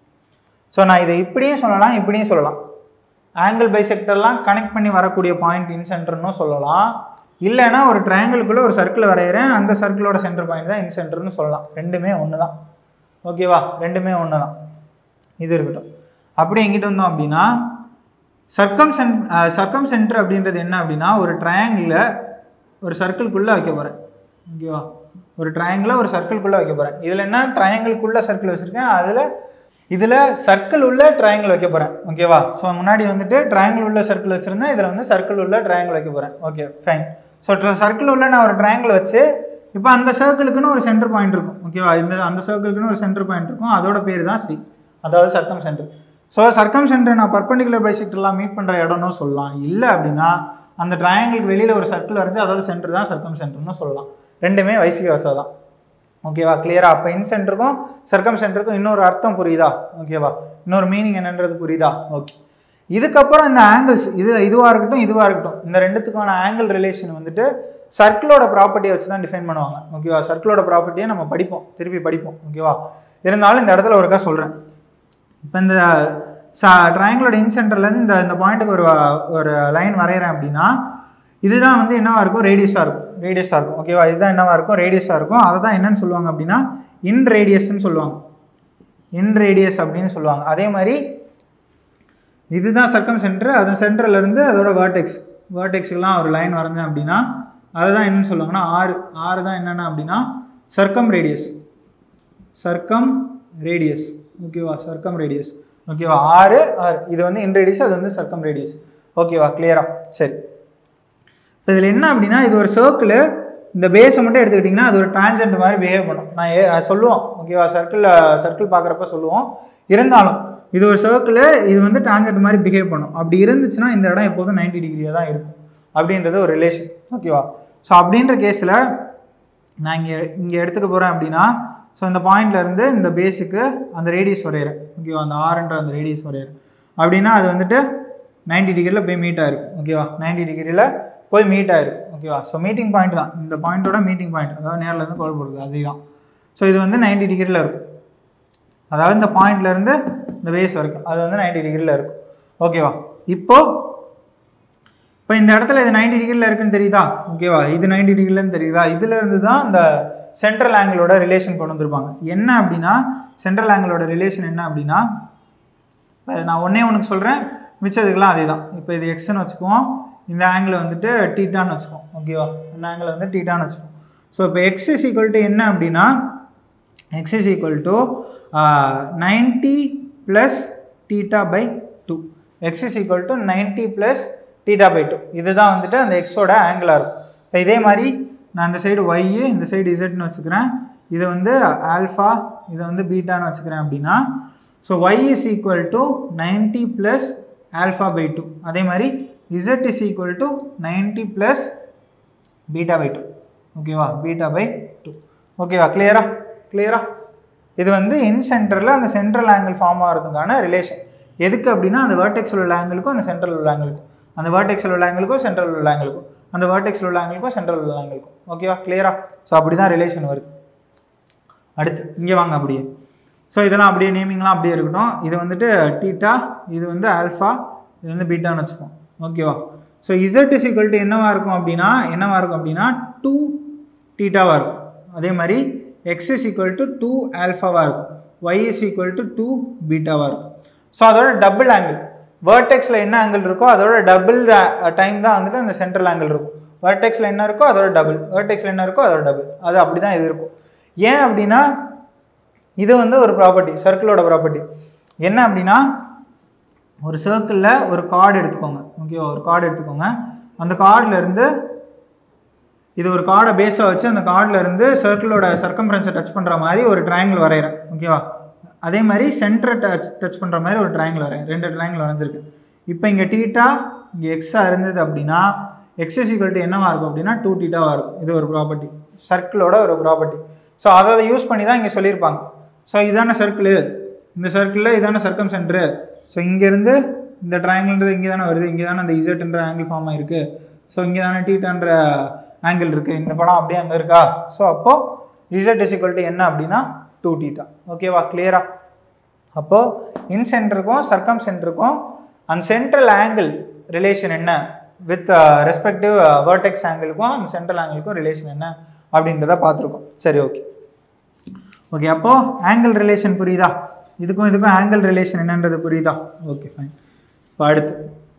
Speaker 1: ஸோ நான் இதை இப்படியும் சொல்லலாம் இப்படியும் சொல்லலாம் ஆங்கிள் பைசெக்டர்லாம் கனெக்ட் பண்ணி வரக்கூடிய பாயிண்ட் இன் சென்டர்னு சொல்லலாம் இல்லைன்னா ஒரு ட்ரையாங்கிள்குள்ளே ஒரு சர்க்கிள் வரைகிறேன் அந்த சர்க்கிளோட சென்டர் பாயிண்ட் தான் இன் சென்டர்னு சொல்லலாம் ரெண்டுமே ஒன்று தான் ஓகேவா ரெண்டுமே ஒன்று தான் இது இருக்கட்டும் அப்படியே எங்கிட்ட வந்தோம் அப்படின்னா சர்க்கம் சென் சர்க்கம் சென்டர் அப்படின்றது என்ன அப்படின்னா ஒரு ட்ரையாங்கிளில் ஒரு சர்க்கிள்குள்ளே வைக்க போகிறேன் ஓகேவா ஒரு ட்ரையாங்கிளை ஒரு சர்க்கிள்குள்ளே வைக்க போகிறேன் இதில் என்ன ட்ரையாங்கிள்குள்ளே சர்க்கிள் வச்சுருக்கேன் அதில் இதில் சர்க்கிள் உள்ள ட்ரையாங்கிள் வைக்க போகிறேன் ஓகேவா ஸோ முன்னாடி வந்துட்டு ட்ரையாங்கிள் உள்ள சர்க்கிள் வச்சுருந்தேன் இதில் வந்து சர்க்கிள் உள்ள ட்ரையாங்கிள் வைக்க போகிறேன் ஓகே ஃபைன் ஸோ சர்க்கிள் உள்ள நான் ஒரு ட்ரையாங்கிள் வச்சு இப்போ அந்த சர்க்கிளுக்குன்னு ஒரு சென்டர் பாயிண்ட் இருக்கும் ஓகேவா இந்த அந்த சர்க்கிளுக்குன்னு ஒரு சென்டர் பாயிண்ட் இருக்கும் அதோட பேர் தான் சி அதாவது circumcentre so circumcentre நான் பர்பண்டிகுலர் பைசெக்டர்லாம் மீட் பண்ணுற இடம்னு சொல்லலாம் இல்லை அப்படின்னா அந்த ட்ரையாங்கிளுக்கு வெளியில் ஒரு சர்க்கிள் வரைஞ்சி அதோட சென்டர் தான் சர்க்கம் சென்டர்னு சொல்லலாம் ரெண்டுமே வைசி வசா தான் ஓகேவா கிளியரா அப்போ இன் சென்டருக்கும் சர்க்கம் சென்டருக்கும் இன்னொரு அர்த்தம் புரியுதா ஓகேவா இன்னொரு மீனிங் என்னன்றது புரியுதா ஓகே இதுக்கப்புறம் இந்த ஆங்கிள்ஸ் இது இதுவாக இருக்கட்டும் இதுவாக இருக்கட்டும் இந்த ரெண்டுத்துக்கான ஆங்கிள் ரிலேஷன் வந்துட்டு சர்க்கிளோட ப்ராப்பர்ட்டியை வச்சு தான் டிஃபைன் பண்ணுவாங்க ஓகேவா சர்க்கிளோட ப்ராப்பர்ட்டியை நம்ம படிப்போம் திருப்பி படிப்போம் ஓகேவா இருந்தாலும் இந்த இடத்துல ஒருக்கா சொல்கிறேன் இப்போ இந்த ச ட்ரையாங்கிளோட இன் சென்டர்லேருந்து இந்த இந்த பாயிண்ட்டுக்கு ஒரு ஒரு லைன் வரைகிறேன் அப்படின்னா இதுதான் வந்து என்னவா இருக்கும் ரேடியஸாக இருக்கும் ரேடியஸாக இருக்கும் ஓகேவா இதுதான் என்னவா இருக்கும் ரேடியஸாக இருக்கும் அதை தான் என்னன்னு சொல்லுவாங்க அப்படின்னா இன் ரேடியஸ்ன்னு சொல்லுவாங்க இன் ரேடியஸ் அப்படின்னு சொல்லுவாங்க அதே மாதிரி இதுதான் சர்க்கம் சென்டர் அது சென்டர்லேருந்து அதோட வேர்டெக்ஸ் வேர்டெக்ஸுக்கெலாம் ஒரு லைன் வரைஞ்சேன் அப்படின்னா அதை தான் என்னன்னு சொல்லுவாங்கன்னா ஆறு ஆறு தான் என்னென்ன அப்படின்னா சர்க்கம் ரேடியஸ் சர்க்கம் ரேடியஸ் ஓகேவா சர்க்கம் ரேடியஸ் ஓகேவா ஆறு ஆறு இது வந்து இன் ரேடியஸ் அது வந்து சர்க்கம் ரேடியஸ் ஓகேவா கிளியரா சரி இப்போ இதில் என்ன அப்படின்னா இது ஒரு சர்க்கிள் இந்த பேஸை மட்டும் எடுத்துக்கிட்டிங்கன்னா அது ஒரு டான்ஜென்ட் மாதிரி பிஹேவ் பண்ணும் நான் ஏ அது சொல்லுவோம் ஓகேவா சர்க்கிள் சர்க்கிள் பார்க்குறப்ப சொல்லுவோம் இருந்தாலும் இது ஒரு சர்க்கிள் இது வந்து டான்ஜென்ட் மாதிரி பிஹேவ் பண்ணும் அப்படி இருந்துச்சுன்னா இந்த இடம் எப்போதும் 90 டிகிரியாக தான் இருக்கும் அப்படின்றது ஒரு ரிலேஷன் ஓகேவா ஸோ அப்படின்ற கேஸில் நான் இங்கே இங்கே எடுத்துக்க போகிறேன் அப்படின்னா ஸோ இந்த பாயிண்ட்ல இருந்து இந்த பேஸுக்கு அந்த ரேடியஸ் வரைகிறேன் ஓகேவா அந்த ஆறுன்ற அந்த ரேடியஸ் வரைகிறேன் அப்படின்னா அது வந்துட்டு 90 டிகிரியில் போய் மீட் ஆயிருக்கும் ஓகேவா 90 டிகிரியில் போய் மீட் ஆயிருக்கும் ஓகேவா ஸோ மீட்டிங் பாயிண்ட் தான் இந்த பாயிண்ட்டோட மீட்டிங் பாயிண்ட் அதாவது நேரில் இருந்து கோல் போடுறது அதுதான் ஸோ இது வந்து 90 டிகிரியில் இருக்கும் அதாவது இந்த பாயிண்ட்ல இருந்து இந்த பேஸ் வரைக்கும் அது வந்து 90 டிகிரியில் இருக்கும் ஓகேவா இப்போ இப்போ இந்த இடத்துல இது 90 டிகிரியில் இருக்குன்னு தெரியுதா ஓகேவா இது 90 டிகிரிலன்னு தெரியுதா இதுல இருந்து தான் இந்த சென்ட்ரல் ஆங்கிளோட ரிலேஷன் கொண்டு வந்திருப்பாங்க என்ன அப்படின்னா சென்ட்ரல் ஆங்கிளோட ரிலேஷன் என்ன அப்படின்னா இப்ப நான் ஒன்றே ஒன்றுக்கு சொல்கிறேன் மிச்சதுக்கெல்லாம் அதே தான் இப்போ இது எக்ஸ்ன்னு வச்சுக்குவோம் இந்த ஆங்கிள் வந்துட்டு டீட்டான்னு வச்சுக்குவோம் ஓகேவா இந்த ஆங்கிள் வந்து டீட்டான்னு வச்சுக்குவோம் ஸோ இப்போ எக்ஸ் இஸ் ஈக்குவல் டு என்ன அப்படின்னா X is equal to ninety plus theta by two X is equal to ninety plus theta by two இதுதான் வந்துட்டு அந்த எக்ஸோட ஆங்கிளாக இருக்கும் இப்போ இதே மாதிரி நான் இந்த சைடு ஒய் இந்த சைடு இசட்னு வச்சுக்கிறேன் இது வந்து ஆல்ஃபா இதை வந்து பீட்டான்னு வச்சுக்கிறேன் அப்படின்னா so Y is equal to ninety plus alpha by two அதே மாதிரி Z is equal to ninety plus beta by two ஓகேவா பீட்டா பை டூ ஓகேவா கிளியரா கிளியரா இது வந்து இன் சென்டரில் அந்த சென்ட்ரல் ஆங்கிள் ஃபார்ம் ஆகிறதுக்கான ரிலேஷன் எதுக்கு அப்படின்னா அந்த வேர்டெக்ஸில் உள்ள ஆங்கிளுக்கும் அந்த சென்ட்ரல் உள்ள ஆங்கிளுக்கும் அந்த வேர்டெக்ஸில் உள்ள ஆங்கிளுக்கும் சென்ட்ரல் உள்ள ஆங்கிளுக்கும் அந்த வேர்டெக்ஸில் உள்ள ஆங்கிளுக்கும் சென்ட்ரல் உள்ள ஆங்கிளுக்கும் ஓகேவா கிளியரா ஸோ அப்படி தான் ரிலேஷன் வருது அடுத்து இங்கே வாங்க அப்படியே ஸோ இதெல்லாம் அப்படியே நேமிங்லாம் அப்படியே இருக்கட்டும் இது வந்துட்டு டீட்டா இது வந்து ஆல்ஃபா இது வந்து பீட்டான்னு வச்சுப்போம் ஓகேவா so Z is equal to என்னவா இருக்கும் அப்படின்னா என்னவா இருக்கும் அப்படின்னா டூ டீட்டாவாக இருக்கும் அதே மாதிரி X is equal to two ஆல்ஃபாவாக இருக்கும் Y is equal to two பீட்டாவாக இருக்கும் ஸோ அதோட டபுள் ஆங்கிள் வேர்டெக்ஸில் என்ன ஆங்கிள் இருக்கோ அதோட டபுள் டைம் தான் வந்துட்டு அந்த சென்ட்ரல் ஆங்கிள் இருக்கும் வேர்டெக்ஸில் என்ன இருக்கோ அதோட டபுள் வேர்டெக்ஸில் என்ன இருக்கோ அதோட டபுள் அது அப்படி தான் இது இருக்கும் ஏன் அப்படின்னா இது வந்து ஒரு ப்ராப்பர்ட்டி சர்க்கிளோட ப்ராப்பர்ட்டி என்ன அப்படின்னா ஒரு சர்க்கிளில் ஒரு கார்டு எடுத்துக்கோங்க ஓகேவா ஒரு கார்டு எடுத்துக்கோங்க அந்த கார்டில் இருந்து இது ஒரு கார்டை பேஸாக வச்சு அந்த கார்டில் இருந்து சர்க்கிளோட சர்க்கம்ஃபரன்ஸை டச் பண்ணுற மாதிரி ஒரு ட்ரையாங்கிள் வரைகிறேன் ஓகேவா அதே மாதிரி சென்டரை டச் டச் பண்ணுற மாதிரி ஒரு ட்ரையாங்கிள் வரையேன் ரெண்டு ட்ரையாங்கிள் வரைஞ்சிருக்கு இப்போ இங்கே டீட்டா இங்கே எக்ஸாக இருந்தது அப்படின்னா எக்ஸ் இஸ் ஈக்குவல் டு என்னவா இருக்கும் அப்படின்னா டூ டீட்டாவாக இருக்கும் இது ஒரு ப்ராப்பர்ட்டி சர்க்கிளோட ஒரு ப்ராப்பர்ட்டி ஸோ அதை யூஸ் பண்ணி தான் இங்கே சொல்லியிருப்பாங்க ஸோ இதான சர்க்கிள் இந்த சர்க்கிளில் இதான சர்க்கம் சென்டரு ஸோ இங்கேருந்து இந்த ட்ரையாங்கிள்ன்றது இங்கே தானே வருது இங்கே தானே அந்த இசட்ன்ற ஆங்கிள் ஃபார்ம் ஆயிருக்கு ஸோ இங்கே தானே டீட்டான்ற ஆங்கிள் இருக்குது இந்த படம் அப்படியே அங்கே இருக்கா ஸோ அப்போது இசட் இஸ் ஈக்குவல் டு என்ன அப்படின்னா டூ டீட்டா ஓகேவா கிளியரா அப்போது இன் சென்டருக்கும் சர்க்கம் சென்டருக்கும் அந்த சென்ட்ரல் ஆங்கிள் ரிலேஷன் என்ன வித் ரெஸ்பெக்டிவ் வேர்டெக்ஸ் ஆங்கிளுக்கும் அந்த சென்ட்ரல் ஆங்கிளுக்கும் ரிலேஷன் என்ன அப்படின்றத பார்த்துருக்கோம் சரி ஓகே ஓகே அப்போது ஆங்கிள் ரிலேஷன் புரியுதா இதுக்கும் இதுக்கும் ஆங்கிள் ரிலேஷன் என்னன்றது புரியுதா ஓகே ஃபைன் இப்போ அடுத்து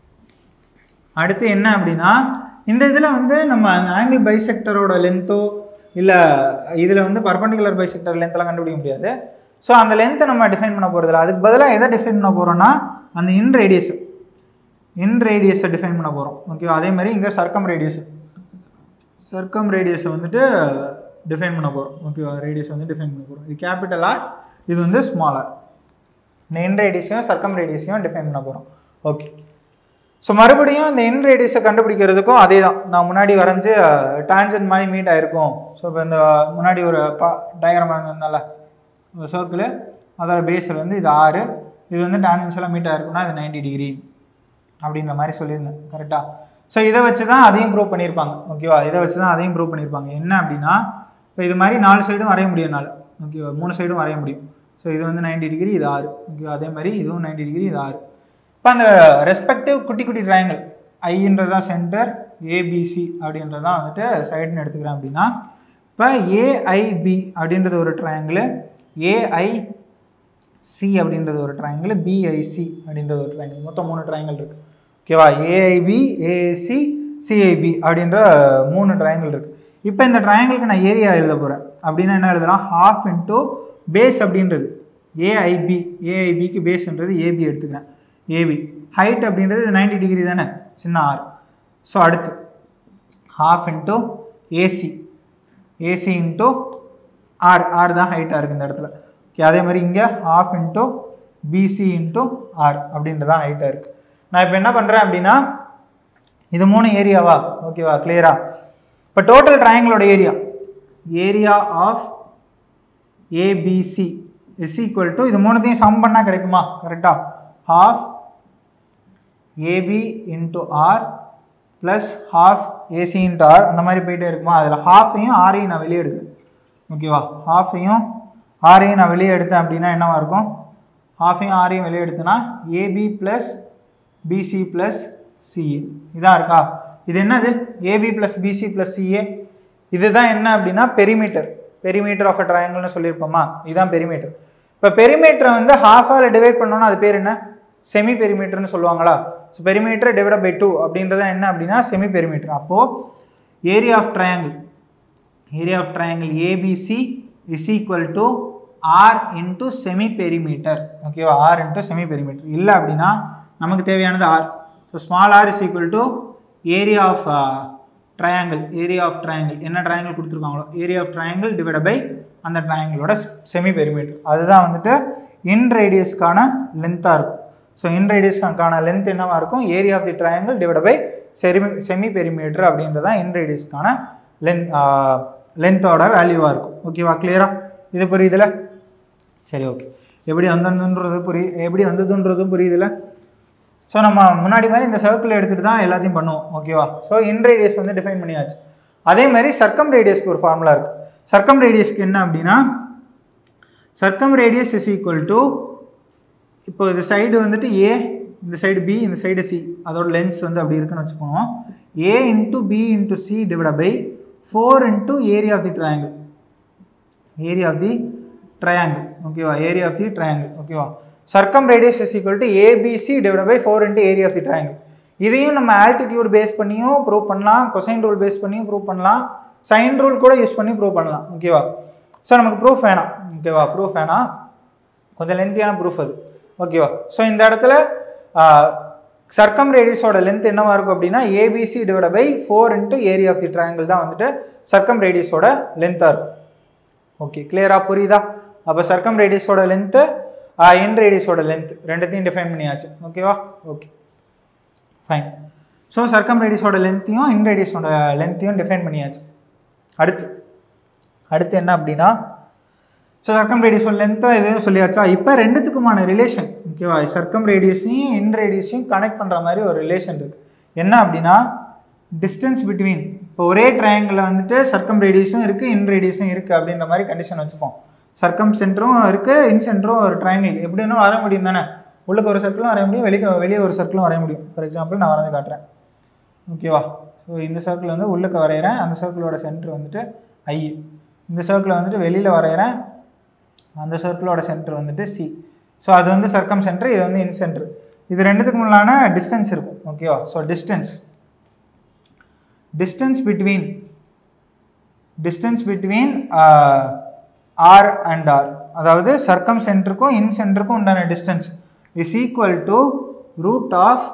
Speaker 1: அடுத்து என்ன அப்படின்னா இந்த இதில் வந்து நம்ம அந்த ஆங்கிள் பைசெக்டரோட லென்த்தோ இல்லை இதில் வந்து பர்பண்டிகுலர் பைசெக்டர் லென்த்தெல்லாம் கண்டுபிடிக்க முடியாது ஸோ அந்த லென்த்தை நம்ம டிஃபைன் பண்ண போகிறதில்ல அதுக்கு பதிலாக எதை டிஃபைன் பண்ண போகிறோம்னா அந்த இன் ரேடியஸ் இன் ரேடியஸை டிஃபைன் பண்ண போகிறோம் ஓகேவா அதே மாதிரி இங்கே சர்க்கம் ரேடியஸ் சர்க்கம் ரேடியஸை வந்துட்டு டிஃபைன் பண்ண போகிறோம் ஓகேவா ரேடியஸ் வந்து டிஃபைன் பண்ண போகிறோம் இது கேபிட்டல் ஆர் இது வந்து ஸ்மால் ஆர் இந்த இன் ரேடியஸையும் சர்க்கம் ரேடியஸையும் டிஃபைன் பண்ண போகிறோம் ஓகே ஸோ மறுபடியும் இந்த இன் ரேடியஸை கண்டுபிடிக்கிறதுக்கும் அதே தான் நான் முன்னாடி வரைஞ்சி டான்ஜென்ட் மாதிரி மீட் ஆயிருக்கும் ஸோ இப்போ இந்த முன்னாடி ஒரு பா டயக்ராம் வரைஞ்சிருந்தால ஒரு சர்க்கிள் அதோட பேஸில் வந்து இது ஆறு இது வந்து டான்ஜென்ஷியலாக மீட் ஆயிருக்குன்னா இது நைன்டி டிகிரி அப்படின்ற மாதிரி சொல்லியிருந்தேன் கரெக்டாக ஸோ இதை வச்சு தான் அதையும் ப்ரூவ் பண்ணியிருப்பாங்க ஓகேவா இதை வச்சு தான் அதையும் ப்ரூவ் பண்ணியிருப்பாங்க என்ன அப்படின்னா இப்போ இது மாதிரி நாலு சைடும் வரைய முடியும் என்னால் ஓகேவா மூணு சைடும் வரைய முடியும் ஸோ இது வந்து நைன்டி டிகிரி இது ஆறு ஓகேவா அதே மாதிரி இதுவும் நைன்டி டிகிரி இது ஆறு இப்போ அந்த ரெஸ்பெக்டிவ் குட்டி குட்டி ட்ரையாங்கிள் ஐன்றது தான் சென்டர் ஏபிசி அப்படின்றது தான் வந்துட்டு சைடுன்னு எடுத்துக்கிறேன் அப்படின்னா இப்போ ஏஐபி அப்படின்றது ஒரு ட்ரையாங்கிள் ஏஐ சி அப்படின்றது ஒரு ட்ரையாங்கிள் பிஐசி அப்படின்றது ஒரு ட்ரையாங்கிள் மொத்தம் மூணு ட்ரையாங்கிள் இருக்குது ஓகேவா ஏஐபி ஏஏசி சிஐபி அப்படின்ற மூணு ட்ரையாங்கிள் இருக்குது இப்போ இந்த ட்ரையாங்கிளுக்கு நான் ஏரியா எழுத போகிறேன் அப்படின்னா என்ன எழுதலாம் ஹாஃப் இன்ட்டு பேஸ் அப்படின்றது ஏஐபி ஏஐபிக்கு பேஸ்ன்றது ஏபி எடுத்துக்கிறேன் ஏபி ஹைட் அப்படின்றது இது நைன்டி டிகிரி தானே சின்ன ஆர் ஸோ அடுத்து half into AC AC into r r தான் ஹைட்டாக இருக்குது இந்த இடத்துல ஓகே அதே மாதிரி இங்கே half into BC into r அப்படின்றது தான் ஹைட்டாக இருக்குது நான் இப்போ என்ன பண்ணுறேன் அப்படின்னா இது மூணு ஏரியாவா ஓகேவா கிளியரா இப்போ டோட்டல் ட்ரையாங்கிளோட area area of ABC is equal to இது மூணுத்தையும் சம் பண்ணால் கிடைக்குமா கரெக்டாக half AB into r plus half AC into r அந்த மாதிரி போயிட்டே இருக்குமா அதில் ஹாஃபையும் ஆரையும் நான் வெளியே எடுக்கிறேன் ஓகேவா ஹாஃபையும் ஆரையும் நான் வெளியே எடுத்தேன் அப்படின்னா என்னவா இருக்கும் ஹாஃபையும் ஆரையும் வெளியே எடுத்தேன்னா AB plus BC plus CA இதான் இருக்கா இது என்னது AB plus BC plus CA இதுதான் என்ன அப்படின்னா பெரிமீட்டர் பெரிமீட்டர் ஆஃப் அ ட்ரையாங்கிள்னு சொல்லியிருப்போமா இதுதான் பெரிமீட்டர் இப்போ பெரிமீட்டரை வந்து ஹாஃபால் டிவைட் பண்ணோன்னா அது பேர் என்ன செமி பெரிமீட்டர்னு சொல்லுவாங்களா so perimeter divide by two அப்படின்றது என்ன அப்படின்னா செமி பெரிமீட்டர் அப்போது area of triangle area of triangle ABC is equal to r into semi perimeter ஓகேவா ஆர் இன்ட்டு செமி பெரிமீட்டர் இல்லை அப்படின்னா நமக்கு தேவையானது r so small R is equal to area of triangle area of triangle என்ன triangle கொடுத்துருக்காங்களோ area of triangle divide by அந்த ட்ரையாங்கிளோட semi perimeter அதுதான் வந்துட்டு இன் ரேடியஸ்க்கான லென்த்தாக இருக்கும் ஸோ இன் ரேடியஸ்க்கான லென்த் என்னவாக இருக்கும் area of the triangle divide by semi semi perimeter அப்படின்றது தான் இன் ரேடியஸ்க்கான லென்த் லென்த்தோட வேல்யூவாக இருக்கும் ஓகேவா கிளியரா இது புரியுதுல சரி ஓகே எப்படி வந்ததுன்றது புரியுது எப்படி வந்ததுன்றதும் புரியுதுல ஸோ நம்ம முன்னாடி மாதிரி இந்த சர்க்கிள் எடுத்துகிட்டு தான் எல்லாத்தையும் பண்ணுவோம் ஓகேவா ஸோ இன் ரேடியஸ் வந்து டிஃபைன் பண்ணியாச்சு அதே மாதிரி சர்க்கம் ரேடியஸ்க்கு ஒரு ஃபார்முலா இருக்குது சர்க்கம் ரேடியஸ்க்கு என்ன அப்படின்னா circumradius is equal to இப்போ இந்த சைடு வந்துட்டு ஏ இந்த சைடு பி இந்த சைடு சி அதோட லென்ஸ் வந்து அப்படி இருக்குன்னு வச்சுக்கோங்க A into B into C divide by four into area of the triangle area of the triangle ஓகேவா ஏரியா ஆஃப் தி ட்ரையாங்கிள் ஓகேவா circumradius is equal to ABC divide by four into area of the triangle இதையும் நம்ம altitude base பண்ணியும் prove பண்ணலாம் cosine rule base பண்ணியும் prove பண்ணலாம் sine rule கூட use பண்ணி ப்ரூவ் பண்ணலாம் ஓகேவா ஸோ நமக்கு ப்ரூஃப் வேணாம் ஓகேவா ப்ரூஃப் வேணாம் கொஞ்சம் லென்த்தியான ப்ரூஃப் அது ஓகேவா ஸோ இந்த இடத்துல சர்க்கம் ரேடியஸோட லென்த் என்னவா இருக்கும் அப்படின்னா ABC divide by four into area of the triangle தான் வந்துட்டு சர்க்கம் ரேடியஸோட லென்த்தாக இருக்கும் ஓகே கிளியரா புரியுதா அப்போ சர்க்கம் ரேடியஸோட லென்த்து என் ரேடியஸோட லென்த் ரெண்டுத்தையும் டிஃபைன் பண்ணியாச்சு ஓகேவா ஓகே ஃபைன் ஸோ சர்க்கம் ரேடியஸோட லென்த்தையும் இன் ரேடியஸோட லென்த்தையும் டிஃபைன் பண்ணியாச்சு அடுத்து அடுத்து என்ன அப்படின்னா ஸோ சர்க்கம் ரேடியஸோட லென்த்தாக எதுவும் சொல்லியாச்சா இப்போ ரெண்டுத்துக்குமான ரிலேஷன் ஓகேவா சர்க்கம் ரேடியஸையும் இன் ரேடியஸையும் கனெக்ட் பண்ணுற மாதிரி ஒரு ரிலேஷன் இருக்குது என்ன அப்படின்னா டிஸ்டன்ஸ் பிட்வீன் இப்போ ஒரே ட்ரையாங்கிளில் வந்துட்டு சர்க்கம் ரேடியஸும் இருக்குது இன் ரேடியஸும் இருக்குது அப்படின்ற மாதிரி கண்டிஷன் வச்சுப்போம் சர்க்கம் சென்டரும் இருக்குது இன் சென்டரும் ஒரு ட்ரையாங்கிள் எப்படி வேணும் வரைய முடியும் தானே உள்ளுக்கு ஒரு சர்க்கிளும் வரைய முடியும் வெளியே வெளியே ஒரு சர்க்கிளும் வரைய முடியும் ஃபார் எக்ஸாம்பிள் நான் வரைஞ்சு காட்டுறேன் ஓகேவா ஸோ இந்த சர்க்கிள் வந்து உள்ளுக்கு வரைகிறேன் அந்த சர்க்கிளோட சென்டர் வந்துட்டு ஐ இந்த சர்க்கிளை வந்துட்டு வெளியில் வரைகிறேன் அந்த சர்க்கிளோட சென்டர் வந்துட்டு சி ஸோ அது வந்து சர்க்கம் சென்டர் இது வந்து இன் சென்டர் இது ரெண்டுத்துக்கு முன்னான டிஸ்டன்ஸ் இருக்கும் ஓகேவா so distance distance between distance between r and r அதாவது சர்க்கம் சென்டருக்கும் இன் சென்டருக்கும் உண்டான distance is equal to root of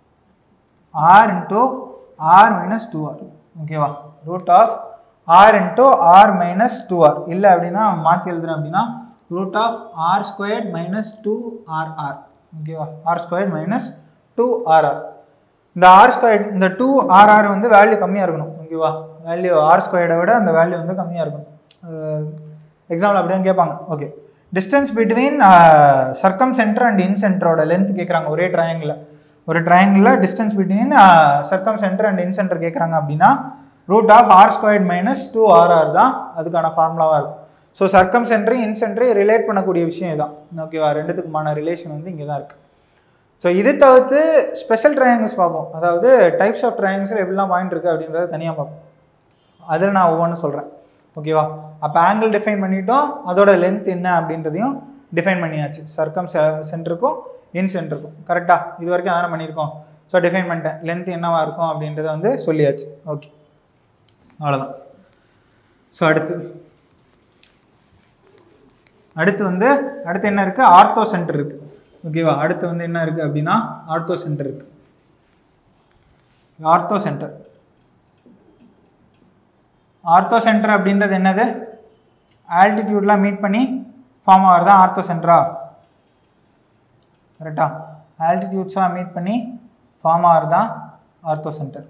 Speaker 1: r into r minus two r ஓகேவா root of r into r minus two r இல்லை அப்படின்னா மாற்றி எழுதுறேன் அப்படின்னா root of r squared minus two r r ஓகேவா r squared minus two r r இந்த r squared இந்த two r r வந்து வேல்யூ கம்மியாக இருக்கணும் ஓகேவா வேல்யூ ஆர் ஸ்கொயர்டை விட அந்த வேல்யூ வந்து கம்மியாக இருக்கணும் எக்ஸாம்பிள் அப்படின்னு கேட்பாங்க okay distance between circumcentre and இன் சென்டரோட லென்த் கேட்குறாங்க ஒரே ட்ரையாங்கிளில் ஒரு ட்ரையாங்கிளில் distance between circumcentre and incentre கேட்குறாங்க அப்படின்னா root of r squared minus two r r தான் அதுக்கான ஃபார்முலாவாக இருக்கும் ஸோ சர்க்கம் சென்டரி இன் சென்டரி ரிலேட் பண்ணக்கூடிய விஷயம் இதுதான் ஓகேவா ரெண்டுத்துக்குமான ரிலேஷன் வந்து இங்கே தான் இருக்குது ஸோ இது தவிர்த்து ஸ்பெஷல் ட்ரையாங்கிள்ஸ் பார்ப்போம் அதாவது டைப்ஸ் ஆஃப் ட்ரையாங்கிள்ஸில் எப்படிலாம் பாயிண்ட் இருக்குது அப்படின்றத தனியாக பார்ப்போம் அதில் நான் ஒவ்வொன்றும் சொல்கிறேன் ஓகேவா அப்போ ஆங்கிள் டிஃபைன் பண்ணிட்டோம் அதோட லென்த் என்ன அப்படின்றதையும் டிஃபைன் பண்ணியாச்சு சர்க்கம் சென்டருக்கும் இன் சென்டருக்கும் கரெக்டாக இது வரைக்கும் அதான பண்ணியிருக்கோம் ஸோ டிஃபைன் பண்ணிட்டேன் லென்த் என்னவா இருக்கும் அப்படின்றத வந்து சொல்லியாச்சு ஓகே அவ்வளோதான் ஸோ அடுத்து அடுத்து வந்து அடுத்து என்ன இருக்குது ஆர்த்தோ சென்டர் இருக்குது ஓகேவா அடுத்து வந்து என்ன இருக்குது அப்படின்னா ஆர்த்தோ சென்டர் இருக்குது ஆர்த்தோ சென்டர் ஆர்த்தோ சென்டர் அப்படின்றது என்னது ஆல்டிடியூட்லாம் மீட் பண்ணி ஃபார்ம் ஆகிறது தான் ஆர்த்தோ சென்டரா கரெக்டா ஆல்டிடியூட்ஸாக மீட் பண்ணி ஃபார்ம் ஆகிறது தான் ஆர்த்தோ சென்டர்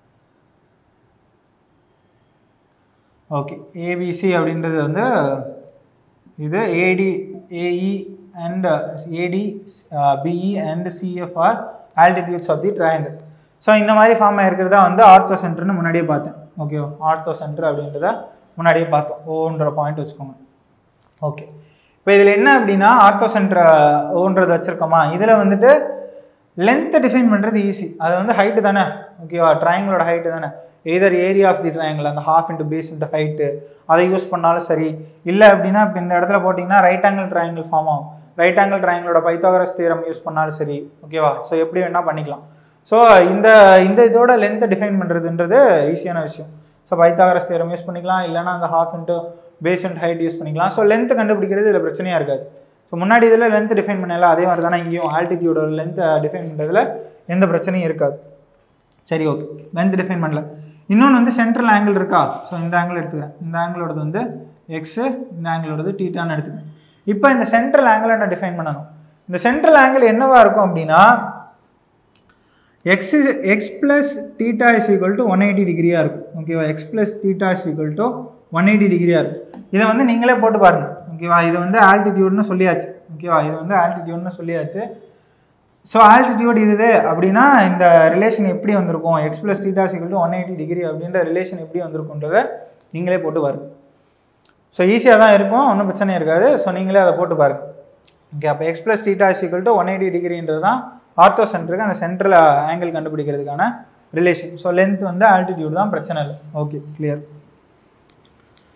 Speaker 1: ஓகே ஏபிசி அப்படின்றது வந்து இது AD AE and AD BE and CFR altitudes of the triangle so இந்த மாதிரி ஃபார்ம் ஆகிருக்கிறதா வந்து ஆர்த்தோ சென்டர்னு முன்னாடியே பார்த்தேன் ஓகேவா ஆர்த்தோ சென்டர் அப்படின்றத முன்னாடியே பார்த்தோம் ஓன்ற பாயிண்ட் வச்சுக்கோங்க ஓகே இப்போ இதில் என்ன அப்படின்னா ஆர்த்தோ சென்டர் ஓன்றது வச்சுருக்கோமா இதில் வந்துட்டு லென்த்தை டிஃபைன் பண்ணுறது ஈஸி அது வந்து ஹைட்டு தானே ஓகேவா ட்ரையாங்கிளோட ஹைட்டு தானே either area of the triangle அந்த half into base into height அதை யூஸ் பண்ணாலும் சரி இல்லை அப்படின்னா இப்போ இந்த இடத்துல போட்டிங்கன்னா ரைட் ஆங்கிள் ட்ரையாங்கிள் ஃபார்ம் ஆகும் ரைட் ஆங்கிள் ட்ரையாங்கிளோட பைத்தாகரஸ் தீரம் யூஸ் பண்ணாலும் சரி ஓகேவா ஸோ எப்படி வேணால் பண்ணிக்கலாம் ஸோ இந்த இந்த இதோட லென்த்தை டிஃபைன் பண்ணுறதுன்றது ஈஸியான விஷயம் ஸோ பைத்தாகரஸ் தேரம் யூஸ் பண்ணிக்கலாம் இல்லைனா அந்த half into base and height use பண்ணிக்கலாம் ஸோ லென்த் கண்டுபிடிக்கிறது இதில் பிரச்சனையாக இருக்காது ஸோ முன்னாடி இதில் லென்த் டிஃபைன் பண்ணல அதே மாதிரி தானே இங்கேயும் ஆல்டிடியூடோட லென்த்தை டிஃபைன் பண்ணுறதுல எந்த பிரச்சனையும் இருக்காது சரி ஓகே லென்த் டிஃபைன் பண்ணல இன்னொன்று வந்து சென்ட்ரல் ஆங்கிள் இருக்கா ஸோ இந்த ஆங்கிள் எடுத்துக்கிறேன் இந்த ஆங்கிளோடது வந்து எக்ஸு இந்த ஆங்கிளோடது டீட்டான்னு எடுத்துக்கிறேன் இப்போ இந்த சென்ட்ரல் ஆங்கிளை நான் டிஃபைன் பண்ணணும் இந்த சென்ட்ரல் ஆங்கிள் என்னவா இருக்கும் அப்படின்னா X X plus theta is equal to one eighty டிகிரியாக இருக்கும் ஓகேவா X plus theta is equal to one eighty டிகிரியாக இருக்கும் இதை வந்து நீங்களே போட்டு பாருங்கள் ஓகேவா இது வந்து ஆல்டிடியூட்னு சொல்லியாச்சு ஓகேவா இது வந்து ஆல்டிடியூட்னு சொல்லியாச்சு ஸோ ஆல்டிடியூட் இது அப்படின்னா இந்த ரிலேஷன் எப்படி வந்திருக்கும் X plus theta equal to one eighty degree அப்படின்ற ரிலேஷன் எப்படி வந்திருக்குன்றதை நீங்களே போட்டு பாருங்கள் ஸோ ஈஸியாக தான் இருக்கும் ஒன்றும் பிரச்சனை இருக்காது ஸோ நீங்களே அதை போட்டு பாருங்கள் ஓகே அப்போ X plus theta equal to one eighty டிகிரின்றது தான் ஆர்த்தோ சென்டருக்கு அந்த சென்ட்ரல் ஆங்கிள் கண்டுபிடிக்கிறதுக்கான ரிலேஷன் ஸோ லென்த் வந்து ஆல்டிடியூட் தான் பிரச்சனை இல்லை ஓகே கிளியர்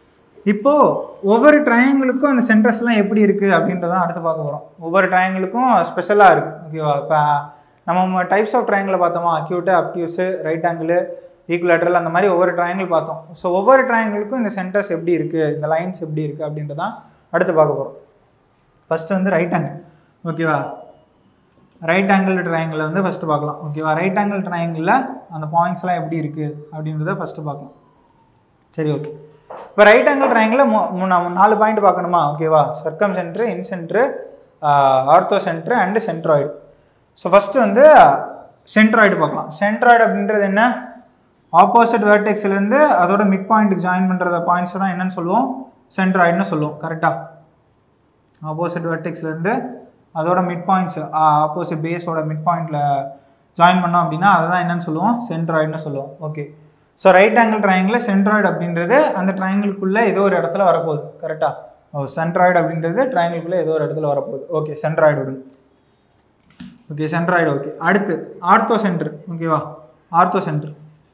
Speaker 1: இப்போது ஒவ்வொரு ட்ரையாங்கிளுக்கும் அந்த சென்டர்ஸ்லாம் எப்படி இருக்குது அப்படின்றதான் அடுத்து பார்க்க போகிறோம் ஒவ்வொரு ட்ரையாங்கிளுக்கும் ஸ்பெஷலாக இருக்குது ஓகேவா இப்போ நம்ம டைப்ஸ் ஆஃப் ட்ரையாங்கிள் பார்த்தோமா acute obtuse right angle equilateral அந்த மாதிரி ஒவ்வொரு ட்ரையாங்கிள் பார்த்தோம் ஸோ ஒவ்வொரு ட்ரையாங்கிளுக்கும் இந்த சென்டர்ஸ் எப்படி இருக்குது இந்த லைன்ஸ் எப்படி இருக்குது அப்படின்றதான் அடுத்து பார்க்க போகிறோம் ஃபஸ்ட்டு வந்து ரைட் ஆங்கிள் ஓகேவா ரைட் ஆங்கிள் ட்ரையாங்கிள் வந்து ஃபஸ்ட்டு பார்க்கலாம் ஓகேவா ரைட் ஆங்கிள் ட்ரையாங்கிளில் அந்த பாயிண்ட்ஸ்லாம் எப்படி இருக்குது அப்படின்றத ஃபஸ்ட்டு பார்க்கலாம் சரி ஓகே இப்போ ரைட் ஆங்கிள் ட்ரையாங்கிளில் நம்ம நாலு பாயிண்ட் பார்க்கணுமா ஓகேவா circumcentre incentre orthocentre and centroid so first வந்து சென்ட்ராய்டு பார்க்கலாம் சென்ட்ராய்டு அப்படின்றது என்ன ஆப்போசிட் வேர்டெக்ஸ்லேருந்து அதோட மிட் பாயிண்ட்டுக்கு ஜாயின் பண்ணுறத பாயிண்ட்ஸை தான் என்னன்னு சொல்லுவோம் சென்ட்ராய்டுன்னு சொல்லுவோம் கரெக்டாக ஆப்போசிட் வெர்டெக்ஸ்லேருந்து அதோட மிட் பாயிண்ட்ஸ் ஆப்போசிட் பேஸோட மிட் பாயிண்டில் ஜாயின் பண்ணோம் அப்படின்னா அதை தான் என்னன்னு சொல்லுவோம் சென்ட்ராய்டுன்னு சொல்லுவோம் okay so right angle triangle centroid அப்படின்றது அந்த ட்ரையாங்கிள்குள்ளே ஏதோ ஒரு இடத்துல வரப்போகுது கரெக்டாக ஓ சென்ட்ராய்டு அப்படின்றது ட்ரையாங்கிள்குள்ளே ஏதோ ஒரு இடத்துல வரப்போகுது ஓகே சென்ட்ராய்டு விடுங்க ஓகே சென்ட்ராய்டு ஓகே அடுத்து ஆர்த்தோ சென்டர் ஓகேவா ஆர்த்தோ சென்டர்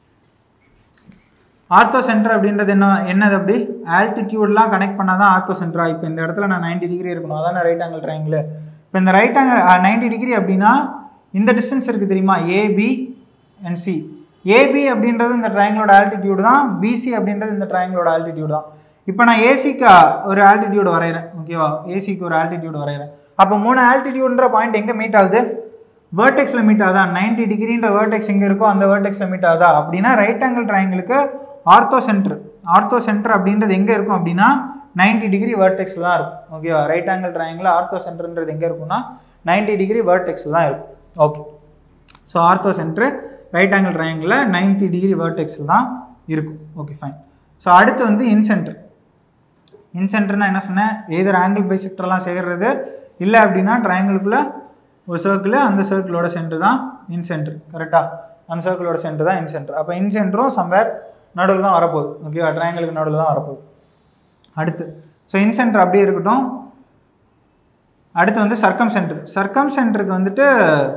Speaker 1: ஆர்த்தோ சென்டர் அப்படின்றது என்ன என்னது அப்படி ஆல்டிடியூட்லாம் கனெக்ட் பண்ணால் தான் ஆர்த்தோ சென்டரா இப்போ இந்த இடத்துல நான் 90 டிகிரி இருக்கணும் அதான ரைட் ஆங்கிள் ட்ரையாங்கிள் இப்போ இந்த ரைட் ஆங்கிள் 90 டிகிரி அப்படின்னா இந்த டிஸ்டன்ஸ் இருக்குது தெரியுமா ஏபி அண்ட் சி ஏபி அப்படின்றது இந்த ட்ரையாங்கிளோட ஆல்டிடியூடு தான் பிசி அப்படின்றது இந்த ட்ரையாங்கிளோட ஆல்டிடியூடு தான் இப்போ நான் ஏசிக்கு ஒரு ஆல்டிடியூடு வரைகிறேன் ஓகேவா ஏசிக்கு ஒரு ஆல்டிடியூடு வரைகிறேன் அப்போ மூணு ஆல்டிடியூடுன்ற பாயிண்ட் எங்கே மீட் ஆகுது வேர்டெக்ஸில் மீட் ஆகுதா 90 டிகிரின்ற வேர்டெக்ஸ் எங்கே இருக்கோ அந்த வேர்டெக்ஸில் மீட் ஆகுதா அப்படின்னா ரைட் ஆங்கிள் ட்ரையாங்கிளுக்கு ஆர்த்தோ சென்டர் ஆர்த்தோ சென்டர் அப்படின்றது எங்கே இருக்கும் அப்படின்னா 90 டிகிரி வேர்டெக்ஸில் தான் இருக்கும் ஓகேவா ரைட் ஆங்கிள் ட்ரையாங்கிள் ஆர்த்தோ சென்டர்ன்றது எங்கே இருக்கும்னா 90 டிகிரி வேர்டெக்ஸில் தான் இருக்கும் okay so orthocentre right angle ட்ரையாங்கிளில் 90 டிகிரி வேர்டெக்ஸில் தான் இருக்கும் ஓகே ஃபைன் ஸோ அடுத்து வந்து இன் சென்டர் இன் சென்டர்னா என்ன சொன்னேன் எதர் ஆங்கிள் பை செக்டர்லாம் சேர்றது இல்லை அப்படின்னா ட்ரையாங்கிளுக்குள்ளே ஒரு சர்க்கிள் அந்த சர்க்கிளோட சென்டர் தான் இன் சென்டர் கரெக்டாக அந்த சர்க்கிளோட சென்டர் தான் இன் சென்டர் அப்போ இன் சென்டரும் சம்வேர் நடுவில் தான் வரப்போகுது ஓகேவா ட்ரையாங்கிளுக்கு நடுவில் தான் வரப்போகுது அடுத்து ஸோ இன் சென்டர் அப்படியே இருக்கட்டும் அடுத்து வந்து சர்க்கம் சென்டர் சர்க்கம் சென்டருக்கு வந்துட்டு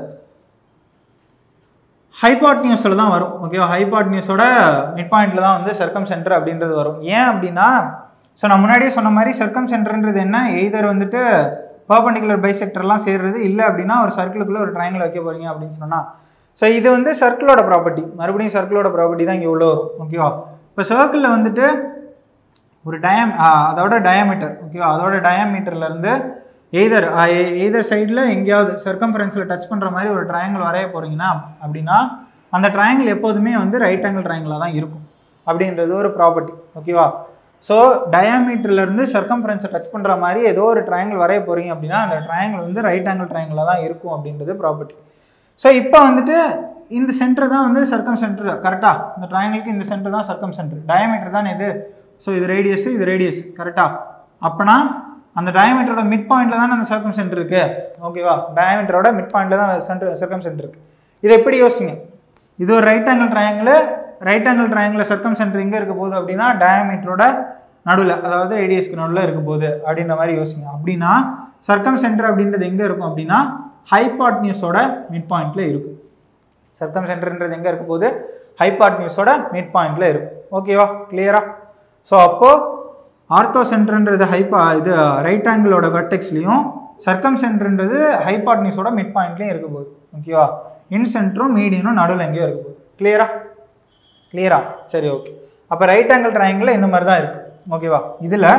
Speaker 1: ஹைபாட் நியூஸில் தான் வரும் ஓகேவா ஹைபாட் நியூஸோட மிட் பாயிண்டில் தான் வந்து சர்க்கம் சென்டர் அப்படின்றது வரும் ஏன் அப்படின்னா ஸோ நான் முன்னாடியே சொன்ன மாதிரி சர்க்கம் சென்டர்ன்றது என்ன எய்தர் வந்துட்டு பர்பண்டிகுலர் பைசெக்டர்லாம் சேர்றது இல்லை அப்படின்னா ஒரு சர்க்கிளுக்குள்ளே ஒரு ட்ரையாங்கிள் வைக்க போகிறீங்க அப்படின்னு சொன்னால் ஸோ இது வந்து சர்க்கிளோட ப்ராப்பர்ட்டி மறுபடியும் சர்க்கிளோட ப்ராப்பர்ட்டி தான் இங்கே உள்ள வரும் ஓகேவா இப்போ சர்க்கிளில் வந்துட்டு ஒரு டயம் அதோட டயாமீட்டர் ஓகேவா அதோட டயாமீட்டர்லேருந்து எய்தர் எய்தர் சைடில் எங்கேயாவது சர்க்கம்ஃபரன்ஸில் டச் பண்ணுற மாதிரி ஒரு ட்ரையாங்கிள் வரைய போகிறீங்கன்னா அப்படின்னா அந்த ட்ரையாங்கிள் எப்போதுமே வந்து ரைட் ஆங்கிள் ட்ரையாங்கிளாக தான் இருக்கும் அப்படின்றது ஒரு ப்ராப்பர்ட்டி ஓகேவா ஸோ டயாமீட்டர்லேருந்து சர்க்கம்ஃபரன்ஸை டச் பண்ணுற மாதிரி ஏதோ ஒரு ட்ரையாங்கிள் வரைய போகிறீங்க அப்படின்னா அந்த ட்ரையாங்கிள் வந்து ரைட் ஆங்கிள் ட்ரையாங்கிளாக தான் இருக்கும் அப்படின்றது ப்ராப்பர்ட்டி ஸோ இப்போ வந்துட்டு இந்த சென்டர் தான் வந்து சர்க்கம் சென்டர் கரெக்டாக இந்த ட்ரையாங்கிளுக்கு இந்த சென்டர் தான் சர்க்கம் சென்டர் டயாமீட்டர் தான் இது ஸோ இது ரேடியஸ் இது ரேடியஸ் கரெக்டாக அப்போனா அந்த டயாமீட்டரோட மிட் பாயிண்ட்டில் தானே அந்த சர்க்கம் சென்டர் இருக்குது ஓகேவா டயாமீட்டரோட மிட் பாயிண்ட்டில் தான் சென்டர் சர்க்கம் சென்டர் இருக்குது இதை எப்படி யோசிங்க இது ஒரு right angle triangle right angle triangle circumcentre எங்கே இருக்க போகுது அப்படின்னா டயாமீட்டரோட நடுவில் அதாவது ரேடியஸ்க்கு நடுவில் இருக்க போகுது அப்படின்ற மாதிரி யோசிங்க அப்படின்னா சர்க்கம் சென்டர் அப்படின்றது எங்கே இருக்கும் அப்படின்னா ஹைபாட்னியூஸோட மிட் பாயிண்ட்டில் இருக்கும் சர்க்கம் சென்டர்ன்றது எங்கே இருக்க போகுது ஹைபாட்னியூஸோட மிட் பாயிண்ட்டில் இருக்கும் ஓகேவா கிளியரா ஸோ அப்போது ஆர்த்தோ சென்டர்ன்றது ஹைப்பா இது ரைட் ஆங்கிளோட வெர்டெக்ஸ்லையும் சர்க்கம் சென்டர்ன்றது ஹைபாட்னியூஸோட மிட் பாயிண்ட்லேயும் இருக்க போகுது ஓகேவா இன் சென்டரும் மீடியனும் நடுவில் எங்கேயோ இருக்க போகுது கிளியரா கிளியரா சரி ஓகே அப்போ ரைட் ஆங்கிள் ட்ரையாங்கிள் இந்த மாதிரி தான் இருக்குது ஓகேவா இதில்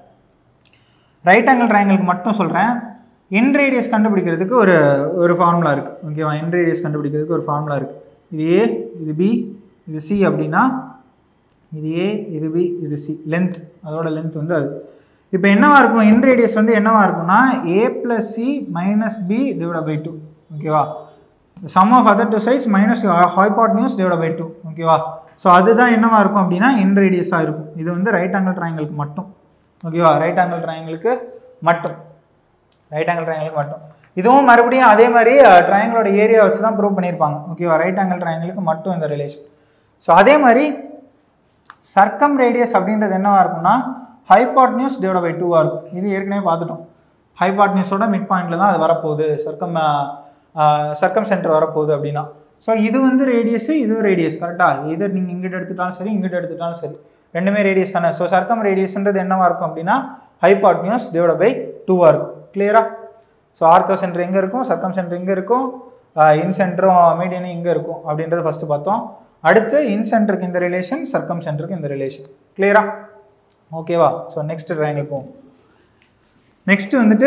Speaker 1: ரைட் ஆங்கிள் ட்ரையாங்கிளுக்கு மட்டும் சொல்கிறேன் இன் ரேடியஸ் கண்டுபிடிக்கிறதுக்கு ஒரு ஒரு ஃபார்முலா இருக்குது ஓகேவா இன் ரேடியஸ் கண்டுபிடிக்கிறதுக்கு ஒரு ஃபார்முலா இருக்குது இது ஏ இது பி இது சி அப்படின்னா இது ஏ இது பி இது சி லென்த் அதோட லென்த் வந்து அது இப்போ என்னவா இருக்கும் இன் ரேடியஸ் வந்து என்னவா இருக்கும்னா A plus C minus B divide by two ஓகேவா sum of other two sides minus hypotenuse divide by two ஓகேவா ஸோ அதுதான் என்னவா இருக்கும் அப்படின்னா இன் ரேடியஸாக இருக்கும் இது வந்து ரைட் ஆங்கிள் ட்ரையாங்கிளுக்கு மட்டும் ஓகேவா ரைட் ஆங்கிள் ட்ரையாங்கிளுக்கு மட்டும் ரைட் ஆங்கிள் ட்ரையாங்கிளுக்கு மட்டும் இதுவும் மறுபடியும் அதே மாதிரி ட்ரையாங்கிளோட ஏரியா வச்சு தான் ப்ரூவ் பண்ணியிருப்பாங்க ஓகேவா ரைட் ஆங்கிள் ட்ரையாங்கிளுக்கு மட்டும் இந்த ரிலேஷன் ஸோ அதே மாதிரி சர்க்கம் ரேடியஸ் அப்படின்றது என்னவா இருக்கும்னா ஹைபாட் நியூஸ் டிவைட் பை டூவாக இருக்கும் இது ஏற்கனவே பார்த்துட்டோம் ஹைபாட் நியூஸோட மிட் பாயிண்டில் தான் அது வரப்போகுது சர்க்கம் சர்க்கம் சென்டர் வரப்போகுது அப்படின்னா ஸோ இது வந்து ரேடியஸ் இதுவும் ரேடியஸ் கரெக்டாக இதர் நீங்கள் இங்கிட்ட எடுத்துட்டாலும் சரி இங்கிட்ட எடுத்துட்டாலும் சரி ரெண்டுமே ரேடியஸ் தானே ஸோ சர்க்கம் ரேடியஸ்ன்றது என்னவா இருக்கும் அப்படின்னா ஹைபாட்னியூஸ் டிவைட் பை டூவாக இருக்கும் கிளியரா ஸோ ஆர்த்தோ சென்டர் எங்கே இருக்கும் சர்க்கம் சென்டர் எங்கே இருக்கும் இன் சென்டரும் மீடியனும் இங்கே இருக்கும் அப்படின்றத ஃபஸ்ட்டு பார்த்தோம் அடுத்து இன் சென்டருக்கு இந்த ரிலேஷன் சர்க்கம் சென்டருக்கு இந்த ரிலேஷன் கிளியரா ஓகேவா ஸோ நெக்ஸ்ட் ட்ரையாங்கிள் போவோம் நெக்ஸ்ட் வந்துட்டு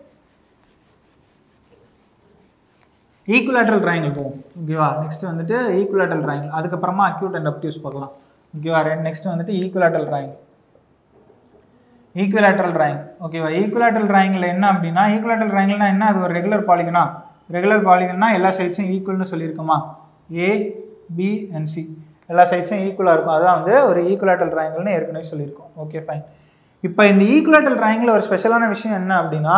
Speaker 1: ஈக்குலேட்டரல் ட்ரையாங்கிள் போவோம் ஓகேவா நெக்ஸ்ட் வந்துட்டு ஈக்குலேட்டரல் ட்ரையாங்கிள் அதுக்கப்புறமா அக்யூட் அண்ட் அப்டியூஸ் பார்க்கலாம் ஓகேவா ரெண்டு நெக்ஸ்ட் வந்துட்டு ஈக்குலேட்டரல் ட்ரையாங்கிள் ஈக்குவலேட்டரல் ட்ராயிங் ஓகேவா ஈக்குவலேட்டரல் ட்ராயிங்கில் என்ன அப்படின்னா ஈக்குவலேட்டரல் ட்ராயிங்னா என்ன அது ஒரு ரெகுலர் பாலிகனா ரெகுலர் பாலிகன்னா எல்லா சைட்ஸும் ஈக்குவல்னு சொல்லியிருக்கோமா ஏ பி அண்ட் சி எல்லா சைட்ஸும் ஈக்குவலாக இருக்கும் அதான் வந்து ஒரு ஈக்குவலேட்டரல் ட்ராயிங்கல்னு ஏற்கனவே சொல்லியிருக்கோம் ஓகே ஃபைன் இப்போ இந்த ஈக்குவலேட்டரல் ட்ராயிங்கில் ஒரு ஸ்பெஷலான விஷயம் என்ன அப்படின்னா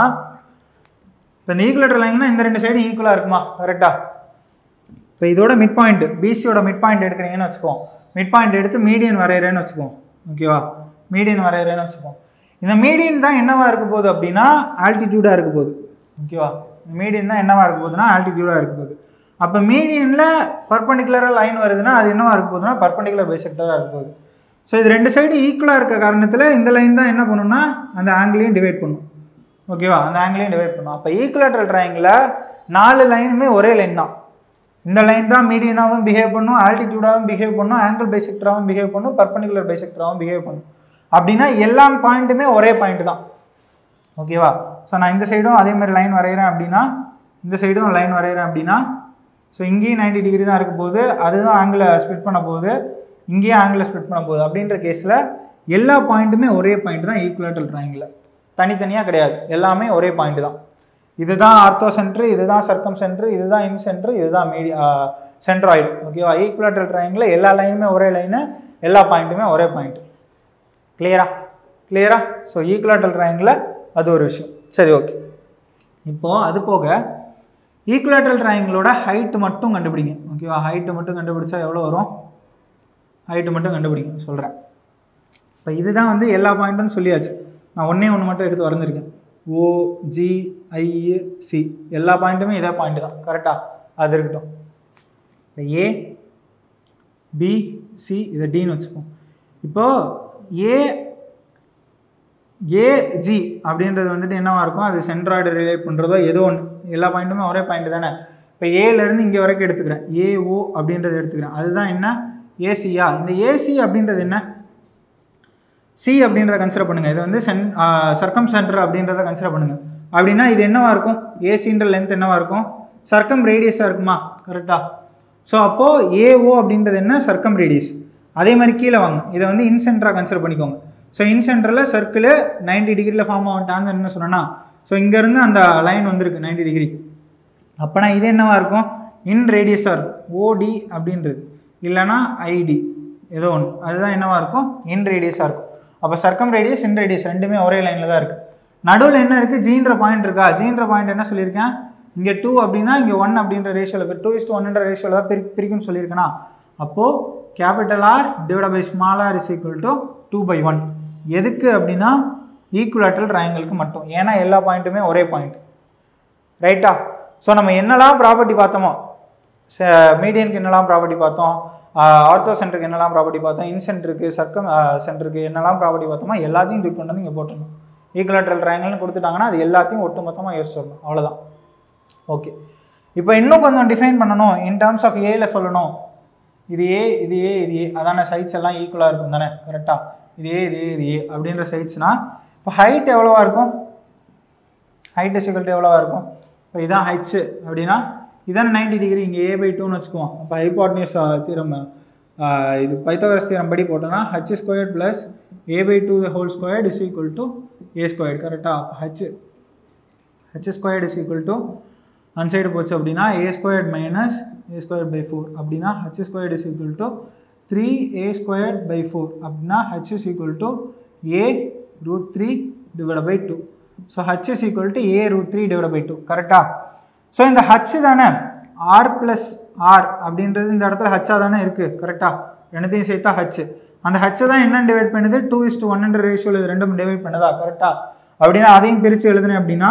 Speaker 1: இப்போ இந்த ஈக்குவலேட்டரல் லைன்னா இந்த ரெண்டு சைடும் ஈக்குவலாக இருக்குமா கரெக்டாக இப்போ இதோட மிட் பாயிண்ட் பிசியோட மிட் பாயிண்ட் எடுக்கிறீங்கன்னு வச்சுக்குவோம் மிட் பாயிண்ட் எடுத்து மீடியன் வரைகிறேன்னு வச்சுக்குவோம் ஓகேவா மீடியன் வரைகிறேன்னு வச்சுக்குவோம் இந்த மீடியன் தான் என்னவா இருக்க போகுது அப்படின்னா ஆல்டிடியூடாக இருக்க போகுது ஓகேவா மீடியன் தான் என்னவா இருக்க போகுதுன்னா ஆல்டிடியூடாக இருக்க போகுது அப்போ மீடியனில் பர்பண்டிகுலராக லைன் வருதுன்னா அது என்னவா இருக்க போகுதுன்னா பர்பண்டிகுலர் பைசெக்டராக இருக்க போகுது ஸோ இது ரெண்டு சைடு ஈக்குவலாக இருக்க காரணத்தில் இந்த லைன் தான் என்ன பண்ணுன்னா அந்த ஆங்கிளையும் டிவைட் பண்ணும் ஓகேவா அந்த ஆங்கிளையும் டிவைட் பண்ணும் அப்போ ஈக்குவலேட்டரல் ட்ரையாங்கில் நாலு லைனுமே ஒரே லைன் தான் இந்த லைன் தான் மீடியனாகவும் பிஹேவ் பண்ணும் ஆல்டிடியூடாகவும் பிஹேவ் பண்ணும் ஆங்கிள் பைசெக்டராகவும் பிஹேவ் பண்ணும் பர்பண்டிகுலர் பைசெக்டராகவும் பிஹேவ் பண்ணும் அப்படின்னா எல்லா பாயிண்ட்டுமே ஒரே பாயிண்ட் தான் ஓகேவா ஸோ நான் இந்த சைடும் அதே மாதிரி லைன் வரைகிறேன் அப்படின்னா இந்த சைடும் லைன் வரைகிறேன் அப்படின்னா ஸோ இங்கேயும் 90 டிகிரி தான் இருக்க போகுது அதுதான் ஆங்கிளை ஸ்ப்ளிட் பண்ண போகுது இங்கேயும் ஆங்கிளை ஸ்ப்ளிட் பண்ண போகுது அப்படின்ற கேஸில் எல்லா பாயிண்ட்டுமே ஒரே பாயிண்ட் தான் ஈக்குவலேட்டல் ட்ராயிங்கில் தனித்தனியாக கிடையாது எல்லாமே ஒரே பாயிண்ட் தான் இதுதான் ஆர்த்தோ சென்ட்ரு இதுதான் சர்க்கம் சென்ட்ரு இதுதான் இன் சென்ட்ரு இதுதான் மீடி சென்ட்ராய்டு ஓகேவா ஈக்குவலேட்டல் ட்ராயிங்கில் எல்லா லைனுமே ஒரே லைனு எல்லா பாயிண்ட்டுமே ஒரே பாயிண்ட் கிளியரா கிளியரா ஸோ ஈக்குவலேட்டல் ட்ராயிங்கில் அது ஒரு விஷயம் சரி ஓகே இப்போது அது போக ஈக்குவலேட்டல் ட்ராயிங்களோட ஹைட்டு மட்டும் கண்டுபிடிங்க ஓகேவா ஹைட்டு மட்டும் கண்டுபிடிச்சா எவ்வளோ வரும் ஹைட்டு மட்டும் கண்டுபிடிங்க சொல்கிறேன் இப்போ இதுதான் வந்து எல்லா பாயிண்ட்டும் சொல்லியாச்சு நான் ஒன்றே ஒன்று மட்டும் எடுத்து வரைஞ்சிருக்கேன் ஓ ஜி ஐ சி எல்லா பாயிண்ட்டுமே இதே பாயிண்ட் தான் கரெக்டாக அது இருக்கட்டும் இப்போ ஏ பி சி இதை டின்னு வச்சுப்போம் இப்போது ஏ ஏஜி அப்படின்றது வந்துட்டு என்னவா இருக்கும் அது சென்ட்ராய்டு ரிலேட் பண்ணுறதோ ஏதோ ஒன்று எல்லா பாயிண்ட்டுமே ஒரே பாயிண்ட் தானே இப்போ ஏலேருந்து இங்கே வரைக்கும் எடுத்துக்கிறேன் ஏஓ அப்படின்றத எடுத்துக்கிறேன் அதுதான் என்ன ஏசியா இந்த ஏசி அப்படின்றது என்ன சி அப்படின்றத கன்சிடர் பண்ணுங்கள் இது வந்து சென் சர்க்கம் சென்டர் அப்படின்றத கன்சிடர் பண்ணுங்கள் அப்படின்னா இது என்னவா இருக்கும் ஏசின்ற லென்த் என்னவா இருக்கும் சர்க்கம் ரேடியஸாக இருக்குமா கரெக்டாக ஸோ அப்போது ஏஓ அப்படின்றது என்ன சர்க்கம் ரேடியஸ் அதே மாதிரி கீழே வாங்க இதை வந்து இன்சென்டராக கன்சிடர் பண்ணிக்கோங்க ஸோ இன்சென்டரில் சர்க்கிள் 90 டிகிரியில் ஃபார்ம் ஆகிட்டான்னு என்ன சொன்னேன்னா ஸோ இங்கேருந்து அந்த லைன் வந்திருக்கு 90 டிகிரிக்கு அப்போனா இது என்னவா இருக்கும் இன் ரேடியஸாக இருக்கும் ஓடி அப்படின்றது இல்லைனா ஐடி ஏதோ ஒன்று அதுதான் என்னவா இருக்கும் இன் ரேடியஸாக இருக்கும் அப்போ சர்க்கம் ரேடியஸ் இன் ரேடியஸ் ரெண்டுமே ஒரே லைனில் தான் இருக்குது நடுவில் என்ன இருக்குது ஜீன்ற பாயிண்ட் இருக்கா ஜீன்ற பாயிண்ட் என்ன சொல்லியிருக்கேன் இங்கே டூ அப்படின்னா இங்கே ஒன் அப்படின்ற ரேஷியோவில் இருக்குது டூ இஸ் டூ ஒன்ன்ற ரேஷியோவில் தான் பிரி பிரிக்கும்னு சொல்லியிருக்கேனா அப்போது capital R divide by small R is equal to two by one எதுக்கு அப்படின்னா ஈக்குவலேட்டல் ட்ரையாங்கிளுக்கு மட்டும் ஏன்னா எல்லா பாயிண்ட்டுமே ஒரே பாயிண்ட் ரைட்டா ஸோ நம்ம என்னெல்லாம் ப்ராப்பர்ட்டி பார்த்தோமோ மீடியனுக்கு என்னெல்லாம் ப்ராப்பர்ட்டி பார்த்தோம் ஆர்த்தோ சென்டருக்கு என்னெல்லாம் ப்ராப்பர்ட்டி பார்த்தோம் இன் சென்டருக்கு சர்க்கம் சென்டருக்கு என்னெல்லாம் ப்ராப்பர்ட்டி பார்த்தோமோ எல்லாத்தையும் தூக்கி கொண்டு வந்து இங்கே போட்டுடணும் ஈக்குவலேட்டரல் ட்ரையாங்கிள்னு கொடுத்துட்டாங்கன்னா அது எல்லாத்தையும் ஒட்டு மொத்தமாக யோசிச்சு சொல்லணும் அவ்வளோதான் ஓகே இப்போ இன்னும் கொஞ்சம் டிஃபைன் பண்ணணும் இன் டர்ம்ஸ் ஆஃப் ஏல சொல்லணும் இது ஏ இது ஏ இது ஏ அதான சைட்ஸ் எல்லாம் ஈக்குவலாக இருக்கும் தானே கரெக்டாக இது ஏ இது ஏ இது ஏ அப்படின்ற சைட்ஸ்னா இப்போ ஹைட் எவ்வளோவா இருக்கும் ஹைட் சிக்கல்ட்டு எவ்வளோவா இருக்கும் இப்போ இதான் ஹைட்ஸு அப்படின்னா இதான் 90 டிகிரி இங்கே ஏ பை டூன்னு வச்சுக்குவோம் அப்போ ஹைபாட்னியூஸ் தீரம் இது பைத்தோகரஸ் தீரம் படி போட்டோம்னா H squared plus A by two the whole squared is equal to A squared கரெக்டாக அப்போ H H squared is equal to அந்த சைடு போச்சு அப்படின்னா A squared minus A squared by four அப்படின்னா H squared is equal to three A squared by four அப்படின்னா H is equal to A root three divide by two so H is equal to A root three divide by two கரெக்டாக so இந்த H தானே R plus R அப்படின்றது இந்த இடத்துல ஹச்சாக தானே இருக்குது கரெக்டாக ரெண்டுத்தையும் சேர்த்தா ஹச் அந்த ஹச்சை தான் என்ன டிவைட் பண்ணுது டூ இஸ் டூ ஒன்ன்ற ரேஷியோவில் இது ரெண்டும் டிவைட் பண்ணுதா கரெக்டாக அப்படின்னா அதையும் பிரித்து எழுதுனேன் அப்படின்னா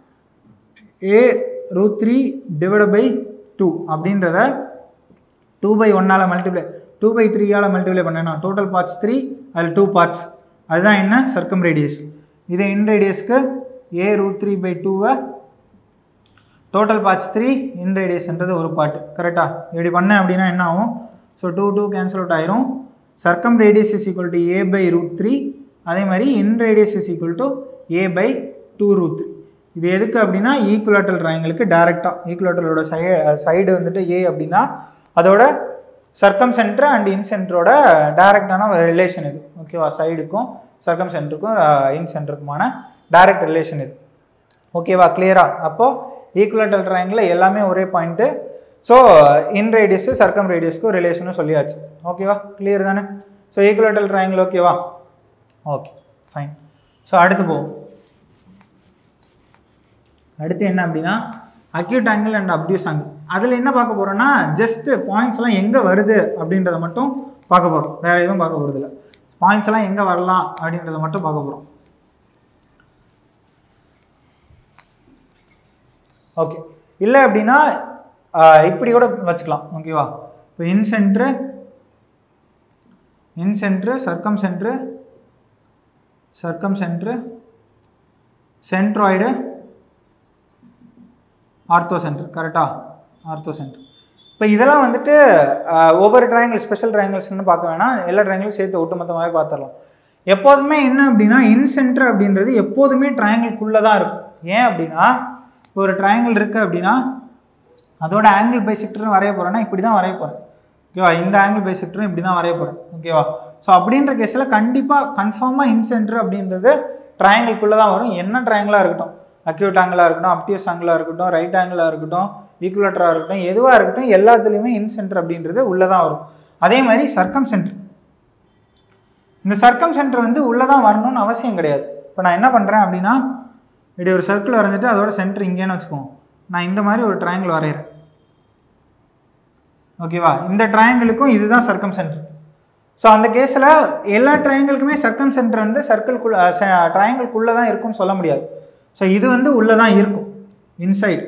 Speaker 1: A root three divide by two அப்படின்றத டூ பை ஒன்னால் மல்டிப்ளை டூ பை த்ரீயால் மல்டிப்ளை பண்ணேன்னா டோட்டல் பார்ட்ஸ் த்ரீ அதில் டூ பார்ட்ஸ் அதுதான் என்ன சர்க்கம் ரேடியஸ் இது இன் ரேடியஸ்க்கு ஏ ரூட் த்ரீ பை டூவை டோட்டல் பார்ட்ஸ் த்ரீ இன் ரேடியஸ்ன்றது ஒரு பார்ட் கரெக்டாக இப்படி பண்ணேன் அப்படின்னா என்ன ஆகும் so two two cancel out ஆயிரும் circumradius is equal to A by root three அதே மாதிரி இன் radius is equal to A by two root three இது எதுக்கு அப்படின்னா ஈக்குவலாட்டல் ட்ரையாங்கிளுக்கு டேரெக்டாக ஈக்குவலாட்டலோட சை சைடு வந்துட்டு ஏ அப்படின்னா அதோட சர்க்கம் சென்டர் அண்ட் இன் சென்டரோட டேரெக்டான ஒரு ரிலேஷன் இது ஓகேவா சைடுக்கும் சர்க்கம் சென்டருக்கும் இன் சென்டருக்குமான டைரக்ட் ரிலேஷன் இது ஓகேவா கிளியரா அப்போது ஈக்குவலேட்டல் ட்ரையாங்கில் எல்லாமே ஒரே பாயிண்ட்டு ஸோ இன் ரேடியஸு சர்க்கம் ரேடியஸ்க்கும் ரிலேஷனும் சொல்லியாச்சு ஓகேவா கிளியர் தானே ஸோ ஈக்குவலேட்டல் ட்ரையாங்கிள் ஓகேவா ஓகே ஃபைன் ஸோ அடுத்து போவோம் அடுத்து என்ன அப்படின்னா acute angle and obtuse angle அதில் என்ன பார்க்க போகிறோன்னா ஜஸ்ட்டு பாயிண்ட்ஸ்லாம் எங்கே வருது அப்படின்றத மட்டும் பார்க்க போகிறோம் வேறு எதுவும் பார்க்க போகிறது இல்லை பாயிண்ட்ஸ் எல்லாம் எங்கே வரலாம் அப்படின்றத மட்டும் பார்க்க போகிறோம் ஓகே இல்லை அப்படின்னா ஆஹ், இப்படி கூட வச்சுக்கலாம் ஓகேவா இப்போ incentre incentre circumcentre circumcentre centroid orthocentre கரெக்டா ஆர்த்தோ சென்டர் இப்போ இதெல்லாம் வந்துட்டு ஆஹ், ஒவ்வொரு ட்ரையாங்கிள் ஸ்பெஷல் ட்ரையாங்கிள்ஸ்னு பார்க்க வேணாம் எல்லா ட்ரையாங்கிளும் சேர்த்து ஒட்டுமொத்தமாகவே பார்த்துடலாம் எப்போதுமே என்ன அப்படின்னா இன் சென்டர் அப்படின்றது எப்போதுமே ட்ரையாங்கிள்குள்ளே தான் இருக்கும் ஏன் அப்படின்னா இப்போ ஒரு ட்ரையாங்கிள் இருக்குது அப்படின்னா அதோட ஆங்கிள் பைசெக்டரும் வரைய போகிறேன்னா இப்படி தான் வரைய போகிறேன் ஓகேவா இந்த ஆங்கிள் பைசெக்டரும் இப்படி தான் வரைய போகிறேன் ஓகேவா ஸோ அப்படின்ற கேஸில் கண்டிப்பாக கன்ஃபார்மாக இன் சென்டர் அப்படின்றது ட்ரையாங்கிள்குள்ளே தான் வரும் என்ன ட்ரையாங்கிளாக இருக்கட்டும் அக்யூட் ஆங்கிளாக இருக்கட்டும் அப்டியஸ் ஆங்கிளாக இருக்கட்டும் ரைட் ஆங்கிளாக இருக்கட்டும் ஈக்குவலேட்டராக இருக்கட்டும் எதுவாக இருக்கட்டும் எல்லாத்துலேயுமே இன் சென்டர் அப்படின்றது உள்ளே தான் வரும் அதே மாதிரி சர்க்கம் சென்டர் இந்த சர்க்கம் சென்டர் வந்து உள்ளே தான் வரணும்னு அவசியம் கிடையாது இப்போ நான் என்ன பண்ணுறேன் அப்படின்னா இப்படி ஒரு சர்க்கிள் வரைஞ்சிட்டு அதோட சென்டர் இங்கேன்னு வச்சுக்குவோம் நான் இந்த மாதிரி ஒரு ட்ரையாங்கிள் வரைகிறேன் ஓகேவா இந்த ட்ரையாங்கிளுக்கும் இதுதான் சர்க்கம் சென்டர் ஸோ அந்த கேஸில் எல்லா ட்ரையாங்கிளுக்குமே சர்க்கம் சென்டர் வந்து சர்க்கிள்குள்ள ட்ரையாங்கிள்குள்ளே தான் இருக்கும்னு சொல்ல முடியாது ஸோ இது வந்து உள்ளே தான் இருக்கும் inside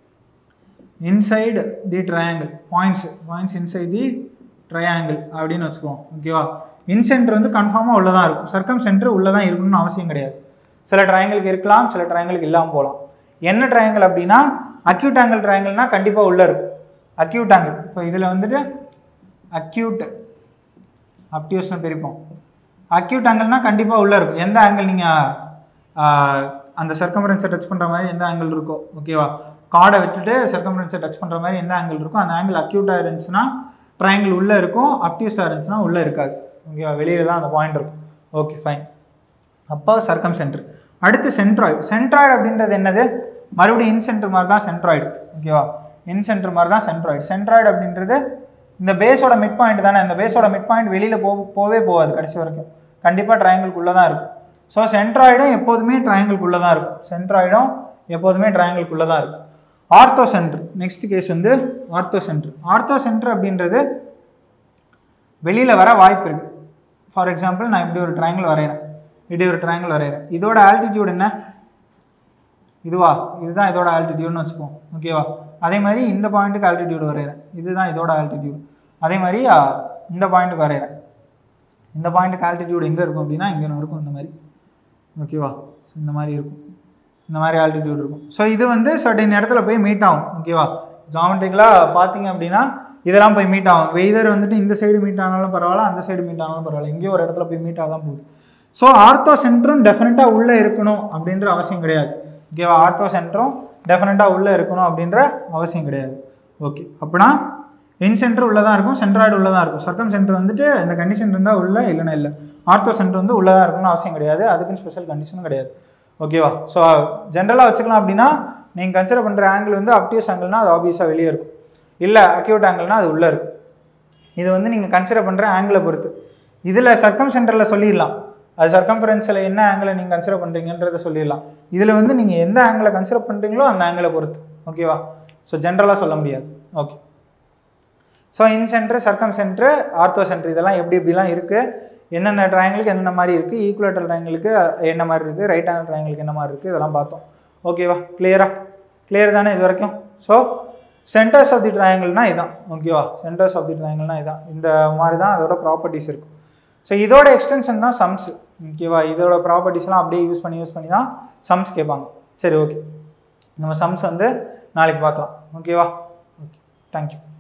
Speaker 1: inside the triangle points points inside the triangle அப்படின்னு வச்சுக்குவோம் ஓகேவா இன் சென்டர் வந்து கன்ஃபார்மாக உள்ளே தான் இருக்கும் சர்க்கம் சென்டர் உள்ளே தான் இருக்கணும்னு அவசியம் கிடையாது சில ட்ரையாங்கிளுக்கு இருக்கலாம் சில ட்ரையாங்கிளுக்கு இல்லாமல் போகலாம் என்ன ட்ரையாங்கிள் அப்படின்னா அக்யூட் ஆங்கிள் ட்ரையாங்கிள்னா கண்டிப்பாக உள்ளே இருக்கும் அக்யூட் ஆங்கிள் இப்போ இதில் வந்துட்டு அக்யூட் அப்டியூஸ்னு பிரிப்போம் அக்யூட் ஆங்கிள்னா கண்டிப்பாக உள்ளே இருக்கும் எந்த ஆங்கிள் நீங்கள் அந்த சர்க்கம்ஃபரன்ஸை டச் பண்ணுற மாதிரி எந்த ஆங்கிள் இருக்கோ ஓகேவா கார்டை விட்டுட்டு சர்க்கம்ஃபரன்ஸை டச் பண்ணுற மாதிரி எந்த ஆங்கிள் இருக்கோ அந்த ஆங்கிள் அக்யூட்டாக இருந்துச்சுன்னா ட்ரையாங்கிள் உள்ளே இருக்கும் அப்டியூஸாக இருந்துச்சுன்னா உள்ளே இருக்காது ஓகேவா வெளியில் தான் அந்த பாயிண்ட் இருக்கும் ஓகே ஃபைன் அப்போ சர்க்கம் சென்டர் அடுத்து சென்ட்ராய்டு சென்ட்ராய்டு அப்படின்றது என்னது மறுபடியும் இன் சென்டர் மாதிரி தான் சென்ட்ராய்டு ஓகேவா இன் சென்டர் மாதிரி தான் சென்ட்ராய்டு சென்ட்ராய்டு அப்படின்றது இந்த பேஸோட மிட் பாயிண்ட் தானே இந்த பேஸோட மிட் பாயிண்ட் வெளியில் போ போவே போகாது கடைசி வரைக்கும் கண்டிப்பாக ட்ரையாங்கிள்குள்ளே தான் இருக்கும் ஸோ சென்ட்ராய்டும் எப்போதுமே ட்ரையாங்கிள்குள்ளே தான் இருக்கும் சென்ட்ராய்டும் எப்போதுமே ட்ரையாங்கிள்குள்ளே தான் இருக்கும் ஆர்த்தோ சென்டர் நெக்ஸ்ட் கேஸ் வந்து ஆர்த்தோ சென்டர் ஆர்த்தோ சென்டர் அப்படின்றது வெளியில் வர வாய்ப்பு இருக்குது ஃபார் எக்ஸாம்பிள் நான் இப்படி ஒரு ட்ரையாங்கிள் வரைகிறேன் இப்படி ஒரு ட்ரையாங்கிள் வரைகிறேன் இதோட ஆல்டிடியூட் என்ன இதுவா இதுதான் இதோட ஆல்டிடியூட்னு வச்சுப்போம் ஓகேவா அதே மாதிரி இந்த பாயிண்ட்டுக்கு ஆல்டிடியூட் வரைகிறேன் இதுதான் இதோட ஆல்டிடியூட் அதே மாதிரி ஆ, இந்த பாயிண்ட்டுக்கு வரைகிறேன் இந்த பாயிண்ட்டுக்கு ஆல்டிடியூட் எங்கே இருக்கும் அப்படின்னா இங்கே இருக்கும் இந்த மாதிரி ஓகேவா ஸோ இந்த மாதிரி இருக்கும் இந்த மாதிரி ஆல்டிடியூட் இருக்கும் ஸோ இது வந்து சர்டன் இடத்துல போய் மீட் ஆகும் ஓகேவா ஜாமெட்ரிக்கலாக பார்த்தீங்க அப்படின்னா இதெல்லாம் போய் மீட் ஆகும் வெய்தர் வந்துட்டு இந்த சைடு மீட் ஆனாலும் பரவாயில்ல அந்த சைடு மீட் ஆனாலும் பரவாயில்ல எங்கேயோ ஒரு இடத்துல போய் மீட் ஆகாதான் போகுது ஸோ ஆர்த்தோ சென்டரும் டெஃபினட்டாக உள்ளே இருக்கணும் அப்படின்ற அவசியம் கிடையாது ஓகேவா ஆர்த்தோ சென்டரும் டெஃபினட்டாக உள்ளே இருக்கணும் அப்படின்ற அவசியம் கிடையாது ஓகே அப்படின்னா இன் சென்டர் உள்ளே தான் இருக்கும் சென்ட்ராய்டு உள்ளே தான் இருக்கும் சர்க்கம் சென்டர் வந்துட்டு இந்த கண்டிஷன் இருந்தால் உள்ள இல்லைன்னா இல்லை ஆர்த்தோ சென்டர் வந்து உள்ளே தான் இருக்கணும்னு அவசியம் கிடையாது அதுக்குன்னு ஸ்பெஷல் கண்டிஷனும் கிடையாது ஓகேவா ஸோ ஜென்ரலாக வச்சுக்கலாம் அப்படின்னா நீங்கள் கன்சிடர் பண்ணுற ஆங்கிள் வந்து அப்டியூஸ் ஆங்கிள்னா அது ஆப்வியஸாக வெளியே இருக்கும் இல்லை அக்யூட் ஆங்கிள்னா அது உள்ளே இருக்கும் இது வந்து நீங்கள் கன்சிடர் பண்ணுற ஆங்கிளை பொறுத்து இதில் சர்க்கம் சென்டரில் சொல்லிடலாம் அது சர்க்கம்ஃபரன்ஸில் என்ன ஆங்கிளை நீங்கள் கன்சிடர் பண்ணுறீங்கன்றதை சொல்லிடலாம் இதில் வந்து நீங்கள் எந்த ஆங்கிளை கன்சிடர் பண்ணுறீங்களோ அந்த ஆங்கிளை பொறுத்து ஓகேவா ஸோ ஜென்ரலாக சொல்ல முடியாது okay so incentre circumcentre orthocentre இதெல்லாம் எப்படி எப்படிலாம் இருக்குது என்னென்ன ட்ரையாங்கிளுக்கு என்னென்ன மாதிரி இருக்குது ஈக்குவலேட்டர் ட்ரையாங்கிளுக்கு என்ன மாதிரி இருக்குது ரைட் ஆங்கிள் ட்ரையாங்கிளுக்கு என்ன மாதிரி இருக்குது இதெல்லாம் பார்த்தோம் ஓகேவா கிளியரா கிளியர் தானே இது வரைக்கும் ஸோ சென்டர்ஸ் ஆஃப் தி ட்ரையாங்கிள்னா இதான் ஓகேவா சென்டர்ஸ் ஆஃப் தி ட்ரையாங்கிள்னா இதான் இந்த மாதிரி தான் அதோட ப்ராப்பர்ட்டிஸ் இருக்கும் ஸோ இதோட எக்ஸ்டென்ஷன் தான் சம்ஸ் ஓகேவா இதோட ப்ராப்பர்ட்டிஸ்லாம் அப்படியே யூஸ் பண்ணி யூஸ் பண்ணி தான் சம்ஸ் கேட்பாங்க சரி ஓகே நம்ம சம்ஸ் வந்து நாளைக்கு பார்க்கலாம் ஓகேவா ஓகே தேங்க்யூ